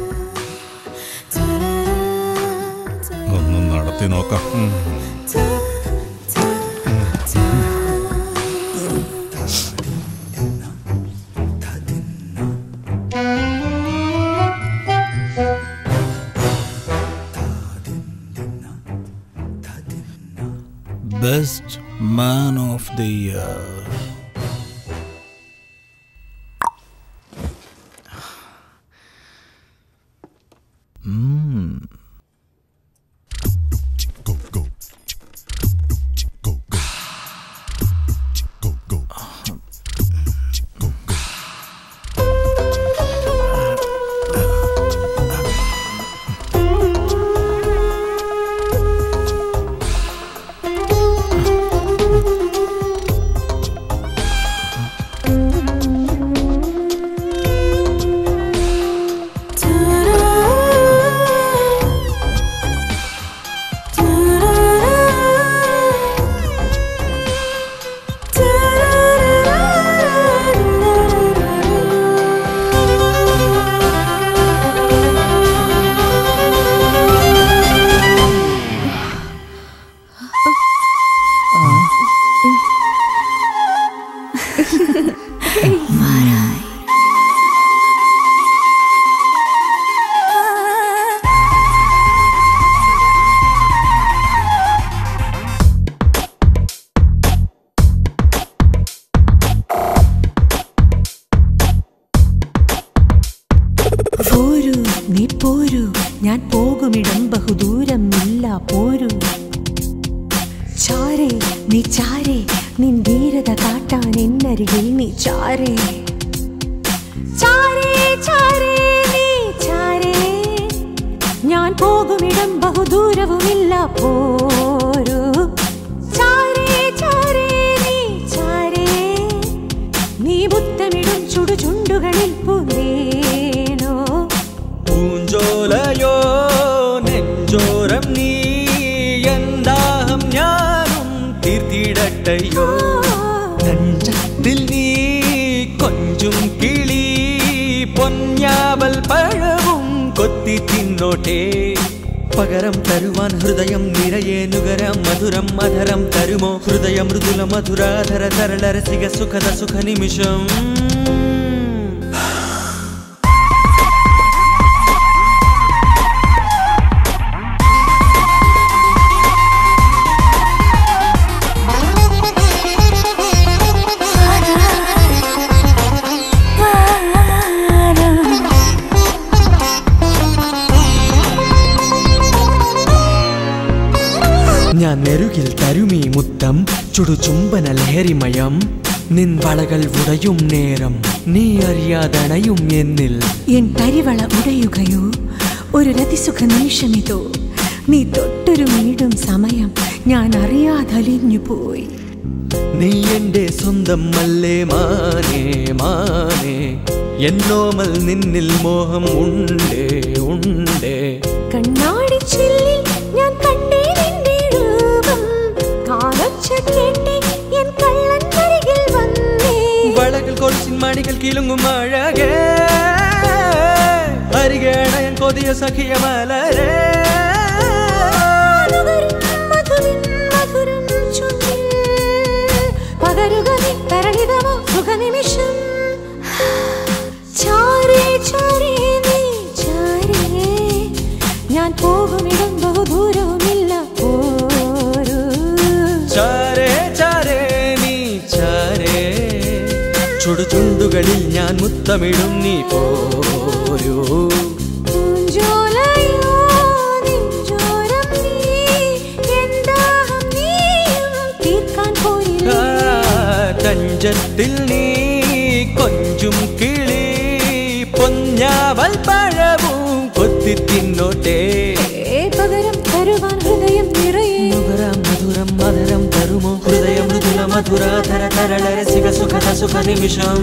ഒന്ന് നടത്തി നോക്കാം ഉം. Best man of the year പോരൂ നീ പോരൂ ഞാൻ പോകുമിടം ബഹുദൂരം ഇല്ല പോരൂ ചാരേ നീ ചാരേ നിൻ ധീരത കാട്ടാൻ എന്നരികിൽ നീ ചാരേ ചാരേ ചാരേ നീ ചാരേ ഞാൻ പോകുമിടം ബഹുദൂരവുമില്ല പോരൂ ചാരേ ചാരേ നീ ചാരേ നീ ബുദ്ധമിടും ചുടുചുണ്ടുകളിൽ പൂന്തേനോ പൂഞ്ചോലയോ നെഞ്ചോരം നീ എന്താഹം ഞാനും തീർത്തിടട്ടയോ നെഞ്ചത്തിൽ നീ കൊഞ്ചും കിളി പൊന്നാവൽ പഴവും കൊത്തി തിന്നോട്ടെ പകരം തരുവാൻ ഹൃദയം നിറയെ നുകരം മധുരം മധുരം തരുമോ ഹൃദയ മൃദുല മധുരാധര തരള രസിക സുഖദ സുഖ നിമിഷം ഞാൻ നെരുകിൽ തരുമീ മുത്തം ചുടുചുംബന ലഹരിമയം നിൻ വളകൾ ഉടയും നേരം നീ അറിയാതണയും എന്നിൽ എൻ തരിവള ഉടയുകയോ ഒരു രതിസുഖ നിമിഷമിതോ നീ തൊട്ടൊരു വീടും സമയം ഞാൻ അറിയാതലിഞ്ഞു പോയി നീ എന്റെ സ്വന്തം അല്ലേ മാനേ മാനേ എന്നോമൽ നിന്നിൽ മോഹം ഉണ്ടേ ഉണ്ടേ കണ്ണാടി ചില്ലിൽ ഞാൻ കണ്ടേ നിന്റെ രൂപം കാലൊച്ച കേട്ടേ എൻ കള്ളൻ അരികിൽ വന്നേ വളകൾ കൊലുസിൻ മണികൾ കിലുങ്ങും അഴകേ അരികേണയൻ കൊതിയ സഖിയ മലരേ മധുവിൻ മധുരം ചൊല്ലിൽ പകരുക നീ തരളിതമോ സുഖനിമിഷം ചാരേ ചാരേ നീ ചാരേ ഞാൻ പോകുമിടം ബഹുദൂരവുമില്ല ഓരോ ചാരേ ചാരേ നീ ചാരേ ചുടുചുണ്ടുകളിൽ ഞാൻ മുത്തമിടും നീ പോരൂ പൂഞ്ചോലയോ നെഞ്ചോരം നീ എൻ ദാഹം നീയും തീർക്കാൻ പോയില്ല തഞ്ചത്തിൽ നീ കൊഞ്ചും കിളി പൊന്നാവൽ പഴവും കൊത്തി തിന്നോട്ടെ ഏ പകരം തരുവാൻ ഹൃദയം നിറയെ നുകരാം മധുരം മധുരം തരുമോ ഹൃദയം മൃദുല മധുര തര തരള രസിക സുഖത സുഖ നിമിഷം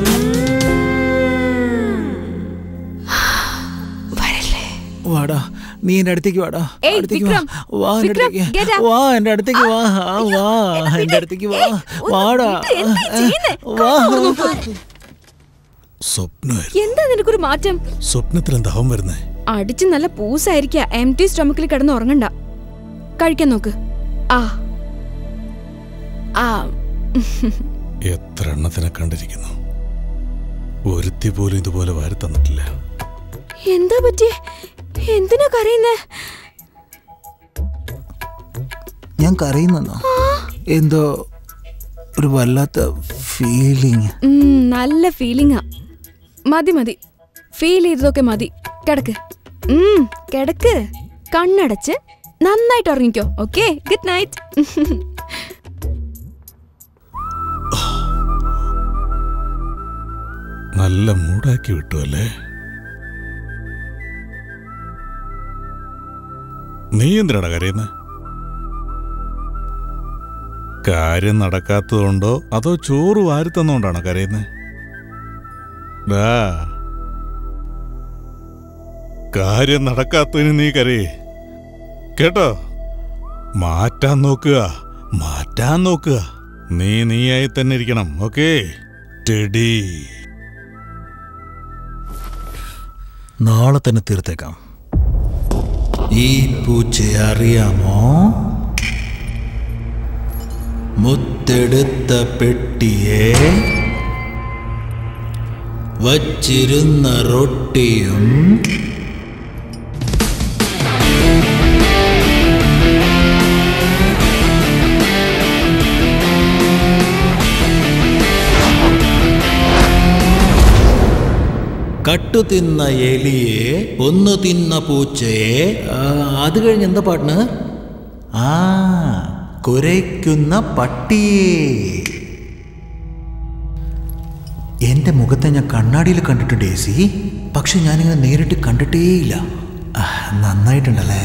വാടാ നീ എന്റെ അടുത്തേക്ക് വാടാ ഏയ്, അടുത്തേക്ക് വാ. വിക്രം, വാ എന്റെ വിക്രം, അടുത്തേക്ക് get up. വാ എന്റെ അടുത്തേക്ക് വാ ആ, വാ എന്റെ അടുത്തേക്ക് വാ വാടാ വാ സ്വപ്നമായിരുന്നു എന്താ നിനക്കൊരു മാറ്റം സ്വപ്നത്തിൽ എന്താ അവൻ വരുന്നേ അടിച്ച് നല്ല പൂസായിരിക്ക എം ടി സ്റ്റൊമക്കിൽ കിടന്ന് ഉറങ്ങണ്ട കഴിക്കാൻ നോക്ക് ആ ആ എത്ര എണ്ണത്തിനെ കണ്ടിരിക്കുന്നു ഒരുത്തി പോലും ഇതുപോലെ വാരി തന്നിട്ടില്ല എന്താ പറ്റിയേ എന്തിനാ കരയുന്നേ ഞാൻ കരയുന്നെന്നോ എന്തോ ഒരു വല്ലാത്ത ഫീലിംഗ് ഉം, നല്ല ഫീലിംഗാ മതി മതി ഫീൽ ചെയ്തതൊക്കെ മതി കിടക്ക് ഉം, കിടക്ക് കണ്ണടച്ച് നന്നായിട്ട് ഉറങ്ങിക്കോ ഓക്കെ ഗുഡ് നൈറ്റ് നല്ല മൂടാക്കി വിട്ടു അല്ലേ നീ എന്തിനാടാ കരയുന്നത് കാര്യം നടക്കാത്തതുകൊണ്ടോ അതോ ചോറ് വാരി തന്നുകൊണ്ടാണോ കരയുന്നത് ഡാ കാര്യം നടക്കാത്തതിന് നീ കരയേ കേട്ടോ മാറ്റാൻ നോക്കുക മാറ്റാൻ നോക്കുക നീ നീയായി തന്നെ ഇരിക്കണം ഓക്കേ ടെഡി നാളെ തന്നെ തീർത്തേക്കാം ഈ പൂച്ചയെ അറിയാമോ മുത്തെടുത്ത പെട്ടിയെ വച്ചിരുന്ന റൊട്ടിയും കട്ടു തിന്ന എലിയെ ഒന്ന് തിന്ന പൂച്ചയെ ആ, അത് കഴിഞ്ഞ് എന്താ പാട്ടിന് ആ കുരയ്ക്കുന്ന പട്ടിയെ എന്റെ മുഖത്തെ ഞാൻ കണ്ണാടിയിൽ കണ്ടിട്ടുണ്ട് ഡേസി പക്ഷെ ഞാനിങ്ങനെ നേരിട്ട് കണ്ടിട്ടേയില്ല ആ, നന്നായിട്ടുണ്ടല്ലേ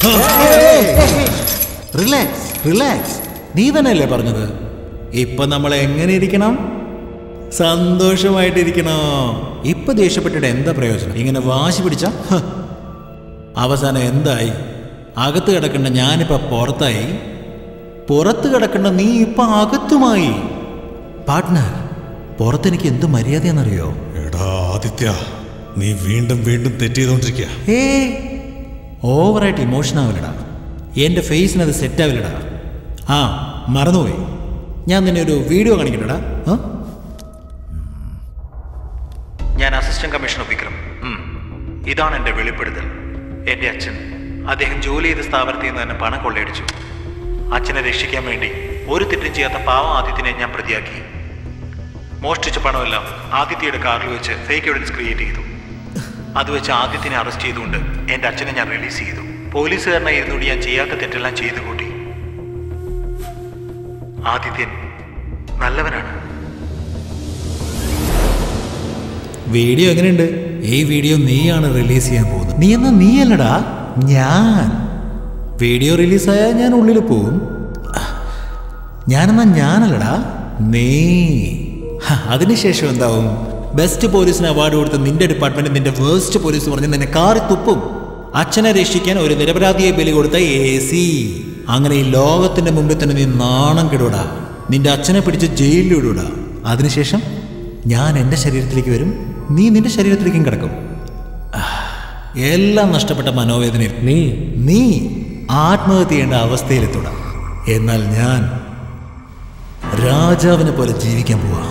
റിലാക്സ് റിലാക്സ് നീ തന്നെയല്ലേ പറഞ്ഞത് ഇപ്പൊ നമ്മൾ എങ്ങനെ ഇരിക്കണം സന്തോഷമായിട്ടിരിക്കണോ ഇപ്പൊ ദേഷ്യപ്പെട്ടിട്ട് എന്താ പ്രയോജനം ഇങ്ങനെ വാശി പിടിച്ച ഹ്. അവസാനം എന്തായി അകത്ത് കിടക്കേണ്ട ഞാനിപ്പോ പുറത്തായി പുറത്ത് കിടക്കേണ്ട നീ ഇപ്പൊ അകത്തുമായി പാർട്ട്ണർ പുറത്തെനിക്ക് എന്ത് മര്യാദയാണെന്നറിയോ എടാ ആദിത്യ നീ വീണ്ടും വീണ്ടും തെറ്റ് ചെയ്തോണ്ടിരിക്കുക ഏ ഓവറായിട്ട് ഇമോഷൻ ആവില്ലടാ എൻ്റെ ഫേസിനത് സെറ്റ് ആവില്ലടാ ആ മറന്നുപോയി ഞാൻ നിന്നെ ഒരു വീഡിയോ കാണിക്കണ്ടടാ ആ ഞാൻ അസിസ്റ്റന്റ് കമ്മീഷണർ വിക്രം ഉം. ഇതാണ് എൻ്റെ വെളിപ്പെടുത്തൽ എൻ്റെ അച്ഛൻ അദ്ദേഹം ജോലി ചെയ്ത സ്ഥാപനത്തിൽ നിന്ന് തന്നെ പണം കൊള്ളയടിച്ചു അച്ഛനെ രക്ഷിക്കാൻ വേണ്ടി ഒരു തെറ്റും ചെയ്യാത്ത പാവം ആദിത്യനെ ഞാൻ പ്രതിയാക്കി മോഷ്ടിച്ച പണമെല്ലാം ആദിത്യയുടെ കാറിൽ വെച്ച് ഫേക്ക് എവിഡൻസ് ക്രിയേറ്റ് ചെയ്തു അത് വെച്ച് ആദിത്യനെ അറസ്റ്റ് ചെയ്തുകൊണ്ട് എൻ്റെ അച്ഛനെ ഞാൻ റിലീസ് ചെയ്തു പോലീസുകാരനെ ഇരുന്നുകൊണ്ട് ഞാൻ ചെയ്യാത്ത തെറ്റെല്ലാം ചെയ്തു കൂട്ടി ആദിത്യൻ നല്ലവനാണ് വീഡിയോ എങ്ങനെയുണ്ട് ഈ വീഡിയോ നീയാണ് റിലീസ് ചെയ്യാൻ പോകുന്നത് നീ എന്നാ നീയല്ലടാ ഞാൻ വീഡിയോ റിലീസായാൽ ഞാൻ ഉള്ളിൽ പോവും ഞാനെന്നാ ഞാനല്ലടാ നീ ഹ, അതിനുശേഷം എന്താവും ബെസ്റ്റ് പോലീസിന് അവാർഡ് കൊടുത്ത നിന്റെ ഡിപ്പാർട്ട്മെന്റ് നിന്റെ വേസ്റ്റ് പോലീസ് പറഞ്ഞ് നിന്നെ കാറി തുപ്പും അച്ഛനെ രക്ഷിക്കാൻ ഒരു നിരപരാധിയെ ബലി കൊടുത്ത എ സി അങ്ങനെ ഈ ലോകത്തിന്റെ മുമ്പിൽ തന്നെ നീ നാണം കെടുവിടാ നിന്റെ അച്ഛനെ പിടിച്ച് ജയിലിൽ ഇടൂടാ അതിനുശേഷം ഞാൻ എൻ്റെ ശരീരത്തിലേക്ക് വരും നീ നിന്റെ ശരീരത്തിലേക്കും കിടക്കും ആ, എല്ലാം നഷ്ടപ്പെട്ട മനോവേദനയിൽ നീ നീ ആത്മഹത്യ ചെയ്യേണ്ട അവസ്ഥയിലെത്തൂടാ എന്നാൽ ഞാൻ രാജാവിനെ പോലെ ജീവിക്കാൻ പോവാ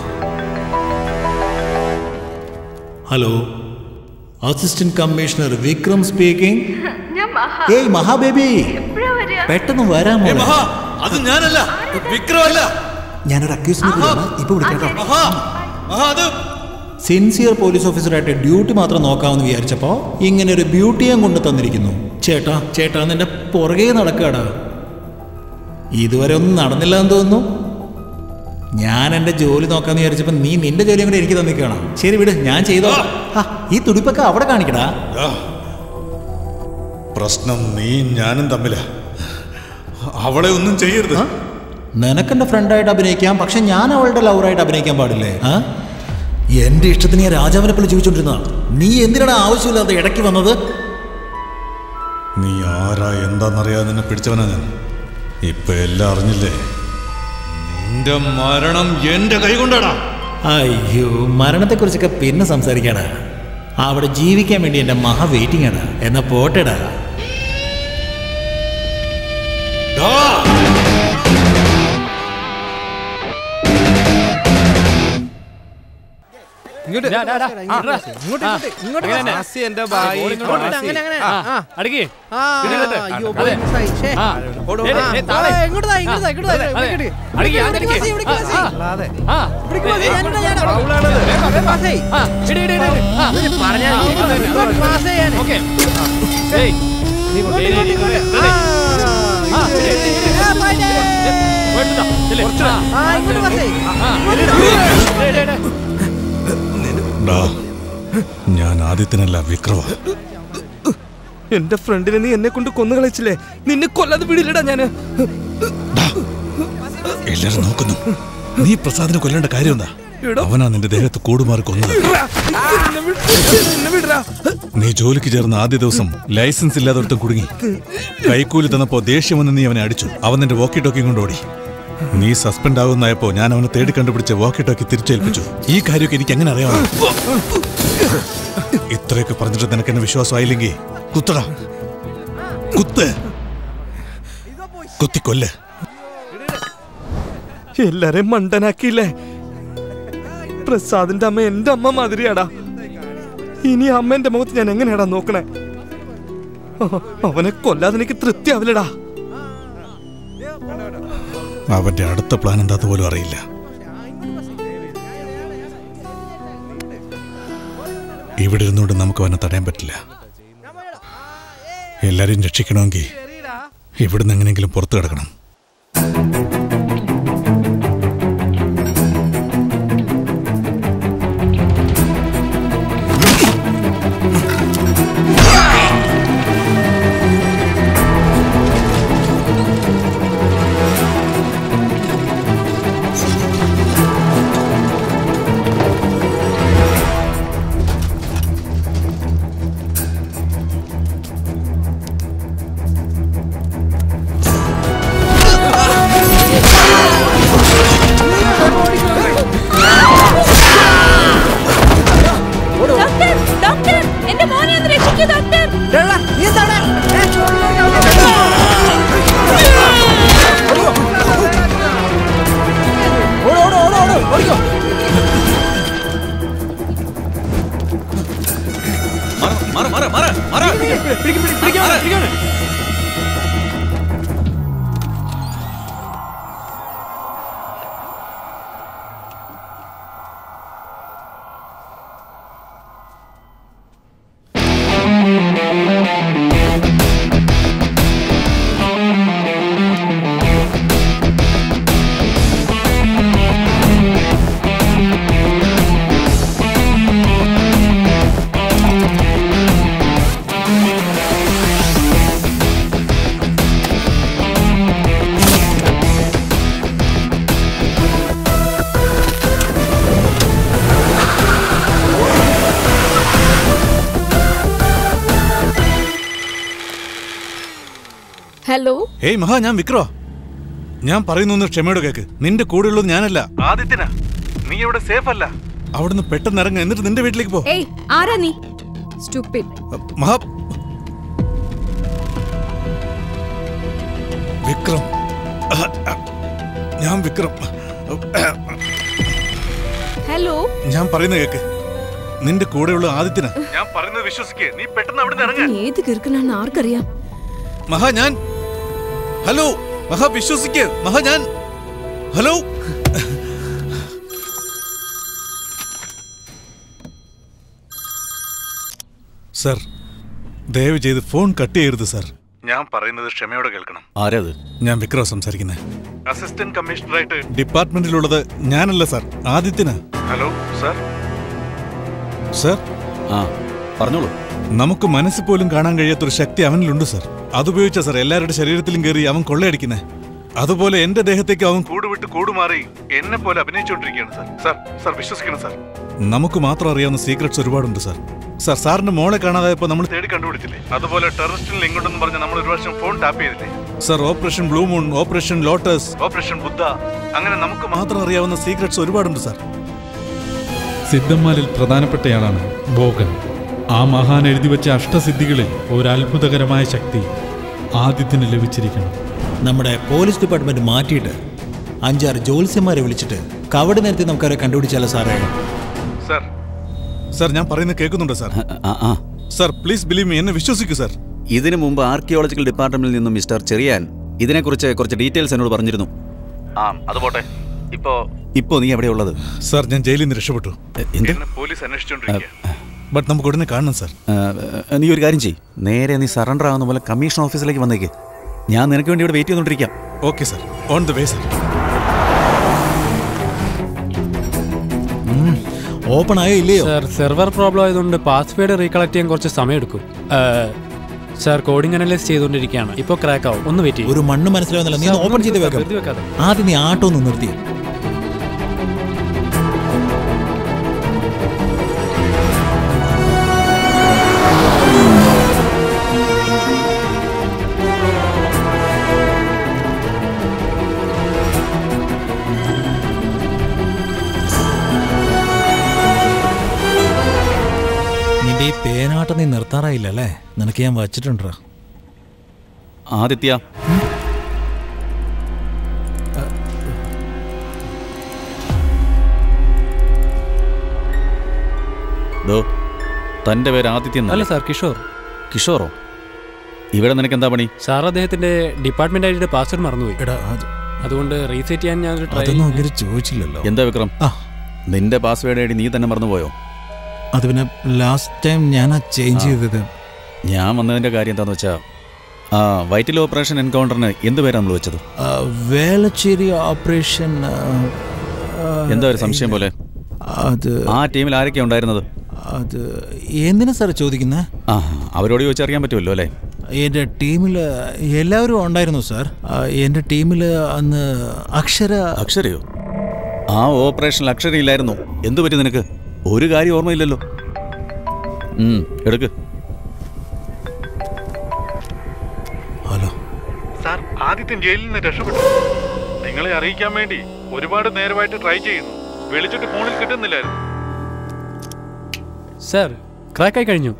hello assistant commissioner Vikram speaking ഏയ് മഹാബേബി പെട്ടെന്ന് വരാമോ അത് ഞാനല്ല വിക്രമല്ല ഞാനൊരു അക്യൂസിനെ കുറിച്ചാണ് ഇപ്പൊ വിളിക്കാം മഹാ മഹാ അത് സിൻസിയർ പോലീസ് ഓഫീസറായിട്ട് ഡ്യൂട്ടി മാത്രം നോക്കാമെന്ന് വിചാരിച്ചപ്പോ ഇങ്ങനെ ഒരു ബ്യൂട്ടിയെ കൊണ്ട് തന്നിരിക്കുന്നു ചേട്ടാ ചേട്ടാ നിന്റെ പുറകെ നടക്കാടാ ഇതുവരെ ഒന്നും നടന്നില്ല എന്ന് തോന്നുന്നു ഞാൻ എന്റെ ജോലി നോക്കാന്ന് വിചാരിച്ചപ്പോ നീ നിന്റെ ജോലിയും കൂടെ എനിക്ക് തന്നിക്കണം ശരി വിട് ഞാൻ ചെയ്തോ ആ, ഈ തുടിപ്പൊക്കെ അവിടെ കാണിക്കടാ ആ. പ്രശ്നം നീ ഞാനും തമ്മിലാ അവളെ ഒന്നും ചെയ്യരുത് നിനക്കെന്റെ ഫ്രണ്ടായിട്ട് അഭിനയിക്കാം പക്ഷെ ഞാൻ അവളുടെ ലവറായിട്ട് അഭിനയിക്കാൻ പാടില്ലേ ആ എന്റെ ഇഷ്ടത്തിന് ഞാൻ രാജാവിനെ പോലെ ജീവിച്ചോണ്ടിരുന്നതാണ് നീ എന്തിനാണ് ആവശ്യമില്ലാതെ ഇടയ്ക്ക് വന്നത് നീ ആരാ എന്താന്നറിയാതെ നിന്നെ പിടിച്ചവനാ ഞാൻ ഇപ്പൊ എല്ലാം അറിഞ്ഞില്ലേ നിന്റെ മരണം എന്റെ കൈ കൊണ്ടാടാ അയ്യോ മരണത്തെക്കുറിച്ചൊക്കെ പിന്നെ സംസാരിക്കാടാ അവിടെ ജീവിക്കാൻ വേണ്ടി എന്റെ മഹ വെയിറ്റിംഗ് ആണ് എന്നാ പോട്ടെടാ ഇങ്ങോട്ട് ഡാ, ഡാ, ഡാ. ഇങ്ങോട്ട് ആ, ഇങ്ങോട്ട് ആ. ഇങ്ങോട്ട് ഇങ്ങോട്ട് അങ്ങനെ. ആസി എന്റെ ഭായി ഇങ്ങോട്ട് ആസി. അങ്ങനെ, അങ്ങനെ. ആ, ആ, അടക്കി. ആ, ഇങ്ങോട്ട്. അയ്യോ, അതെ. പോയി മിസ്സായി. ശ്ശേ. ആ. ഓടൂ. ദേ, ദേ, ആ, ദേ, താഴെ. ആ, ഇങ്ങോട്ട് താ, ഇങ്ങോട്ട് താ, ഇങ്ങോട്ട് താ, അതെ, ഇങ്ങോട്ട് അതെ. ഇങ്ങോട്ട്. അടക്കി, ഇങ്ങോട്ട് അടക്കി. വാസി, ഇവിടേക്ക് വാസി. ആ, അല്ലാതെ. ആ. ഇവിടേക്ക് വാസി, ദേ, ദേ, ഞാനുണ്ട്, ദേ, ഞാനുണ്ട്. ഫൗളാണത്. വേഗം, വേഗം വാസി. ആ, ഇടി, ഇടി, ഇടി, ഇടി. ആ. ഇവര് പറഞ്ഞാൽ ആ, ഇങ്ങോട്ട് ഇങ്ങോട്ട് ഇങ്ങോട്ട് വാസി ചെയ്യാന്. ഓക്കേ. ഏയ്. ഇങ്ങോട്ട്, ദേ, ദേ, ഇങ്ങോട്ട്, ദേ, ഇങ്ങോട്ട്. ദേ, ദേ. ആ, ആ, ഇത്. ഇടി, ഇടി, ഇടി. ആ, പോയി, ദേ. പോയിട്ട് വാ. ചെല്ല്. ആ. ആ, ഇങ്ങോട്ട് വാസി. ആ, ഇങ്ങോട്ട് ഇടി, വാ. ഇടി. ദേ, ദേ, ദേ. ഡാ ഞാൻ ആദിത്യനല്ല വിക്രമ എന്റെ ഫ്രണ്ടിനെ നീ എന്നെ കൊണ്ട് കൊന്നു കളിച്ചില്ലേ നിന്നെ കൊല്ലാതെ വിടില്ലടാ ഞാന് എല്ലാരും നോക്കുന്നു നീ പ്രസാദിനെ കൊല്ലേണ്ട കാര്യം എന്താ അവനാ നിന്റെ ദേഹത്ത് കൂടുമാറി കൊന്നത് എന്നെ വിട്- എന്നെ വിടറാ. നീ ജോലിക്ക് ചേർന്ന ആദ്യ ദിവസം ലൈസൻസ് ഇല്ലാതെ ഒരുത്തൻ കുടുങ്ങി കൈക്കൂലി തന്നപ്പോ ദേഷ്യം വന്ന് നീ അവനെ അടിച്ചു അവൻ നിന്റെ വോക്കി ടോക്കി കൊണ്ട് ഓടി നീ സസ്പെൻഡ് ആകുന്നായപ്പോ ഞാൻ അവനെ തേടി കണ്ടുപിടിച്ച് വോക്കി ടോക്കി തിരിച്ചേൽപ്പിച്ചു ഈ കാര്യമൊക്കെ എനിക്ക് എങ്ങനെ അറിയാമോ ഇത്രയൊക്കെ പറഞ്ഞിട്ട് നിനക്ക് എന്നെ വിശ്വാസമായില്ലെങ്കിൽ കുത്തടാ കുത്ത് കുത്തിക്കൊല്ല് എല്ലാരെയും മണ്ടനാക്കിയില്ലേ പ്രസാദിന്റെ അമ്മ എന്റെ അമ്മ മാതിരിയാടാ ഇനി അമ്മ എന്റെ മുഖത്ത് ഞാൻ എങ്ങനെയാടാ നോക്കണേ അ- അവനെ കൊല്ലാതെ എനിക്ക് തൃപ്തിയാവില്ലടാ അവന്റെ അടുത്ത പ്ലാൻ എന്താന്ന് പോലും അറിയില്ല ഇവിടെ ഇരുന്നുകൊണ്ട് നമുക്ക് അവനെ തടയാൻ പറ്റില്ല എല്ലാരെയും രക്ഷിക്കണമെങ്കിൽ ഇവിടുന്ന് എങ്ങനെയെങ്കിലും പുറത്തു കിടക്കണം ഡോക്ടർ ഡോക്ടർ എന്റെ മോനെ ഒന്ന് രക്ഷിക്കൂ ഡോക്ടർ മറ മറ മറ മറ Thank ഹലോ ഏയ് മഹാ ഞാൻ വിക്രോ ഞാൻ പറയുന്നു ക്ഷമയോടെ കേക്ക് നിന്റെ കൂടെയുള്ളത് ഞാനല്ല ആദിത്യനാ നീ ഇവിടെ സേഫ് അല്ല അവിടുന്ന് പെട്ടെന്ന് ഇറങ്ങ എന്നിട്ട് നിന്റെ വീട്ടിലേക്ക് പോ ഏയ് ആരാ നീ സ്റ്റുപ്പിഡ് മഹാ വിക്രം ഞാൻ വിക്രം ഹലോ ഞാൻ പറയുന്ന കേക്ക് നിന്റെ കൂടെയുള്ള ആദിത്യനാ ഞാൻ പറയുന്നത് വിശ്വസിക്കേ നീ പെട്ടെന്ന് അവിടുന്ന് ഇറങ്ങ ഏത് കിറുക്കനാണെന്ന് ആർക്കറിയാം മഹാ ഞാൻ ഹലോ മഹാ വിശ്വസിക്കേ മഹാ ഞാൻ ഹലോ സർ ദയവ് ചെയ്ത് ഫോൺ കട്ട് ചെയ്യരുത് സർ ഞാൻ പറയുന്നത് ക്ഷമയോടെ കേൾക്കണം ആരത് ഞാൻ വിക്രം സംസാരിക്കുന്നത് അസിസ്റ്റന്റ് കമ്മീഷണറായിട്ട് ഡിപ്പാർട്ട്മെന്റിലുള്ളത് ഞാനല്ല സർ ആദിത്യന് ഹലോ സർ സർ ആ പറഞ്ഞോളൂ നമുക്ക് മനസ്സിൽ പോലും കാണാൻ കഴിയാത്തൊരു ശക്തി അവനിലുണ്ട് സർ അതുപയോഗിച്ച സർ എല്ലാവരുടെ ശരീരത്തിലും കയറി അവൻ കൊള്ളയടിക്കുന്നേ അതുപോലെ എന്റെ ദേഹത്തേക്ക് അവൻ കൂടുവിട്ട് കൂടുമാറി എന്നെ പോലെ അഭിനയിച്ചുകൊണ്ടിരിക്കുകയാണ് സർ സർ സർ വിശ്വസിക്കണം സർ നമുക്ക് മാത്രം അറിയാവുന്ന സീക്രട്സ് ഒരുപാടുണ്ട് സർ സർ സാറിന്റെ മോളെ കാണാതായപ്പോ നമ്മൾ തേടി കണ്ടുപിടിച്ചില്ലേ അതുപോലെ ടെററിസ്റ്റിൽ ഇങ്ങോട്ടെന്ന് പറഞ്ഞ് നമ്മൾ ഒരു പ്രാവശ്യം ഫോൺ ടാപ്പ് ചെയ്തില്ലേ sir operation blue moon operation lotus operation Buddha അങ്ങനെ നമുക്ക് മാത്രം അറിയാവുന്ന സീക്രട്സ് ഒരുപാടുണ്ട് സർ സിദ്ധന്മാരിൽ പ്രധാനപ്പെട്ടയാളാണ് ഭോഗൻ ആ മഹാൻ എഴുതി വെച്ച അഷ്ടസിദ്ധികളിൽ ഒരു അത്ഭുതകരമായ ശക്തി ആദ്യത്തിന് ലഭിച്ചിരിക്കണം നമ്മുടെ പോലീസ് ഡിപ്പാർട്ട്മെന്റ് മാറ്റിയിട്ട് അഞ്ചാറ് ജോത്സ്യന്മാരെ വിളിച്ചിട്ട് കവടി നേരത്തെ നമുക്കവരെ കണ്ടുപിടിച്ചാലോ സാറേ സർ സർ ഞാൻ പറയുന്നത് കേൾക്കുന്നുണ്ടോ sir sir please believe me എന്നെ വിശ്വസിക്കൂ സർ ഇതിനു മുമ്പ് ആർക്കിയോളജിക്കൽ ഡിപ്പാർട്ട്മെന്റിൽ നിന്നും മിസ്റ്റർ ചെറിയാൻ ഇതിനെക്കുറിച്ച് കുറച്ച് ഡീറ്റെയിൽസ് എന്നോട് പറഞ്ഞിരുന്നു ആ അത് പോട്ടെ ഇപ്പോ ഇപ്പോ നീ എവിടെയുള്ളത് സർ ഞാൻ ജയിലിൽ നിന്ന് രക്ഷപ്പെട്ടു എന്ത് പോലീസ് അന്വേഷിച്ചോണ്ടിരിക്കുക ബട്ട് നമുക്ക് ഉടനെ കാണണം സർ ആ, നീ ഒരു കാര്യം ചെയ് നേരെ നീ സറണ്ടർ ആവുന്ന പോലെ കമ്മീഷൻ ഓഫീസിലേക്ക് വന്നേക്ക് ഞാൻ നിനക്ക് വേണ്ടി ഇവിടെ വെയിറ്റ് ചെയ്തോണ്ടിരിക്കാം okay sir on the way sir open ആയോ ഇല്ലയോ സർ സെർവർ പ്രോബ്ലം ആയതുകൊണ്ട് പാസ്വേഡ് റീകളക്ട് ചെയ്യാൻ കുറച്ച് സമയം എടുക്കും സർ കോഡിംഗ് അനലൈസ് ചെയ്തുകൊണ്ടിരിക്കുകയാണ് ഇപ്പോൾ ക്രാക്ക് ആവും ഒന്ന് വെയിറ്റ് ഒരു മണ്ണ് മനസ്സിലാവുന്നില്ല നീ ഒന്ന് ഓപ്പൺ ചെയ്ത് വെക്കാം വെക്കാതെ ആദ്യം നീ ആട്ടോ ഒന്ന് നിർത്തി നിന്റെ ഈ പേനാട്ടം നീ നിർത്താറായില്ല അല്ലേ നിനക്ക് ഞാൻ വച്ചിട്ടുണ്ടാ ആദിത്യ ദോ തന്റെ പേര് ആദിത്യ അല്ല സാർ കിഷോർ കിഷോറോ ഇവിടെ നിനക്ക് എന്താ പണി സാർ അദ്ദേഹത്തിന്റെ ഡിപ്പാർട്ട്മെന്റ് ഐഡിയുടെ പാസ്വേഡ് മറന്നുപോയി അതുകൊണ്ട് റീസെറ്റ് ചെയ്യാൻ ഞാൻ ട്രൈ അതൊന്നും അങ്ങനെ ചോദിച്ചില്ലല്ലോ എന്താ വിക്രം നിന്റെ പാസ്വേഡ് ഐ ഡി നീ തന്നെ മറന്നുപോയോ അത് പിന്നെ ലാസ്റ്റ് ടൈം ഞാനാ ചേഞ്ച് ചെയ്തത് ഞാൻ വന്നതിന്റെ കാര്യം എന്താന്ന് വെച്ചാ ആ വൈറ്റൽ ഓപ്പറേഷൻ എൻകൗണ്ടറിന് എന്ത് പേരാ നമ്മൾ വെച്ചത് ആ, വേളച്ചേരി ഓപ്പറേഷൻ ആ, ആ, എന്താ ഒരു സംശയം പോലെ അത് ആ ടീമിൽ ആരൊക്കെയാ ഉണ്ടായിരുന്നത് അത് എന്തിനാ സാർ ചോദിക്കുന്നത് ആ അവരോട് ചോദിച്ചറിയാൻ പറ്റുമല്ലോ അല്ലേ എൻ്റെ ടീമിൽ എല്ലാവരും ഉണ്ടായിരുന്നു സാർ ആ, എൻ്റെ ടീമിൽ അന്ന് അക്ഷര അക്ഷരയോ ആ ഓപ്പറേഷനിൽ അക്ഷരയില്ലായിരുന്നു എന്തു പറ്റി നിനക്ക് ഒരു കാര്യം ഓർമ്മയില്ലല്ലോ ഉം, എടുക്ക് ഹലോ സാർ ആദിത്യൻ ജയിലിൽ നിന്ന് രക്ഷപ്പെട്ടു നിങ്ങളെ അറിയിക്കാൻ വേണ്ടി ഒരുപാട് നേരമായിട്ട് ട്രൈ ചെയ്യുന്നു വിളിച്ചിട്ട് ഫോണിൽ കിട്ടുന്നില്ലായിരുന്നു സർ ക്രാക്ക് ആയി കഴിഞ്ഞു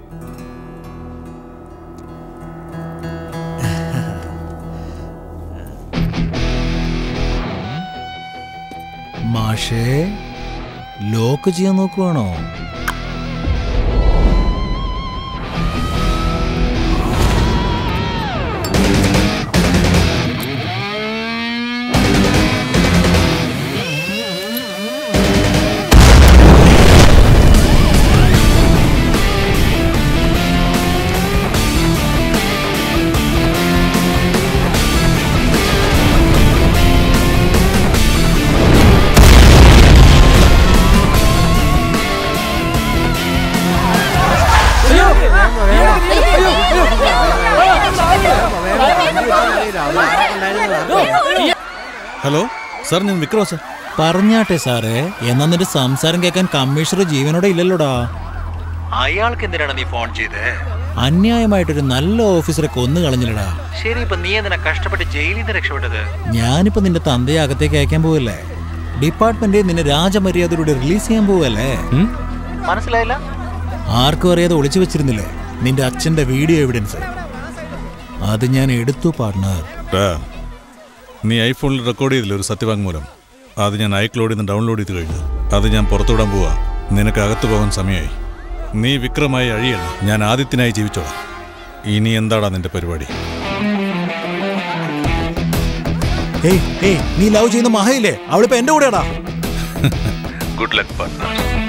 മാഷേ ലോക്ക് ചെയ്യാൻ നോക്കുവാണോ ഹലോ സാർ ഞാൻ വിക്രോ സാർ പറഞ്ഞാട്ടെ സാറേ എന്നാ നിന്റെ സംസാരം കേൾക്കാൻ കമ്മീഷണർ ജീവനോടെ ഇല്ലല്ലോടാ അയാൾക്ക് എന്തിനാണ് നീ ഫോൺ ചെയ്തേ അന്യായമായിട്ടൊരു നല്ല ഓഫീസറെ കൊന്നു കളഞ്ഞില്ലടാ ശരി ഇപ്പൊ നീ എന്തിനാ കഷ്ടപ്പെട്ട് ജയിലിൽ നിന്ന് രക്ഷപ്പെട്ടത് ഞാനിപ്പോ നിന്റെ തന്തയെ അകത്തേക്ക് അയക്കാൻ പോവല്ലേ ഡിപ്പാർട്ട്മെന്റ് നിന്നെ രാജമര്യാദയോടെ റിലീസ് ചെയ്യാൻ പോവല്ലേ ഉം? മനസ്സിലായില്ല ആർക്കും അറിയാതെ ഒളിച്ചു വെച്ചിരുന്നില്ലേ നിന്റെ അച്ഛന്റെ വീഡിയോ എവിഡൻസ് അത് ഞാൻ എടുത്തു പാർട്ട്ണർ ടാ, നീ ഐഫോണിൽ റെക്കോർഡ് ചെയ്തില്ല ഒരു സത്യവാങ്മൂലം അത് ഞാൻ ഐക്ലോഡിൽ നിന്ന് ഡൗൺലോഡ് ചെയ്ത് കഴിഞ്ഞു അത് ഞാൻ പുറത്തുവിടാൻ പോവാ നിനക്ക് അകത്ത് പോകാൻ സമയമായി നീ വിക്രമായി അഴിയല്ല ഞാൻ ആദിത്യനായി ജീവിച്ചോളാം ഇനി എന്താടാ നിന്റെ പരിപാടി ഏയ് ഏയ് നീ ലവ് ചെയ്യുന്ന മഹയില്ലേ അവളിപ്പോ എന്റെ കൂടെയാടാ ഗുഡ് ലക്ക് പാർട്ട്ണർ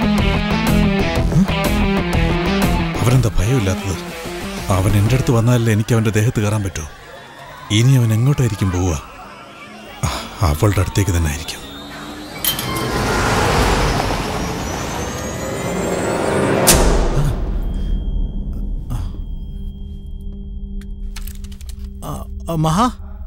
അവനെന്താ ഭയമില്ലാത്തത് അവൻ എൻ്റെ അടുത്ത് വന്നാലല്ലേ എനിക്ക് അവൻ്റെ ദേഹത്ത് കയറാൻ പറ്റൂ ഇനി അവൻ എങ്ങോട്ടായിരിക്കും പോവുക ആ, അവളുടെ അടുത്തേക്ക് തന്നെ ആയിരിക്കും ആ, ആ, മഹാ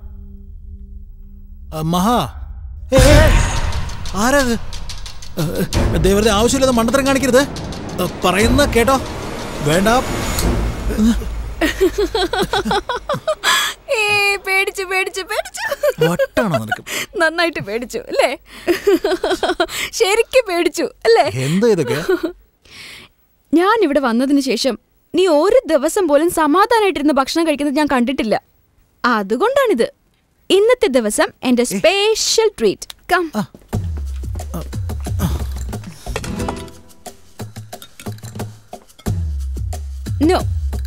ആ, മഹാ ഏ, ഏ, ആരാത് ഏ, ഏ, ദൈവത്തെ ആവശ്യമില്ലാതെ മണ്ടത്തരം കാണിക്കരുത് ഏ, പറയുന്ന കേട്ടോ വേണ്ട ഏ പേടിച്ചു പേടിച്ചു പേടിച്ചു വട്ടാണോ നിനക്ക് നന്നായിട്ട് പേടിച്ചു അല്ലേ ശരിക്കും പേടിച്ചു അല്ലേ എന്താ ഇതൊക്കെ ഞാൻ ഇവിടെ വന്നതിന് ശേഷം നീ ഒരു ദിവസം പോലും സമാധാനമായിട്ടിരുന്ന് ഭക്ഷണം കഴിക്കുന്നത് ഞാൻ കണ്ടിട്ടില്ല അതുകൊണ്ടാണിത് ഇന്നത്തെ ദിവസം എന്റെ സ്പെഷ്യൽ ട്രീറ്റ് കം നോ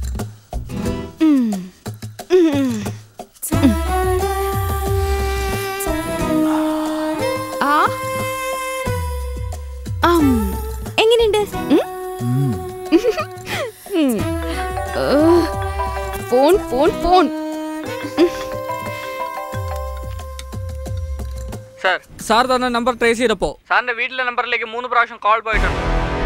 ആ ആം. എങ്ങനെയുണ്ട് ഉം? ഉം. ഏ, phone phone phone sir sir തന്ന നമ്പർ ട്രേസ് ചെയ്തപ്പോ സാറിന്റെ വീട്ടിലെ നമ്പറിലേക്ക് മൂന്ന് പ്രാവശ്യം കോൾ പോയിട്ടുണ്ട്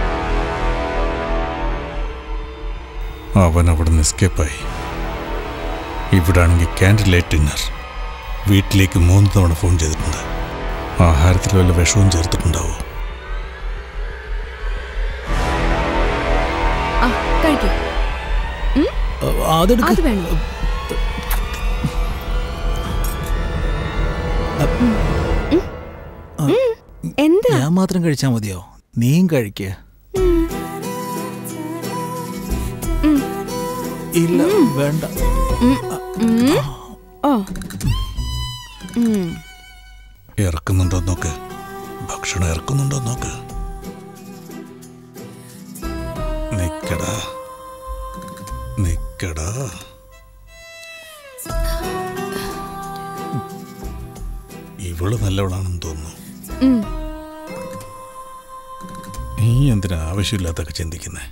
അവൻ അവിടെ നിന്ന് എസ്കേപ്പായി ഇവിടാണെങ്കിൽ ക്യാൻഡിൽ ലൈറ്റ് ഡിന്നർ വീട്ടിലേക്ക് മൂന്ന് തവണ ഫോൺ ചെയ്തിട്ടുണ്ട് ആഹാരത്തിൽ വല്ല വിഷവും ചേർത്തിട്ടുണ്ടാവോ ആ കഴിക്കൂ അതെടുക്ക് അത് വേണം ആ, എന്താ ഞാൻ മാത്രം കഴിച്ചാ മതിയോ നീയും കഴിക്ക ഇല്ല വേണ്ട ഉം. ഓ ഉം. ഇറക്കുന്നുണ്ടോ നോക്ക് ഭക്ഷണം ഇറക്കുന്നുണ്ടോ നോക്ക് നിക്കടാ നിക്കടാ ഇവള് നല്ലവളാണെന്ന് തോന്നുന്നു ഉം. നീ എന്തിനാ ആവശ്യമില്ലാത്തൊക്കെ ചിന്തിക്കുന്നേ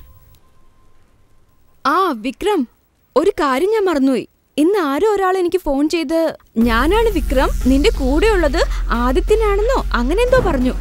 ആ വിക്രം ഒരു കാര്യം ഞാൻ മറന്നുപോയി ഇന്ന് ആരോ ഒരാൾ എനിക്ക് ഫോൺ ചെയ്ത് ഞാനാണ് വിക്രം നിന്റെ കൂടെ ഉള്ളത് ആദിത്യനാണെന്നോ അങ്ങനെ എന്തോ പറഞ്ഞു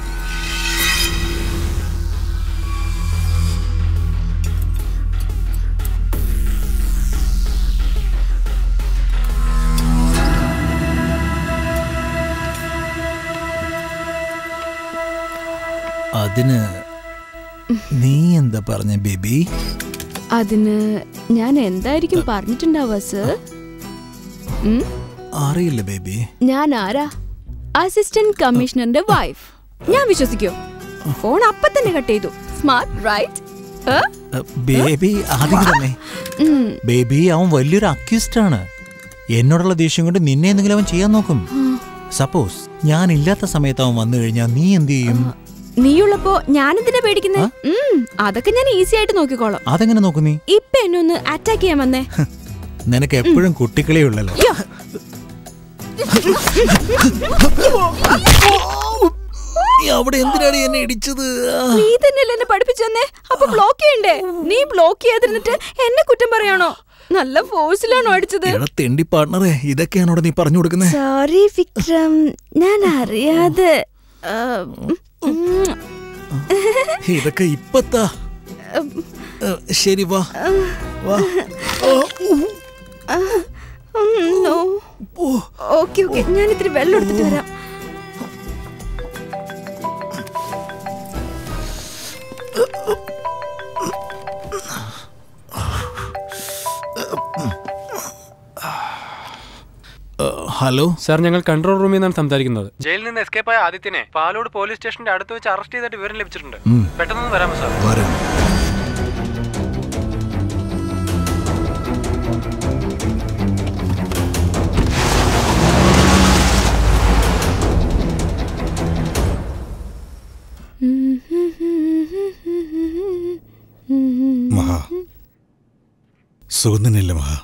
അതിന് നീ എന്താ പറഞ്ഞ ബേബി അതിന് ഞാൻ എന്തായിരിക്കും പറഞ്ഞിട്ടുണ്ടാവുക സർ ഉം? അറിയില്ല ബേബി ഞാൻ ആരാ അസിസ്റ്റന്റ് കമ്മീഷണറിന്റെ വൈഫ് ഞാൻ വിശ്വസിക്കോ ഫോൺ അപ്പൊ തന്നെ കട്ട് ചെയ്തു സ്മാർട്ട് റൈറ്റ് ബേബി ആദ്യം തന്നെ ബേബി അവൻ വലിയൊരു അക്യൂസ്ഡ് ആണ് എന്നോടുള്ള ദേഷ്യം കൊണ്ട് നിന്നെ എന്തെങ്കിലും അവൻ ചെയ്യാൻ നോക്കും സപ്പോസ് ഞാൻ ഇല്ലാത്ത സമയത്ത് അവൻ വന്നു കഴിഞ്ഞാൽ നീ എന്ത് ചെയ്യും നീയുള്ളപ്പോ ഞാനെന്തിനാ പേടിക്കുന്നേ ഉം, അതൊക്കെ ഞാൻ ഈസി ആയിട്ട് നോക്കിക്കോളാം അതെങ്ങനെ നോക്കും നീ ഇപ്പൊ എന്നെ ഒന്ന് അറ്റാക്ക് ചെയ്യാൻ വന്നേ നിനക്ക് എപ്പോഴും കുട്ടികളേ ഉള്ളല്ലോ യ്യോ. നീ അവിടെ എന്തിനാണ് എന്നെ ഇടിച്ചത് നീ തന്നെയല്ലേ എന്നെ പഠിപ്പിച്ചു തന്നെ അപ്പൊ ബ്ലോക്ക് ചെയ്യണ്ടേ നീ ബ്ലോക്ക് ചെയ്യാതിരുന്നിട്ട് എന്നെ കുറ്റം പറയാണോ നല്ല ഫോഴ്സിലാണോ അടിച്ചത് എടാ തെണ്ടി പാർട്ണറെ ഇതൊക്കെയാണോടെ നീ പറഞ്ഞു കൊടുക്കുന്നത് സോറി വിക്രം ഞാൻ അറിയാതെ ആ, ഉം, ഇതൊക്കെ ഇപ്പത്താ ഏ, ശരി വാ വാ ആ, ഉം, no. ഓക്കെ ഓക്കെ ഞാൻ ഇത്തിരി വെള്ളം എടുത്തിട്ട് വരാം ഹലോ സാർ ഞങ്ങൾ കൺട്രോൾ റൂമിൽ നിന്നാണ് സംസാരിക്കുന്നത് ജയിലിൽ നിന്ന് എസ്കേപ്പ് ആയ ആദിത്യനെ പാലോട് പോലീസ് സ്റ്റേഷന്റെ അടുത്ത് വെച്ച് അറസ്റ്റ് ചെയ്തിട്ട് വിവരം ലഭിച്ചിട്ടുണ്ട് ഉം. പെട്ടെന്ന് വരാമോ സാർ വരാം മഹാ സുഗന്ധനില്ല മഹാ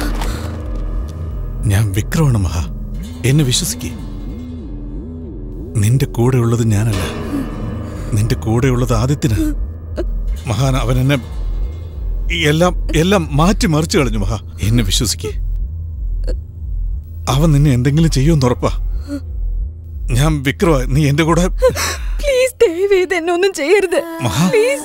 ഞാൻ വിക്രമാണ് മഹാ എന്നെ വിശ്വസിക്കേ നിന്റെ കൂടെ ഉള്ളത് ഞാനല്ല നിന്റെ കൂടെ ഉള്ളത് ആദിത്യന് മഹാൻ അവൻ എന്നെ എല്ലാം എല്ലാം മാറ്റി മറിച്ചു കളഞ്ഞു മഹാ എന്നെ വിശ്വസിക്കേ അവൻ നിന്നെ എന്തെങ്കിലും ചെയ്യുമെന്ന് ഉറപ്പാ ഞാൻ വിക്രമ നീ എന്റെ കൂടെ പ്ലീസ് ദയവേത് എന്നെ ഒന്നും ചെയ്യരുത് മഹാ. പ്ലീസ്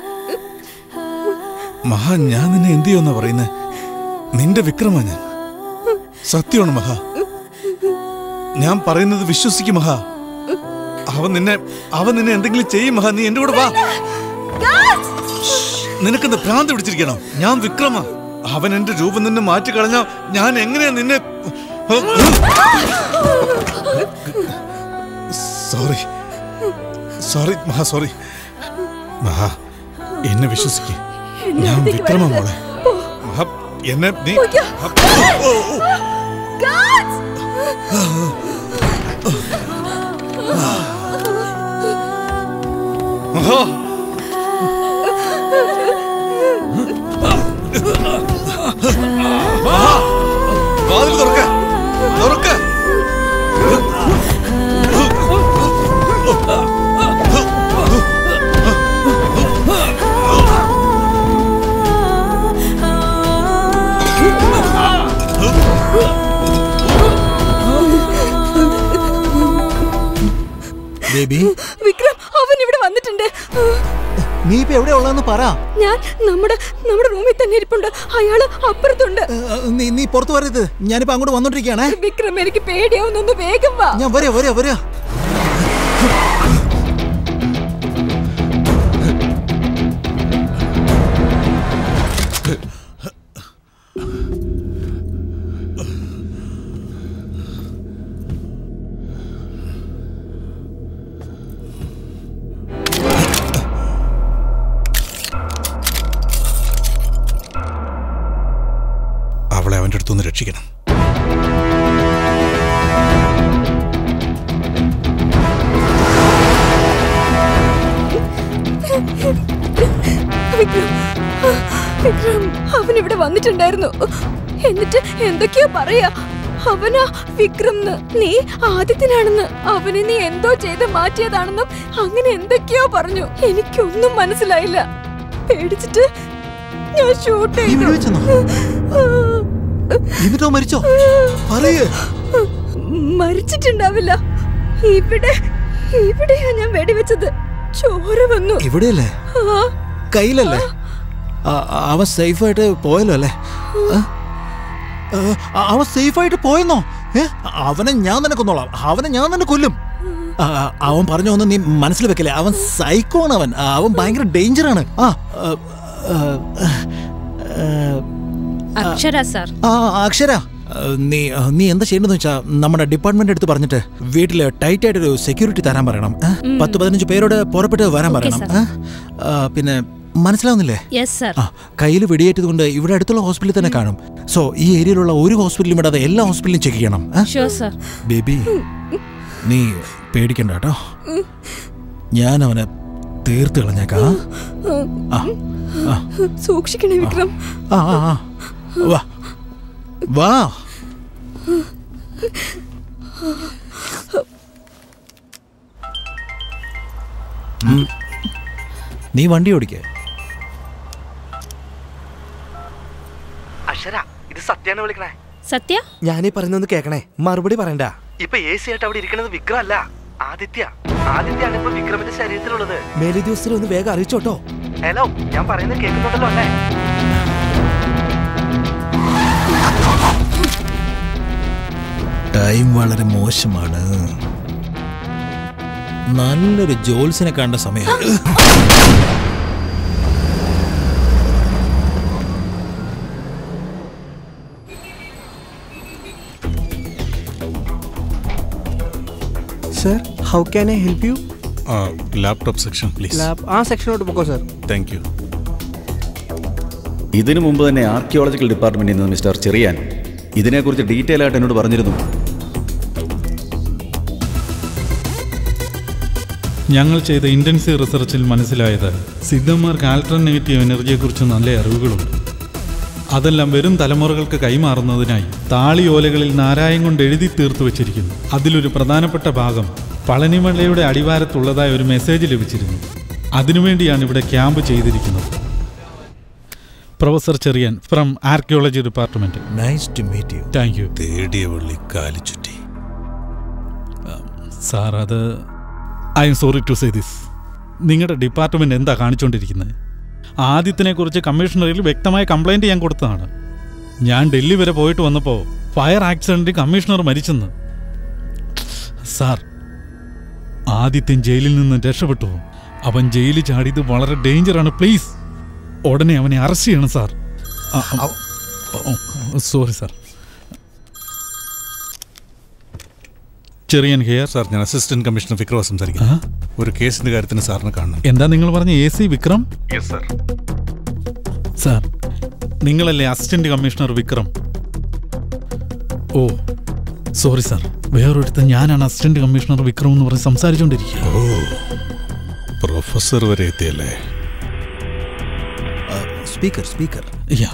മഹാ ഞാൻ നിന്നെ എന്ത് ചെയ്യുമെന്നാ പറയുന്നേ നിന്റെ വിക്രമ ഞാൻ സത്യമാണ് മഹാ ഞാൻ പറയുന്നത് വിശ്വസിക്കും മഹാ അവൻ നിന്നെ അവൻ നിന്നെ എന്തെങ്കിലും ചെയ്യും മഹാ നീ എന്റെ കൂടെ വാ നിനക്കെന്താ ഭ്രാന്ത് പിടിച്ചിരിക്കണം ഞാൻ വിക്രമ അവൻ എന്റെ രൂപം നിന്നെ മാറ്റി കളഞ്ഞ ഞാൻ എങ്ങനെയാ നിന്നെ സോറി സോറി മഹാ സോറി മഹാ എന്നെ വിശ്വസിക്കേ എന്നെ ഞാൻ അടുത്തേക്ക് വിക്രമ വരരുത്. മോളെ മഹാ, എന്നെ നീ പൊയ്ക്കോ. ഓ, ഓ. Guards! മഹാ മഹാ, വാതിൽ തുറക്ക തുറക്ക ബേബി വിക്രം അവൻ ഇവിടെ വന്നിട്ടുണ്ട് നീ ഇപ്പൊ എവിടെ ഉള്ളതെന്ന് പറ ഞാൻ നമ്മുടെ നമ്മുടെ റൂമിൽ തന്നെ ഇരിപ്പുണ്ട് അയാള് അപ്പുറത്തുണ്ട് നീ നീ പുറത്തു വരരുത് ഞാനിപ്പോ അങ്ങോട്ട് വന്നോണ്ടിരിക്കുകയാണേ വിക്രം എനിക്ക് പേടിയാവുന്നൊന്ന് വേഗം വാ ഞാൻ വരാ വരാ വരാ അവളെ അവന്റെ അടുത്തുനിന്ന് രക്ഷിക്കണം വിക്രം വിക്രം അവൻ ഇവിടെ വന്നിട്ടുണ്ടായിരുന്നു എന്നിട്ട് എന്തൊക്കെയോ പറയാ അവനാ വിക്രം നീ ആദിത്യനാണെന്ന് അവനെ നീ എന്തോ ചെയ്ത് മാറ്റിയതാണെന്നും അങ്ങനെ എന്തൊക്കെയോ പറഞ്ഞു എനിക്കൊന്നും മനസ്സിലായില്ല പേടിച്ചിട്ട് ഞാൻ ഷൂട്ട് ചെയ്തു എന്നിട്ടോ മരിച്ചോ പറയേ മരിച്ചിട്ടുണ്ടാവില്ല ഇവിടെ ഇവിടെയാ ഞാൻ വെടിവെച്ചത് ചോര വന്നു ഇവിടെയല്ലേ ആ കയ്യിലല്ലേ ആ- അവൻ സേഫായിട്ട് പോയല്ലോ അല്ലേ ആ? ആ, അവൻ സേഫായിട്ട് പോയെന്നോ ഏ അവനെ ഞാൻ തന്നെ കൊന്നോളാം അവനെ ഞാൻ തന്നെ കൊല്ലും ആ, ആ, അവൻ പറഞ്ഞു ഒന്ന് നീ മനസ്സിൽ വെക്കല്ലേ അവൻ സൈക്കോ ആണ് അവൻ ആ, അവൻ ഭയങ്കര ഡേഞ്ചറാണ് ആ ആ, ആ, ആ, അക്ഷര സാർ ആ അക്ഷര ആ, നീ ആ, നീ എന്താ ചെയ്യേണ്ടതെന്ന് വെച്ചാ നമ്മുടെ ഡിപ്പാർട്ട്മെന്റ് അടുത്ത് പറഞ്ഞിട്ട് വീട്ടില് ടൈറ്റ് ആയിട്ടൊരു സെക്യൂരിറ്റി തരാൻ പറയണം ഏ? ഉം. പത്ത് പതിനഞ്ച് പേരോട് പുറപ്പെട്ട് വരാൻ ഓക്കേ, പറയണം സർ. ഏ? ആ, പിന്നെ മനസ്സിലാവുന്നില്ലേ യെസ് സാർ ആ കയ്യിൽ വെടിയേറ്റത് കൊണ്ട് ഇവിടെ അടുത്തുള്ള ഹോസ്പിറ്റലിൽ തന്നെ കാണും സോ ഈ ഏരിയയിലുള്ള ഒരു ഹോസ്പിറ്റലും വിടാതെ എല്ലാ ഹോസ്പിറ്റലും ചെക്ക് ചെയ്യണം ഏ? ഷുവർ സാർ ബേബി നീ പേടിക്കണ്ട കേട്ടോ ഞാൻ അവനെ തീർത്ത് കളഞ്ഞേക്കാം ആ? ആ സൂക്ഷിക്കണേ വിക്രം ആ ആ ആ വാ വാ ഉം. നീ വണ്ടി ഓടിക്കേ അക്ഷര ഇത് സത്യാണ് വിളിക്കണേ സത്യ ഞാനീ പറയുന്നൊന്ന് കേക്കണേ മറുപടി പറയണ്ട ഇപ്പൊ എ സി ആയിട്ട് അവിടെ ഇരിക്കുന്നത് വിക്രം അല്ല ആദിത്യ ആദിത്യാണ് ഇപ്പൊ വിക്രമിന്റെ ശരീരത്തിലുള്ളത് മേലി ദിവസത്തിൽ ഒന്ന് വേഗം അറിയിച്ചോട്ടോ ഹലോ ഞാൻ പറയുന്നത് കേൾക്കുന്നുണ്ടല്ലോ അല്ലേ ടൈം വളരെ മോശമാണ് നല്ലൊരു ജോൽസിനെ കണ്ട സമയം how can I help you laptop section please lab ആ സെക്ഷനോട്ട് പൊക്കോ സർ താങ്ക് യു ഇതിനു മുമ്പ് തന്നെ ആർക്കിയോളജിക്കൽ ഡിപ്പാർട്ട്മെന്റിൽ നിന്ന് മിസ്റ്റർ ചെറിയാൻ ഇതിനെക്കുറിച്ച് ഡീറ്റെയിൽ ആയിട്ട് എന്നോട് പറഞ്ഞിരുന്നു ഞങ്ങൾ ചെയ്ത ഇൻറ്റൻസീവ് റിസർച്ചിൽ മനസ്സിലായത് സിദ്ധന്മാർക്ക് ആൾട്ടർനേറ്റീവ് എനർജിയെക്കുറിച്ച് നല്ല അറിവുകളുണ്ട് അതെല്ലാം വരും തലമുറകൾക്ക് കൈമാറുന്നതിനായി താളിയോലകളിൽ നാരായം കൊണ്ട് എഴുതി തീർത്തു വച്ചിരിക്കുന്നു അതിലൊരു പ്രധാനപ്പെട്ട ഭാഗം പളനിമലയുടെ അടിവാരത്തുള്ളതായ ഒരു മെസ്സേജ് ലഭിച്ചിരുന്നു അതിനുവേണ്ടിയാണ് ഇവിടെ ക്യാമ്പ് ചെയ്തിരിക്കുന്നത് professor Cherian from archaeology department nice to meet you thank you തേടിയ വെള്ളി കാലിച്ചുറ്റി സാർ അത് I'm sorry to say this നിങ്ങളുടെ ഡിപ്പാർട്ട്മെന്റ് എന്താ കാണിച്ചുകൊണ്ടിരിക്കുന്നത് ആദ്യത്തിനെ കുറിച്ച് കമ്മീഷണറിൽ വ്യക്തമായ കംപ്ലൈന്റ് ഞാൻ കൊടുത്തതാണ് ഞാൻ ഡൽഹി വരെ പോയിട്ട് വന്നപ്പോൾ ഫയർ ആക്സിഡന്റിൽ കമ്മീഷണർ മരിച്ചെന്ന് സാർ ആദിത്യൻ ജയിലിൽ നിന്ന് രക്ഷപ്പെട്ടു അവൻ ജയിലിൽ ചാടിയത് വളരെ ഡേഞ്ചറാണ് പ്ലീസ് ഉടനെ അവനെ അറസ്റ്റ് ചെയ്യണം sir sorry sir Cherian here sir ഞാൻ അസിസ്റ്റന്റ് കമ്മീഷണർ വിക്രമ സംസാരിക്കുന്നു ഒരു കേസിന്റെ കാര്യത്തിന് സാറിനെ കാണണം എന്താ നിങ്ങൾ പറഞ്ഞ A C Vikram yes sir sir നിങ്ങളല്ലേ അസിസ്റ്റന്റ് കമ്മീഷണർ വിക്രം ഓ സോറി സാർ വേറൊരുത്തൻ ഞാനാണ് അസിസ്റ്റന്റ് കമ്മീഷണർ വിക്രം എന്ന് പറഞ്ഞ് സംസാരിച്ചുകൊണ്ടിരിക്കുക ഓ പ്രൊഫസർ വരെ എത്തിയല്ലേ സ്പീക്കർ സ്പീക്കർ യാ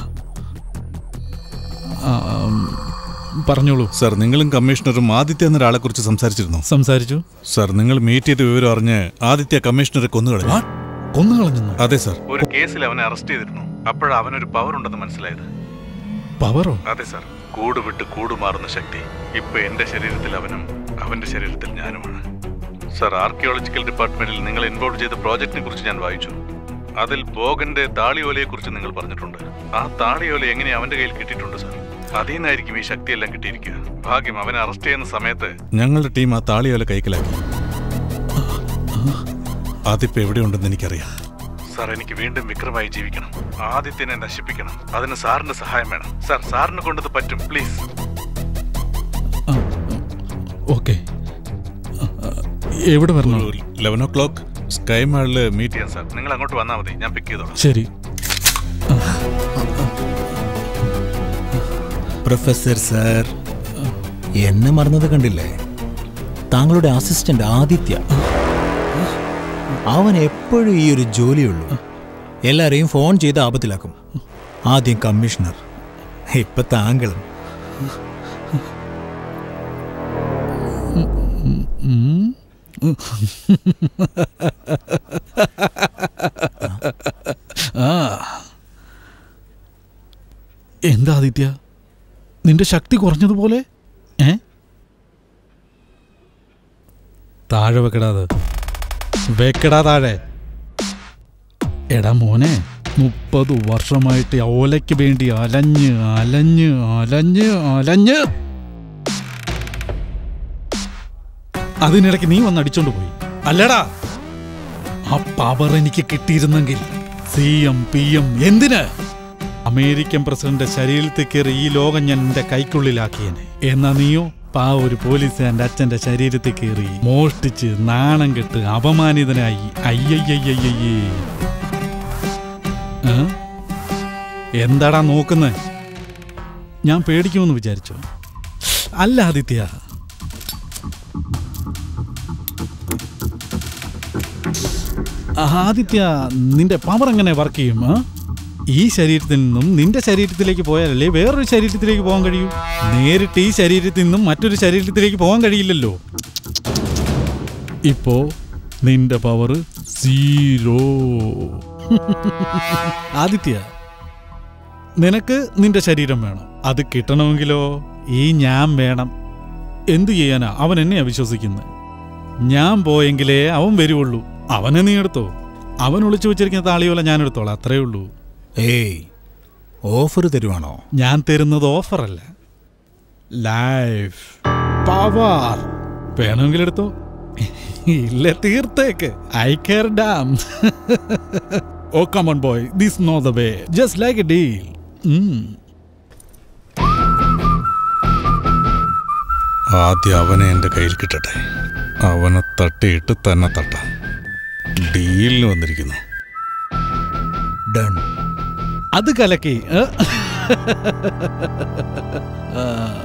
പറഞ്ഞോളൂ സാർ നിങ്ങളും കമ്മീഷണറും ആദിത്യ എന്നൊരാളെ കുറിച്ച് സംസാരിച്ചിരുന്നു സംസാരിച്ചു സാർ നിങ്ങൾ മീറ്റ് ചെയ്ത വിവരം അറിഞ്ഞ് ആദിത്യ കമ്മീഷണറെ കൊന്നുകളഞ്ഞു കൊന്നുകളഞ്ഞു അതെ സാർ ഒരു കേസിൽ അവനെ അറസ്റ്റ് ചെയ്തിരുന്നു അപ്പോഴാണ് അവനൊരു പവർ ഉണ്ടെന്ന് മനസ്സിലായത് പവറോ അതെ സാർ കൂട് വിട്ട് കൂട് മാറുന്ന ശക്തി ഇപ്പൊ എന്റെ ശരീരത്തിൽ അവനും അവന്റെ ശരീരത്തിൽ ഞാനുമാണ് സാർ ആർക്കിയോളജിക്കൽ ഡിപ്പാർട്ട്മെന്റിൽ നിങ്ങൾ ഇൻവോൾവ് ചെയ്ത പ്രോജക്റ്റിനെ കുറിച്ച് ഞാൻ വായിച്ചു അതിൽ ബോഗന്റെ താളിയോലയെ കുറിച്ച് നിങ്ങൾ പറഞ്ഞിട്ടുണ്ട് ആ താളിയോല എങ്ങനെ അവന്റെ കയ്യിൽ കിട്ടിയിട്ടുണ്ട് സാർ അതിൽ നിന്നായിരിക്കും ഈ ശക്തിയെല്ലാം കിട്ടിയിരിക്കുക ഭാഗ്യം അവനെ അറസ്റ്റ് ചെയ്യുന്ന സമയത്ത് ഞങ്ങളുടെ ടീം ആ താളിയോല കൈക്കലാക്കി അതിപ്പോ എവിടെയുണ്ടെന്ന് എനിക്കറിയാം സാർ എനിക്ക് വീണ്ടും വിക്രമായി ജീവിക്കണം ആദിത്യനെ നശിപ്പിക്കണം അതിന് സാറിന്റെ സഹായം വേണം സാർ സാറിനെ കൊണ്ടത് പറ്റും പ്ലീസ് ഓക്കെ എവിടെ വരണം ലെവൻ ഓ ക്ലോക്ക് സ്കൈ മാളില് മീറ്റ് ചെയ്യാം സാർ നിങ്ങൾ അങ്ങോട്ട് വന്നാൽ മതി ഞാൻ പിക്ക് ചെയ്തോളാം ശരി പ്രൊഫസർ സാർ എന്നെ മറന്നത് കണ്ടില്ലേ താങ്കളുടെ അസിസ്റ്റന്റ് ആദിത്യ അവൻ എപ്പോഴും ഈ ഒരു ജോലിയുള്ളൂ എല്ലാരെയും ഫോൺ ചെയ്ത് ആപത്തിലാക്കും ആദ്യം കമ്മീഷണർ ഇപ്പൊ താങ്കളും ആ എന്താ ആദിത്യ നിന്റെ ശക്തി കുറഞ്ഞതുപോലെ ഏ താഴെ വെക്കടാത് വെക്കടാ താഴെ എടാ മോനെ മുപ്പത് വർഷമായിട്ട് ഓലയ്ക്ക് വേണ്ടി അലഞ്ഞ് അലഞ്ഞ് അലഞ്ഞ് അലഞ്ഞ് അതിനിടയ്ക്ക് നീ വന്ന് അടിച്ചോണ്ട് പോയി അല്ലടാ ആ പവർ എനിക്ക് കിട്ടിയിരുന്നെങ്കിൽ സി എം പി എം എന്തിന് അമേരിക്കൻ പ്രസിഡന്റ് ശരീരത്തിൽ കയറി ഈ ലോകം ഞാൻ എന്റെ കൈക്കുള്ളിലാക്കിയനെ എന്നാ നീയോ പാ ഒരു പോലീസ് എന്റെ അച്ഛന്റെ ശരീരത്തിൽ കയറി മോഷ്ടിച്ച് നാണം കെട്ട് അപമാനിതനായി അയ്യയ്യയ്യയ്യേ ഏ? എന്താടാ നോക്കുന്നേ ഞാൻ പേടിക്കുമെന്ന് വിചാരിച്ചോ അല്ല ആദിത്യ ആദിത്യ നിന്റെ പവർ എങ്ങനെ വർക്ക് ചെയ്യും ആ? ഈ ശരീരത്തിൽ നിന്നും നിന്റെ ശരീരത്തിലേക്ക് പോയാലല്ലേ വേറൊരു ശരീരത്തിലേക്ക് പോകാൻ കഴിയൂ നേരിട്ട് ഈ ശരീരത്തിൽ നിന്നും മറ്റൊരു ശരീരത്തിലേക്ക് പോകാൻ കഴിയില്ലല്ലോ ഇപ്പോ നിന്റെ പവർ സീറോ ആദിത്യ നിനക്ക് നിന്റെ ശരീരം വേണം അത് കിട്ടണമെങ്കിലോ ഈ ഞാൻ വേണം എന്തു ചെയ്യാനാ അവൻ എന്നെയാ വിശ്വസിക്കുന്നത് ഞാൻ പോയെങ്കിലേ അവൻ വരുവുള്ളൂ അവനെ നീ എടുത്തോ അവൻ ഒളിച്ചു വെച്ചിരിക്കുന്ന താളിയോല ഞാൻ എടുത്തോളാം അത്രേ ഉള്ളൂ ഏയ് ഓഫർ തരുവാണോ ഞാൻ തരുന്നത് ഓഫറല്ല ലൈഫ് പവർ വേണമെങ്കിൽ എടുത്തോ ഇല്ല തീർത്തേക്ക് I care damn oh come on boy this no the way just like a deal ആദ്യം അവനെ എന്റെ കയ്യിൽ കിട്ടട്ടെ അവനെ തട്ടിയിട്ട് തന്നെ തട്ടാം ഡീലിന് വന്നിരിക്കുന്നു ഡൺ അത് കലക്കി ഏ? ആ.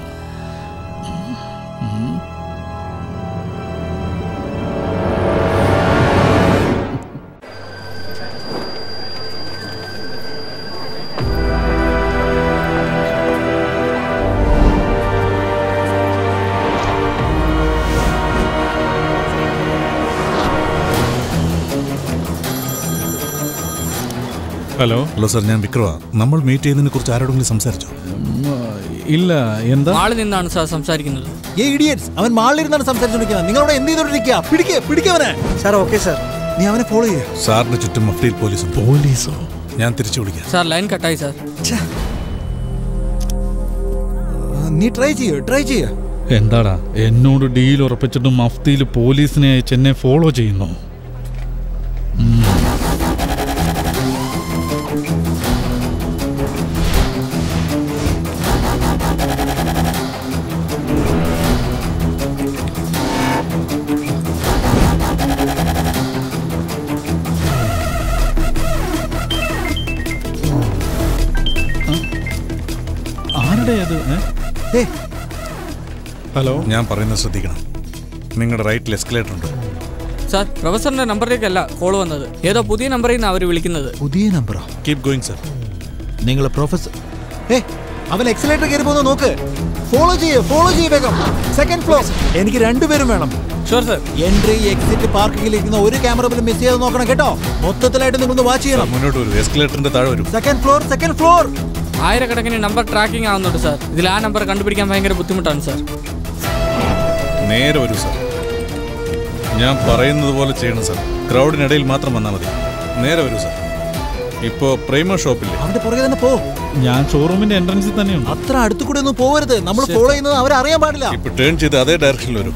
ഉം. ഹലോ ഹലോ സാർ ഞാൻ വിക്രമ നമ്മൾ മീറ്റ് ചെയ്യുന്നതിനെ കുറിച്ച് ആരോടെങ്കിലും സംസാരിച്ചോ ഇല്ല എന്താ ആള് നിന്നാണ് സാർ സംസാരിക്കുന്നത് ഏ ഇഡിയറ്റ്സ് അവൻ മാളിലിരുന്നാണ് സംസാരിച്ചുകൊണ്ടിരിക്കുന്നത് നിങ്ങളവിടെ എന്ത് ചെയ്തോണ്ടിരിക്കുക പിടിക്കേ പിടിക്കവനെ സാർ ഓക്കെ സാർ നീ അവനെ ഫോളോ ചെയ്യ സാറിന് ചുറ്റും മഫ്തിയിൽ പോലീസും പോലീസോ ഞാൻ തിരിച്ചു വിളിക്കാം സാർ ലൈൻ കട്ടായി സാർ നീ ട്രൈ ചെയ്യ ട്രൈ ചെയ്യ എന്താടാ എന്നോട് ഡീൽ ഉറപ്പിച്ചിട്ട് മഫ്തിയിൽ പോലീസിനെ അയച്ച് എന്നെ ഫോളോ ചെയ്യുന്നു ഉം. ആരുടെ അത് ഏ? ഹലോ ഞാൻ പറയുന്നത് ശ്രദ്ധിക്കണം നിങ്ങളുടെ റൈറ്റിൽ എസ്കലേറ്റർ ഉണ്ട് സാർ പ്രൊഫസറിന്റെ നമ്പറിലേക്കല്ല കോൾ വന്നത് ഏതോ പുതിയ നമ്പറിൽ നിന്ന് അവർ വിളിക്കുന്നത് പുതിയ നമ്പറോ കീപ് ഗോയിങ് സർ നിങ്ങൾ പ്രൊഫസർ ഏ അവൻ എക്സലേറ്റർ കയറി പോകുന്നത് നോക്ക് ഫോളോ ചെയ്യ് ഫോളോ ചെയ്യ് വേഗം സെക്കൻഡ് ഫ്ലോർ എനിക്ക് രണ്ടുപേരും വേണം ഷുവർ സർ എൻട്രി എക്സിറ്റ് പാർക്കിംഗിൽ ഇരിക്കുന്ന ഒരു ക്യാമറ പോലും മിസ് ചെയ്ത് നോക്കണം കേട്ടോ മൊത്തത്തിലായിട്ട് നിങ്ങളൊന്ന് വാച്ച് ചെയ്യണം മുന്നോട്ട് വരും എസ്കലേറ്ററിന്റെ താഴെ വരും സെക്കൻഡ് ഫ്ലോർ സെക്കൻഡ് ഫ്ലോർ ആയിരക്കണക്കിന് നമ്പർ ട്രാക്കിംഗ് ആവുന്നുണ്ട് സാർ ഇതിൽ ആ നമ്പർ കണ്ടുപിടിക്കാൻ ഭയങ്കര ബുദ്ധിമുട്ടാണ് സാർ നേരെ വരൂ സർ ഞാൻ പറയുന്നത് പോലെ ചെയ്യണം സർ ക്രൗഡിനിടയിൽ മാത്രം വന്നാൽ മതി നേരെ വരൂ സർ ഇപ്പോ പ്രൈമ ഷോപ്പില്ലേ അവന്റെ പുറകെ തന്നെ പോ ഞാൻ ഷോറൂമിന്റെ എൻട്രൻസിൽ തന്നെയുണ്ട് അത്ര അടുത്തു കൂടെ ഒന്നും പോവരുത് നമ്മൾ ശരി. ഫോളോ ചെയ്യുന്നത് അവരറിയാൻ പാടില്ല ഇപ്പൊ ടേൺ ചെയ്ത് അതേ ഡയറക്ഷനിൽ വരും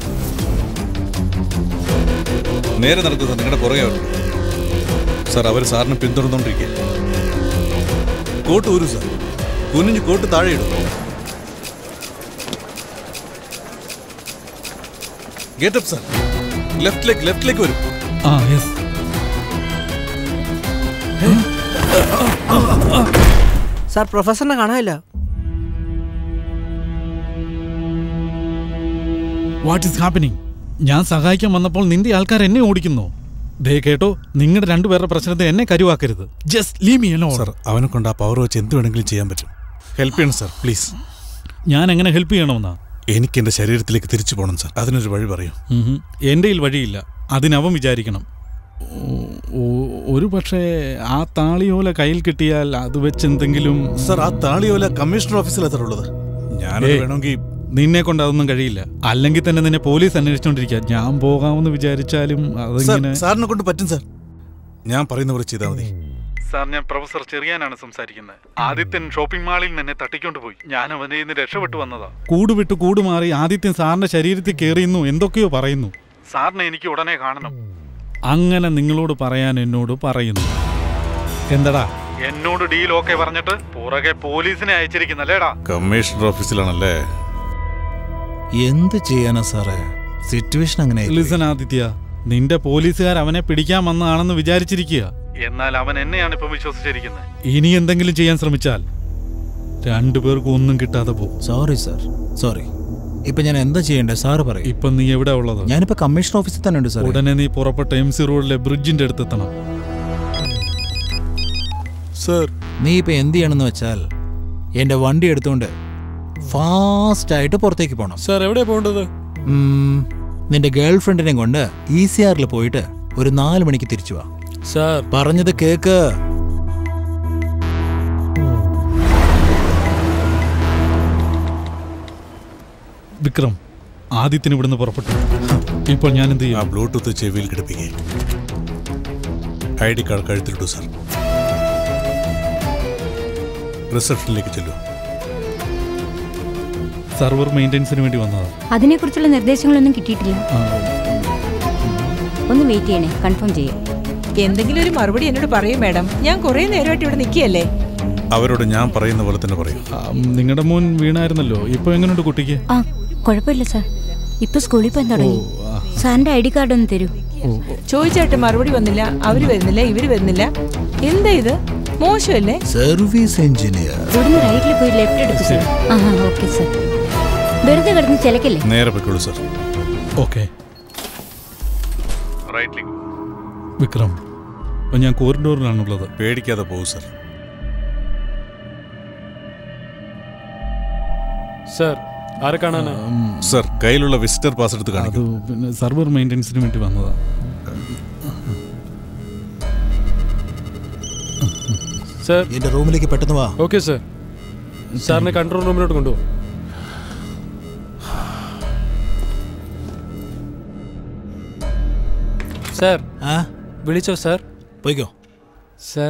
നേരെ നടക്കുക സർ നിങ്ങളുടെ പുറകെ വരും സർ അവർ സാറിനെ പിന്തുടർന്നുകൊണ്ടിരിക്കുക കോട്ട് ഊരു സർ കുനിഞ്ഞ് കോട്ട് താഴെ ഇടും ഗേറ്റപ്പ് സർ ലെഫ്റ്റിലേക്ക് ലെഫ്റ്റിലേക്ക് വരും ആ യെസ് സാർ പ്രൊഫസറിനെ കാണാനില്ല വാട്ട് ഈസ് ഹാപ്പനിങ് ഞാൻ സഹായിക്കാൻ വന്നപ്പോൾ നിന്റെ ആൾക്കാർ എന്നെ ഓടിക്കുന്നു ദേ കേട്ടോ നിങ്ങളുടെ രണ്ടുപേരുടെ പ്രശ്നത്തെ എന്നെ കരുവാക്കരുത് just leave me alone sir അവനെ കൊണ്ട് ആ പവർ വെച്ച് എന്ത് വേണമെങ്കിലും ചെയ്യാൻ പറ്റും ഹെൽപ്പ് ചെയ്യണം സർ പ്ലീസ് ഞാൻ എങ്ങനെ ഹെൽപ്പ് ചെയ്യണമെന്നാ എനിക്ക് എന്റെ ശരീരത്തിലേക്ക് തിരിച്ചു പോകണം സർ അതിനൊരു വഴി പറയൂ ഉഹും. എൻ്റെ കയ്യിൽ വഴിയില്ല അതിനവൻ വിചാരിക്കണം ഓ- ഓ- ഒരു പക്ഷേ ആ താളിയോല കയ്യിൽ കിട്ടിയാൽ അത് വെച്ച് എന്തെങ്കിലും സർ ആ താളിയോല കമ്മീഷണർ ഓഫീസിൽ എത്ര ഉള്ളത് ഞാനത് ഏയ്, വേണമെങ്കിൽ നിന്നെ കൊണ്ട് അതൊന്നും കഴിയില്ല അല്ലെങ്കിൽ തന്നെ നിന്നെ പോലീസ് അന്വേഷിച്ചോണ്ടിരിക്കുക ഞാൻ പോകാമെന്ന് വിചാരിച്ചാലും അതിങ്ങനെ സർ, സാറിനെ കൊണ്ട് പറ്റും സർ ഞാൻ പറയുന്ന പോലെ ചെയ്താൽ മതി സാർ ഞാൻ പ്രൊഫസർ ചെറിയാനാണ് സംസാരിക്കുന്നത് ആദിത്യൻ ഷോപ്പിംഗ് മാളിൽ നിന്നെ തട്ടിക്കൊണ്ട് പോയി ഞാൻ അവനെ ഇന്ന് രക്ഷപ്പെട്ടു വന്നതാ കൂട് വിട്ട് കൂട് മാറി ആദിത്യൻ സാറിന്റെ ശരീരത്തിൽ കയറിയുന്നു എന്തൊക്കെയോ പറയുന്നു സാറിനെ എനിക്ക് ഉടനെ കാണണം അങ്ങനെ നിങ്ങളോട് പറയാൻ എന്നോട് പറയുന്നു എന്തടാ എന്നോട് ഡീൽ ഓക്കെ പറഞ്ഞിട്ട് പുറകെ പോലീസിനെ അയച്ചിരിക്കുന്നല്ലേടാ കമ്മീഷണർ ഓഫീസിലാണല്ലേ എന്ത് ചെയ്യാനാ സാറേ സിറ്റുവേഷൻ അങ്ങനെ ലിസൺ ആദിത്യ നിന്റെ പോലീസുകാർ അവനെ പിടിക്കാൻ വന്നതാണെന്ന് വിചാരിച്ചിരിക്കുക എന്നാൽ അവൻ എന്നെയാണ് ഇപ്പം വിശ്വസിച്ചിരിക്കുന്നത് ഇനി എന്തെങ്കിലും ചെയ്യാൻ ശ്രമിച്ചാൽ രണ്ടുപേർക്കും ഒന്നും കിട്ടാതെ പോകും സോറി സാർ സോറി ഇപ്പൊ ഞാൻ എന്താ ചെയ്യണ്ടേ സാറ് പറയും ഇപ്പൊ നീ എവിടെ ഉള്ളത് ഞാനിപ്പോ കമ്മീഷൻ ഓഫീസിൽ തന്നെ ഉണ്ട് സാർ ഉടനെ നീ പുറപ്പെട്ട എം സി റോഡിലെ ബ്രിഡ്ജിന്റെ അടുത്തെത്തണം സർ നീ ഇപ്പൊ എന്ത് ചെയ്യണമെന്ന് വെച്ചാൽ എന്റെ വണ്ടി എടുത്തുകൊണ്ട് ഫാസ്റ്റ് ആയിട്ട് പുറത്തേക്ക് പോകണം സാർ എവിടെ പോകേണ്ടത് നിന്റെ ഗേൾ ഫ്രണ്ടിനെ കൊണ്ട് ഇ സി ആറിൽ പോയിട്ട് ഒരു നാല് മണിക്ക് തിരിച്ചു വാ സാർ പറഞ്ഞത് കേക്ക് വിക്രം ആദിത്യന് ഇവിടുന്ന് പുറപ്പെട്ടു ഇപ്പോൾ ഞാൻ എന്ത് ആ ചെയ്യും ബ്ലൂടൂത്ത് ചെവിയിൽ ഘടിപ്പിക്കേ ഐ ഡി കാർഡ് കഴുത്തിലിട്ടു സർ റിസപ്ഷനിലേക്ക് ചെല്ലൂ സർവർ മെയിൻ്റെനൻസിന് വേണ്ടി വന്നതാ അതിനെക്കുറിച്ചുള്ള നിർദ്ദേശങ്ങളൊന്നും കിട്ടിയിട്ടില്ല ഒന്ന് വെയിറ്റ് ചെയ്യണേ കൺഫേം ചെയ്യാം എന്തെങ്കിലും ഒരു മറുപടി എന്നോട് പറയൂ മാഡം ഞാൻ കുറെ നേരമായിട്ട് ഇവിടെ നിൽക്കുകയല്ലേ അവരോട് ഞാൻ പറയുന്ന പോലെ തന്നെ പറയൂ നിങ്ങളുടെ മോൻ വീണായിരുന്നല്ലോ ഇപ്പൊ എങ്ങനെയുണ്ട് കുട്ടിക്ക് ആ കുഴപ്പമില്ല സാർ ഇപ്പൊ സ്കൂളിൽ പോയി തുടങ്ങി സാറിന്റെ ഐ ഡി കാർഡ് ഒന്ന് തരൂ ചോദിച്ചായിട്ട് മറുപടി വന്നില്ല അവര് വരുന്നില്ല ഇവര് വരുന്നില്ല എന്താ ഇത് മോശമല്ലേ സർവീസ് എഞ്ചിനീയർ ഇവിടുന്ന് റൈറ്റിൽ പോയി ലെഫ്റ്റ് എടുക്കും സാർ ആ ഓക്കെ സാർ വെറുതെ കിടന്ന് ചിലക്കല്ലേ നേരെ പൊയ്ക്കോളൂ സർ ഓക്കെ റൈറ്റിലേക്ക് വിക്രം അപ്പൊ ഞാൻ കോറിഡോറിലാണുള്ളത് പേടിക്കാതെ പോകും സർ സർ ആരെ കാണാനാ സർ കയ്യിലുള്ള വിസിറ്റർ പാസ് എടുത്ത് അത് കാണിക്കൂ പിന്നെ സർവർ മെയിൻ്റെനൻസിന് വേണ്ടി വന്നതാ സർ എന്റെ റൂമിലേക്ക് പെട്ടെന്ന് വാ ഓക്കെ സർ സാറിനെ കൺട്രോൾ റൂമിലോട്ട് കൊണ്ടുപോകും സർ ആ വിളിച്ചോ സർ പോയിക്കോ സർ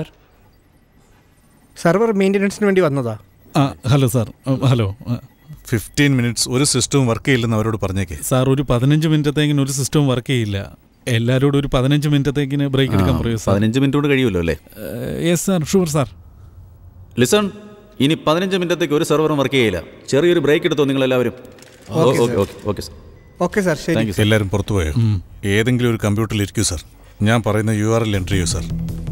സർവർ മെയിൻ്റെനൻസിന് വേണ്ടി വന്നതാ ആ hello sir hello fifteen minutes ഒരു സിസ്റ്റവും വർക്ക് ചെയ്യില്ലെന്ന് അവരോട് പറഞ്ഞേക്കേ സാർ ഒരു പതിനഞ്ച് മിനിറ്റത്തേക്കിന് ഒരു സിസ്റ്റവും വർക്ക് ചെയ്യില്ല എല്ലാവരോടും ഒരു പതിനഞ്ച് മിനിറ്റത്തേക്കിന് ബ്രേക്ക് എടുക്കാൻ പറയൂ സാർ പതിനഞ്ച് മിനിറ്റ് കൊണ്ട് കഴിയുമല്ലോ അല്ലേ yes sir sure sir listen ഇനി പതിനഞ്ച് മിനിറ്റത്തേക്ക് ഒരു സെർവറും വർക്ക് ചെയ്യില്ല ചെറിയൊരു ബ്രേക്ക് എടുത്തോ നിങ്ങൾ എല്ലാവരും Okay, okay sir. Okay okay sir okay sir ശരി താങ്ക് യു എല്ലാവരും പുറത്തു പോയോ ഏതെങ്കിലും ഒരു കമ്പ്യൂട്ടറിൽ ഇരിക്കൂ സർ ഞാൻ പറയുന്ന യു ആർ എൽ എൻട്രി ചെയ്യൂ സർ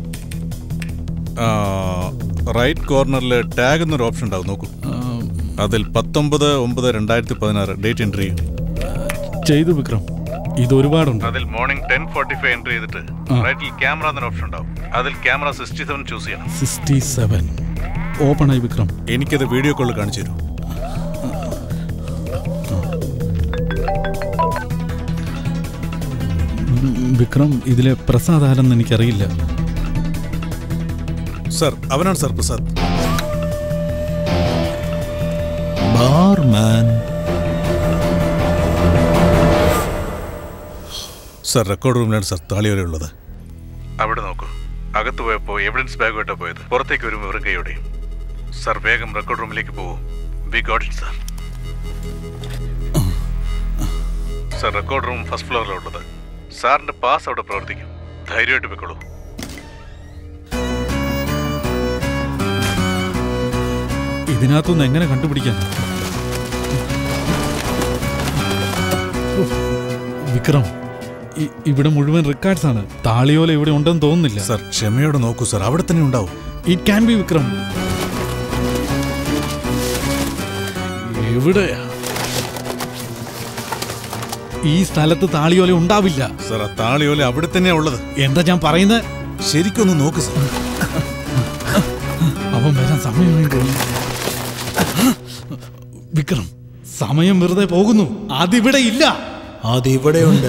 റൈറ്റ് കോർണറിൽ ടാഗ് എന്നൊരു ഓപ്ഷൻ ഉണ്ടാവും നോക്കൂ അതിൽ പത്തൊമ്പത് ഒമ്പത് രണ്ടായിരത്തി പതിനാറ് ഡേറ്റ് എൻട്രി ചെയ്യും ചെയ്തു വിക്രം ഇത് ഒരുപാടുണ്ട് അതിൽ morning ten forty five entry ചെയ്തിട്ട് ആ. റൈറ്റിൽ ക്യാമറ എന്നൊരു ഓപ്ഷൻ ഉണ്ടാവും അതിൽ ക്യാമറ സിക്സ്റ്റി സെവൻ ചൂസ് ചെയ്യണം സിക്സ്റ്റി സെവൻ ഓപ്പൺ ആയി വിക്രം എനിക്കത് വീഡിയോ കോളിൽ കാണിച്ചു തരൂ ഉം, വിക്രം ഇതിലെ പ്രസാദ് ആരെന്ന് എനിക്കറിയില്ല സർ അവനാണ് sir Prasad barman sir record റൂമിലാണ് സർ താളിയോല ഉള്ളത് അവിടെ നോക്കൂ അകത്ത് പോയപ്പോൾ എവിഡൻസ് ബാഗുമായിട്ടാണ് പോയത് പുറത്തേക്ക് വരും വെറും കൈയോടെയും സർ വേഗം റെക്കോർഡ് റൂമിലേക്ക് പോകും we got it sir sir record room first ഫ്ലോറിലാണ് ഉള്ളത് സാറിന്റെ പാസ് അവിടെ പ്രവർത്തിക്കും ധൈര്യമായിട്ട് വെക്കോളൂ ഇതിനകത്തുനിന്ന് എങ്ങനെ കണ്ടുപിടിക്കാൻ ഉഫ്, വിക്രം ഇ- ഇവിടെ മുഴുവൻ റെക്കോർഡ്സ് ആണ് താളിയോല ഇവിടെ ഉണ്ടെന്ന് തോന്നുന്നില്ല സർ ക്ഷമയോടെ നോക്കൂ സർ അവിടെ തന്നെ ഉണ്ടാവും ഇറ്റ് ക്യാൻ ബി വിക്രം എവിടെയാ ഈ സ്ഥലത്ത് താളിയോല ഉണ്ടാവില്ല സർ ആ താളിയോല അവിടെ തന്നെയാ ഉള്ളത് എന്താ ഞാൻ പറയുന്നത് ശരിക്കൊന്ന് നോക്ക് സർ അവൻ വരാൻ സമയമായി തോന്നുന്നു വിക്രം സമയം വെറുതെ പോകുന്നു അതിവിടെ ഇല്ല അതിവിടെയുണ്ട്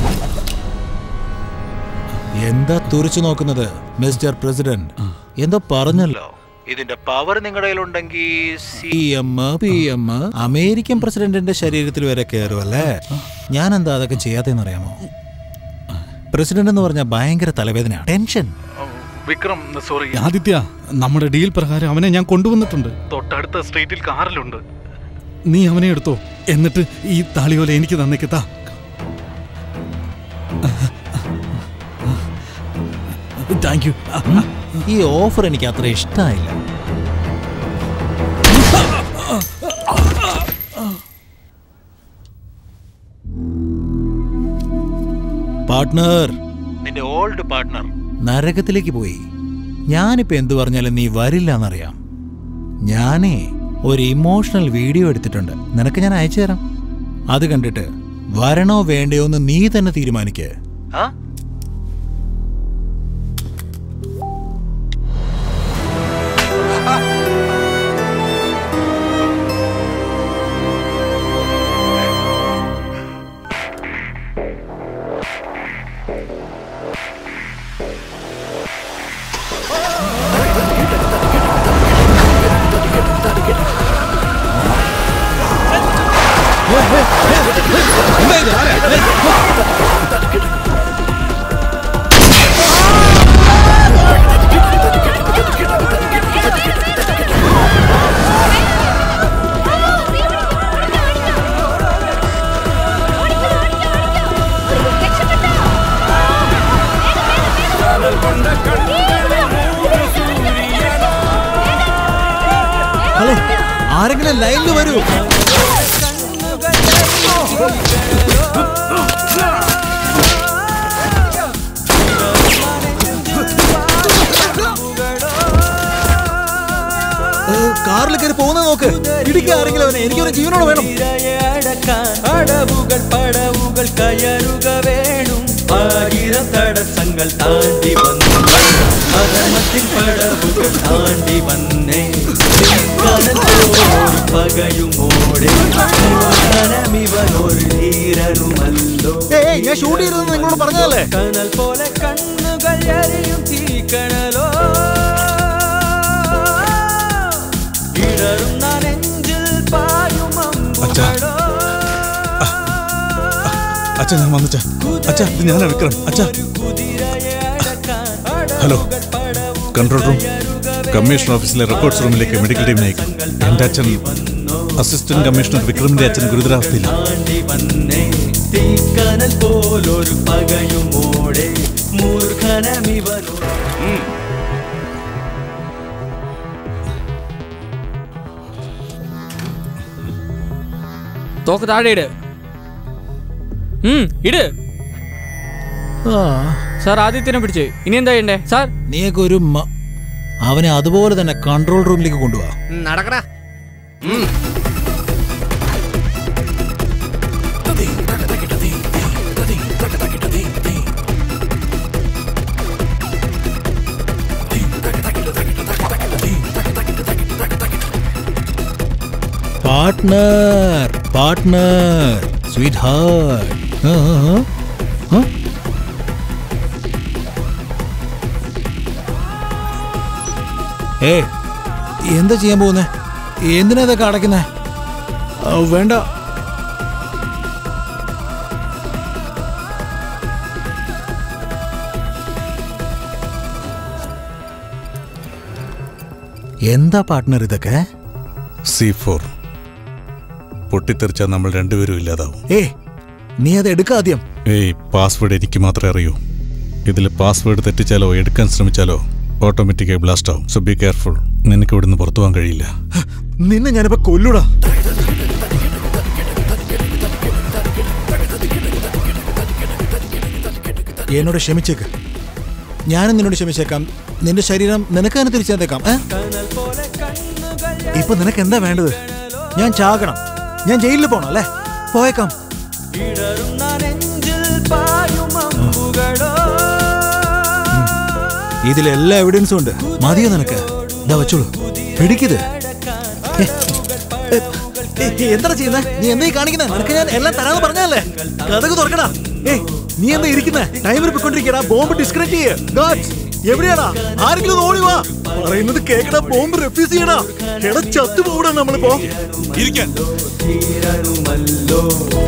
എന്താ തുറിച്ചു നോക്കുന്നത് മിസ്റ്റർ പ്രസിഡന്റ് എന്തോ പറഞ്ഞല്ലോ ഇതിന്റെ പവർ നിങ്ങളുടെ കയ്യിലുണ്ടെങ്കിൽ C M P M American പ്രസിഡന്റിന്റെ ശരീരത്തിൽ വരെ കയറുമല്ലേ ഞാൻ എന്താ അതൊക്കെ ചെയ്യാതെന്ന് അറിയാമോ പ്രസിഡന്റ് എന്ന് പറഞ്ഞാൽ ഭയങ്കര തലവേദനയാണ് ടെൻഷൻ വിക്രം സോറി ആദിത്യ നമ്മുടെ ഡീൽ പ്രകാരം അവനെ ഞാൻ കൊണ്ടുവന്നിട്ടുണ്ട് തൊട്ടടുത്ത സ്ട്രീറ്റിൽ കാറിലുണ്ട് നീ അവനെ എടുത്തോ എന്നിട്ട് ഈ താളിയോല എനിക്ക് തന്നേക്കത്താ താങ്ക് യു ഈ ഓഫർ എനിക്ക് അത്ര ഇഷ്ടമായില്ല പാർട്ട്ണർ നിന്റെ ഓൾഡ് പാർട്ട്ണർ നരകത്തിലേക്ക് പോയി ഞാനിപ്പോ എന്തു പറഞ്ഞാലും നീ വരില്ല എന്നറിയാം ഞാനേ ഒരു ഇമോഷണൽ വീഡിയോ എടുത്തിട്ടുണ്ട് നിനക്ക് ഞാൻ അയച്ചു തരാം അത് കണ്ടിട്ട് വരണോ വേണ്ടയോ എന്ന് നീ തന്നെ തീരുമാനിക്ക് ഹലോ ആരെങ്കിലും ലൈനിൽ വരൂ കാറിൽ കയറി പോകുന്നത് നോക്ക് ഇടിക്കുക ആരെങ്കിലും അവനെ എനിക്കൊരു ജീവനോട് വേണം അടക്കാൻ അടവുകൾ പടവുകൾ കയറുക വേണം ആയിരം തടസ്സങ്ങൾ താണ്ടി വന്നു അധർമ്മത്തിൻ പടവുകൾ താണ്ടി വന്നേ കനൽ പോൽ പകയുമോടെ കനമിവനൊരു ധീരനുമല്ലോ ഏയ് ഞാൻ ഷൂട്ട് ചെയ്തതെന്ന് നിങ്ങളോട് പറഞ്ഞതല്ലേ കനൽ പോലെ കണ്ണുകൾ എറിയും തീക്കണലോ ഇടറുന്ന നെഞ്ചിൽ പായും അച്ഛാ അച്ഛ ഞാൻ വന്നച്ച അച്ഛ ഇത് ഞാനാ വിക്രം അച്ഛ ഹലോ കൺട്രോൾ റൂം കമ്മീഷൻ ഓഫീസിലെ റെക്കോർഡ്സ് റൂമിലേക്ക് മെഡിക്കൽ ടീമിനെ അയക്കും എന്റെ അച്ഛൻ അസിസ്റ്റന്റ് കമ്മീഷണർ വിക്രമിന്റെ അച്ഛൻ ഗുരുതരാവസ്ഥയില്ല താണ്ടി വന്നേ തീക്കനൽ പോലൊരു പകയുമോടെ മൂർഖനമിവനോ തോക്ക് താഴെ ഇട് ഉം, ഇട് സാർ ആദിത്യനെ പിടിച്ച് ഇനി എന്താ ചെയ്യണ്ടേ സാർ നീയൊക്കെ ഒരു മ- അവനെ അതുപോലെ തന്നെ കൺട്രോൾ റൂമിലേക്ക് കൊണ്ടുപോവാ നടക്കടാ പാർട്ട്ണർ പാർട്ട്ണർ സ്വീറ്റ് ഹാർട്ട് ഏ എന്താ ചെയ്യാൻ പോകുന്നേ എന്തിനാ ഇതൊക്കെ അടയ്ക്കുന്നേ ആ, വേണ്ട എന്താ പാർട്ട്ണർ ഇതൊക്കെ സി ഫോർ പൊട്ടിത്തെറിച്ചാൽ നമ്മൾ രണ്ടുപേരും ഇല്ലാതാവും ഏ നീ അത് എടുക്കാദ്യം ഏയ് പാസ്വേഡ് എനിക്ക് മാത്രമേ അറിയൂ ഇതിൽ പാസ്വേഡ് തെറ്റിച്ചാലോ എടുക്കാൻ ശ്രമിച്ചാലോ ഓട്ടോമാറ്റിക്കായി ബ്ലാസ്റ്റ് ആവും സോ ബി കെയർഫുൾ നിനക്ക് ഇവിടുന്ന് പുറത്തു പോകാൻ കഴിയില്ല നിന്നെ ഞാനിപ്പോ കൊല്ലൂടാ എന്നോട് ക്ഷമിച്ചേക്ക് ഞാനും നിന്നോട് ക്ഷമിച്ചേക്കാം നിന്റെ ശരീരം നിനക്ക് തന്നെ തിരിച്ചു തന്നേക്കാം ഏ? ഇപ്പൊ നിനക്ക് എന്താ വേണ്ടത് ഞാൻ ചാകണം ഞാൻ ജയിലിൽ പോണം അല്ലേ പോയേക്കാം ഇടറുന്ന നെഞ്ചിൽ പായും അമ്പുകളോ ഇതിൽ എല്ലാ എവിഡൻസും ഉണ്ട് മതിയോ നിനക്ക് ഇതാ വെച്ചോളൂ പിടിക്കത് എന്താ ചെയ്യുന്നേ നീ എന്താ ഈ കാണിക്കുന്നേ നിനക്ക് ഞാൻ എല്ലാം തരാന്ന് പറഞ്ഞല്ലേ കഥക് തുറക്കടാ ഏയ് നീ എന്താ ഇരിക്കുന്നേ ടൈമർ പൊയ്ക്കൊണ്ടിരിക്കടാ ബോംബ് ഡിസ്കണക്ട് ചെയ്യേ ഗാർഡ്സ് എവിടെയാടാ ആരെങ്കിലും ഒന്ന് ഓടി വാ പറയുന്നത് കേക്കടാ ബോംബ് റെഫ്യൂസ് ചെയ്യടാ എടാ ചത്തു പോവിടാ നമ്മളിപ്പോ ഇരിക്കാൻ ധീരനുമല്ലോ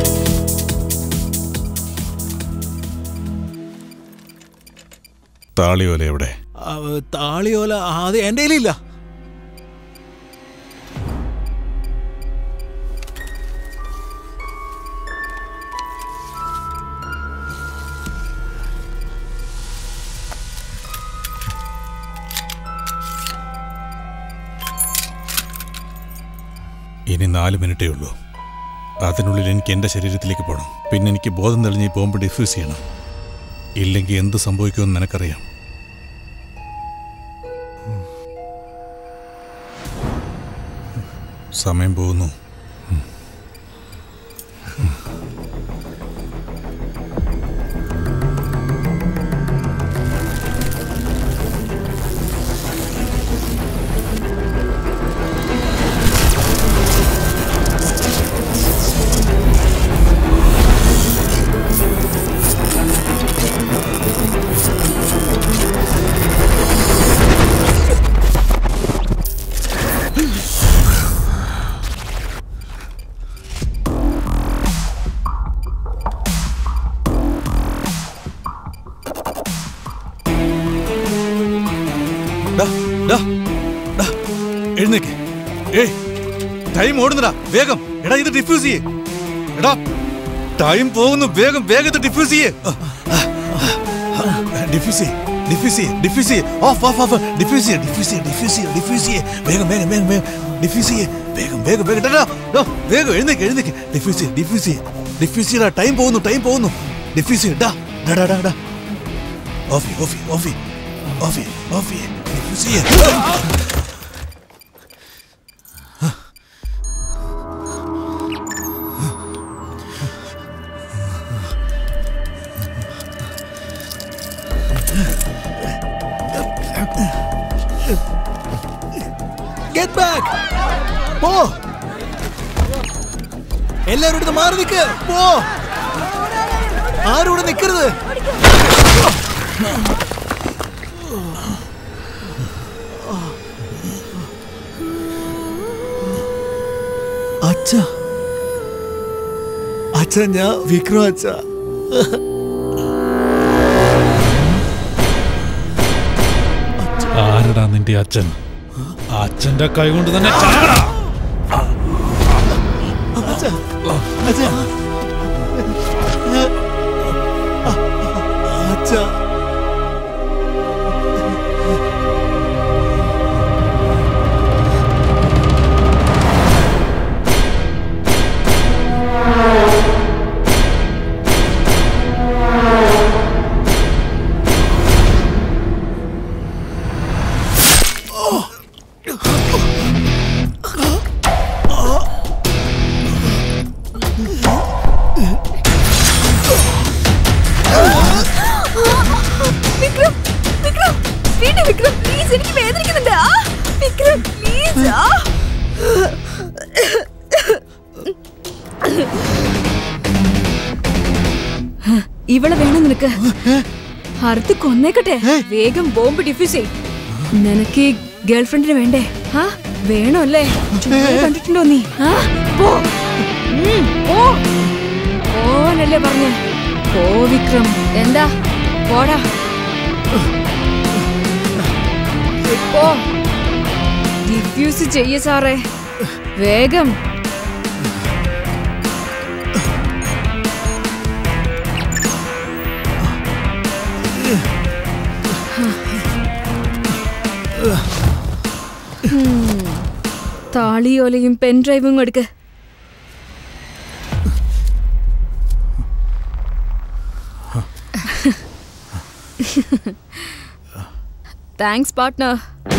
താളിയോല എവിടെ ആ, താളിയോല അത് എന്റെ കയ്യിലില്ല ഇനി നാല് മിനിറ്റേ ഉള്ളൂ അതിനുള്ളിൽ എനിക്ക് എൻ്റെ ശരീരത്തിലേക്ക് പോകണം പിന്നെ എനിക്ക് ബോധം തെളിഞ്ഞ് ഈ ബോംബ് ഡിഫ്യൂസ് ചെയ്യണം ഇല്ലെങ്കിൽ എന്ത് സംഭവിക്കുമെന്ന് നിനക്കറിയാം സമയം പോകുന്നു ഡാ, ഡാ, ഡാ, എഴുന്നേക്ക് ഏയ് ടൈം ഓടുന്നടാ വേഗം എടാ ഇത് ഡിഫ്യൂസ് ചെയ്യേ എടാ ടൈം പോകുന്നു വേഗം വേഗം ഇത് ഡിഫ്യൂസ് ചെയ്യേ ഡിഫ്യൂസ് ചെയ്യേ ഡിഫ്യൂസ് ചെയ്യേ ഡിഫ്യൂസ് ചെയ്യേ ഓഫ് ഓഫ് ഓഫ് ഡിഫ്യൂസ് ചെയ്യേ ഡിഫ്യൂസ് ചെയ്യേ ഡിഫ്യൂസ് ചെയ്യേ ഡിഫ്യൂസ് ചെയ്യേ വേഗം വേഗം വേഗം വേഗം ഡിഫ്യൂസ് ചെയ്യേ വേഗം വേഗം വേഗം ഡാ, ഡാ, ഡാ, വേഗം എഴുന്നേക്ക് എഴുന്നേക്ക് ഡിഫ്യൂസ് ചെയ്യേ ഡിഫ്യൂസ് ചെയ്യേ ഡിഫ്യൂസ് ചെയ്യടാ ടൈം പോകുന്നു ടൈം പോകുന്നു ഡിഫ്യൂസ് ചെയ്യേ ഡാ ഡാ ഡാ ഡാ ഡാ ഓഫി ഓഫി ഓഫി ഓഫി ഓഫി ഡിഫ്യൂസ് ചെയ്യേ Get back! പോ എല്ലാവരും ഇവിടുന്ന് മാറി നിൽക്ക് പോ ആരും ഇവിടെ നിൽക്കരുത് അച്ഛ അച്ഛ ഞാൻ വിക്രം അച്ഛ ആരടാ നിന്റെ അച്ഛൻ അച്ഛന്റെ കൈ കൊണ്ട് തന്നെ ചാകടാ. അച്ഛ അച്ഛ അച്ഛ വിക്രം വിക്രം വീണ്ടും വിക്രം പ്ലീസ് എനിക്ക് വേദനിക്കുന്നുണ്ട് ആ വിക്രം പ്ലീസ് ആ ഇവളെ വേണം നിനക്ക് അറുത്ത് കൊന്നേക്കട്ടെ വേഗം ബോംബ് ഡിഫ്യൂസ് ചെയ് നിനക്ക് ഈ ഗേൾഫ്രണ്ടിന് വേണ്ടേ ആ വേണോ അല്ലേ ചുമ്മാ കണ്ടിട്ടുണ്ടോ നീ ആ പോ ഉം, പോ പോവാനല്ലേ പറഞ്ഞേ പോ വിക്രം എന്താ പോടാ പോ ഡിഫ്യൂസ് ചെയ്യ സാറേ വേഗം ഉം. താളിയോലയും പെൻ ഡ്രൈവും എടുക്ക് താങ്ക്സ് പാർട്ട്ണർ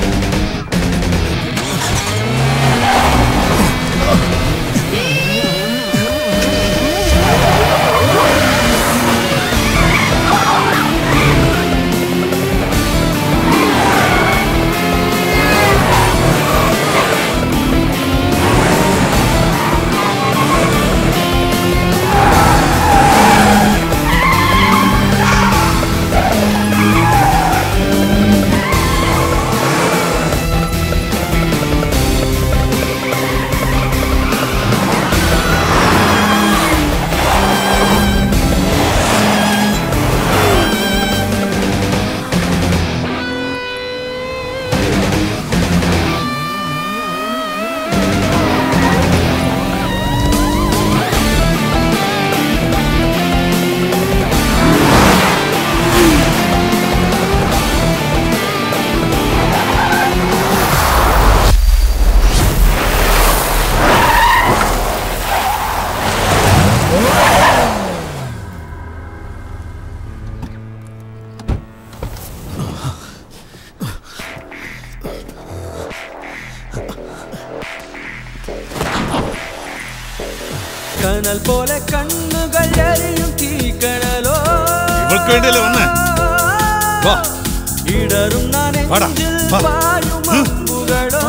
കനൽ പോലെ കണ്ണുകൾ എരിയും തീക്കണലോ ഇവൾക്ക് വേണ്ടിയല്ലേ വന്നേ വാ ഇടറുന്ന വാടാ, നെഞ്ചിൽ വാ. പായും അമ്പുകളോ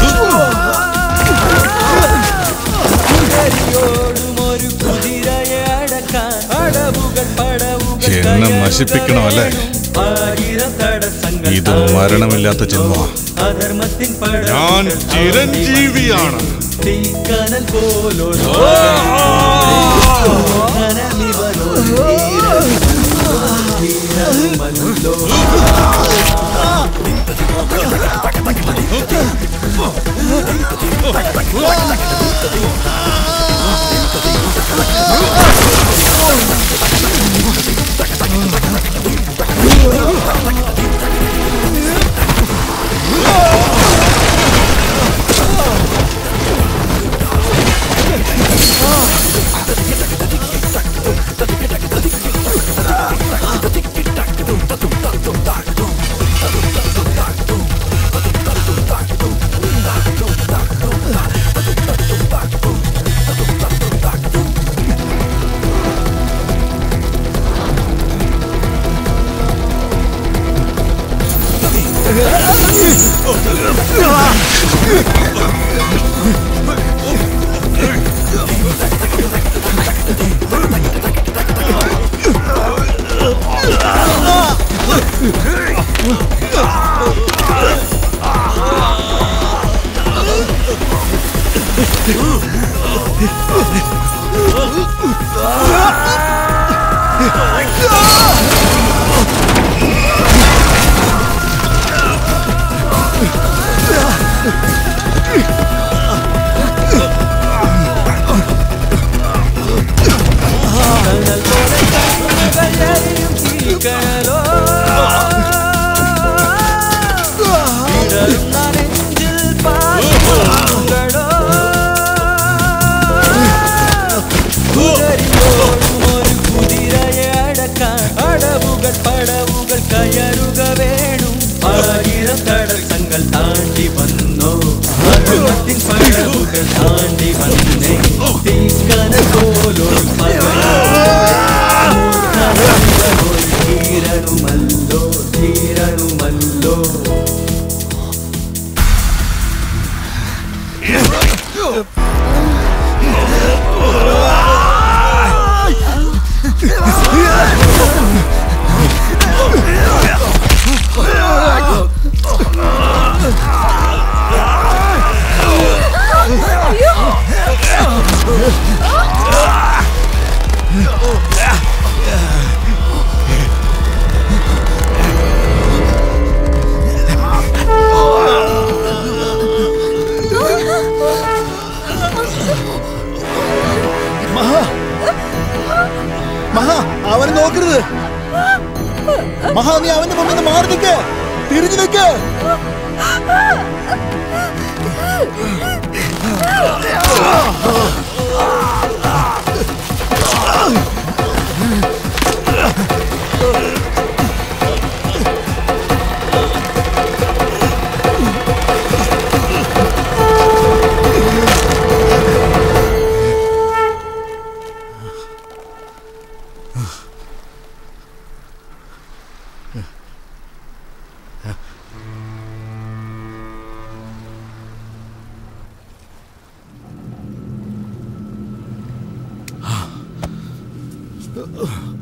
കുതിരയോടും ഒരു കുതിരയെ അടക്കാൻ അടവുകൾ പടവുകൾ എന്നെ നശിപ്പിക്കണമല്ലേ ആയിരം തടസ്സങ്ങൾ ഇത് മരണമില്ലാത്ത ജന്മമാ അധർമ്മത്തിൻ ഞാൻ ചിരഞ്ജീവിയാണ് തീക്കനൽ പോലൊരു Oh! അടവുകൾ പടവുകൾ കയറുക വേണു ആയിരം തടസ്സങ്ങൾ താണ്ടി വന്നോ മധുമത്തിൻ പടവുകൾ താണ്ടി വന്നേ തീക്കന പോലൊരു ധീരനുമല്ലോ ധീരനുമല്ലോ മഹാ മഹാ അവനെ നോക്കരുത് മഹാ നീ അവന്റെ മുമ്പിൽ നിന്ന് മാറി നിൽക്ക് തിരിഞ്ഞു നിൽക്ക് Ugh.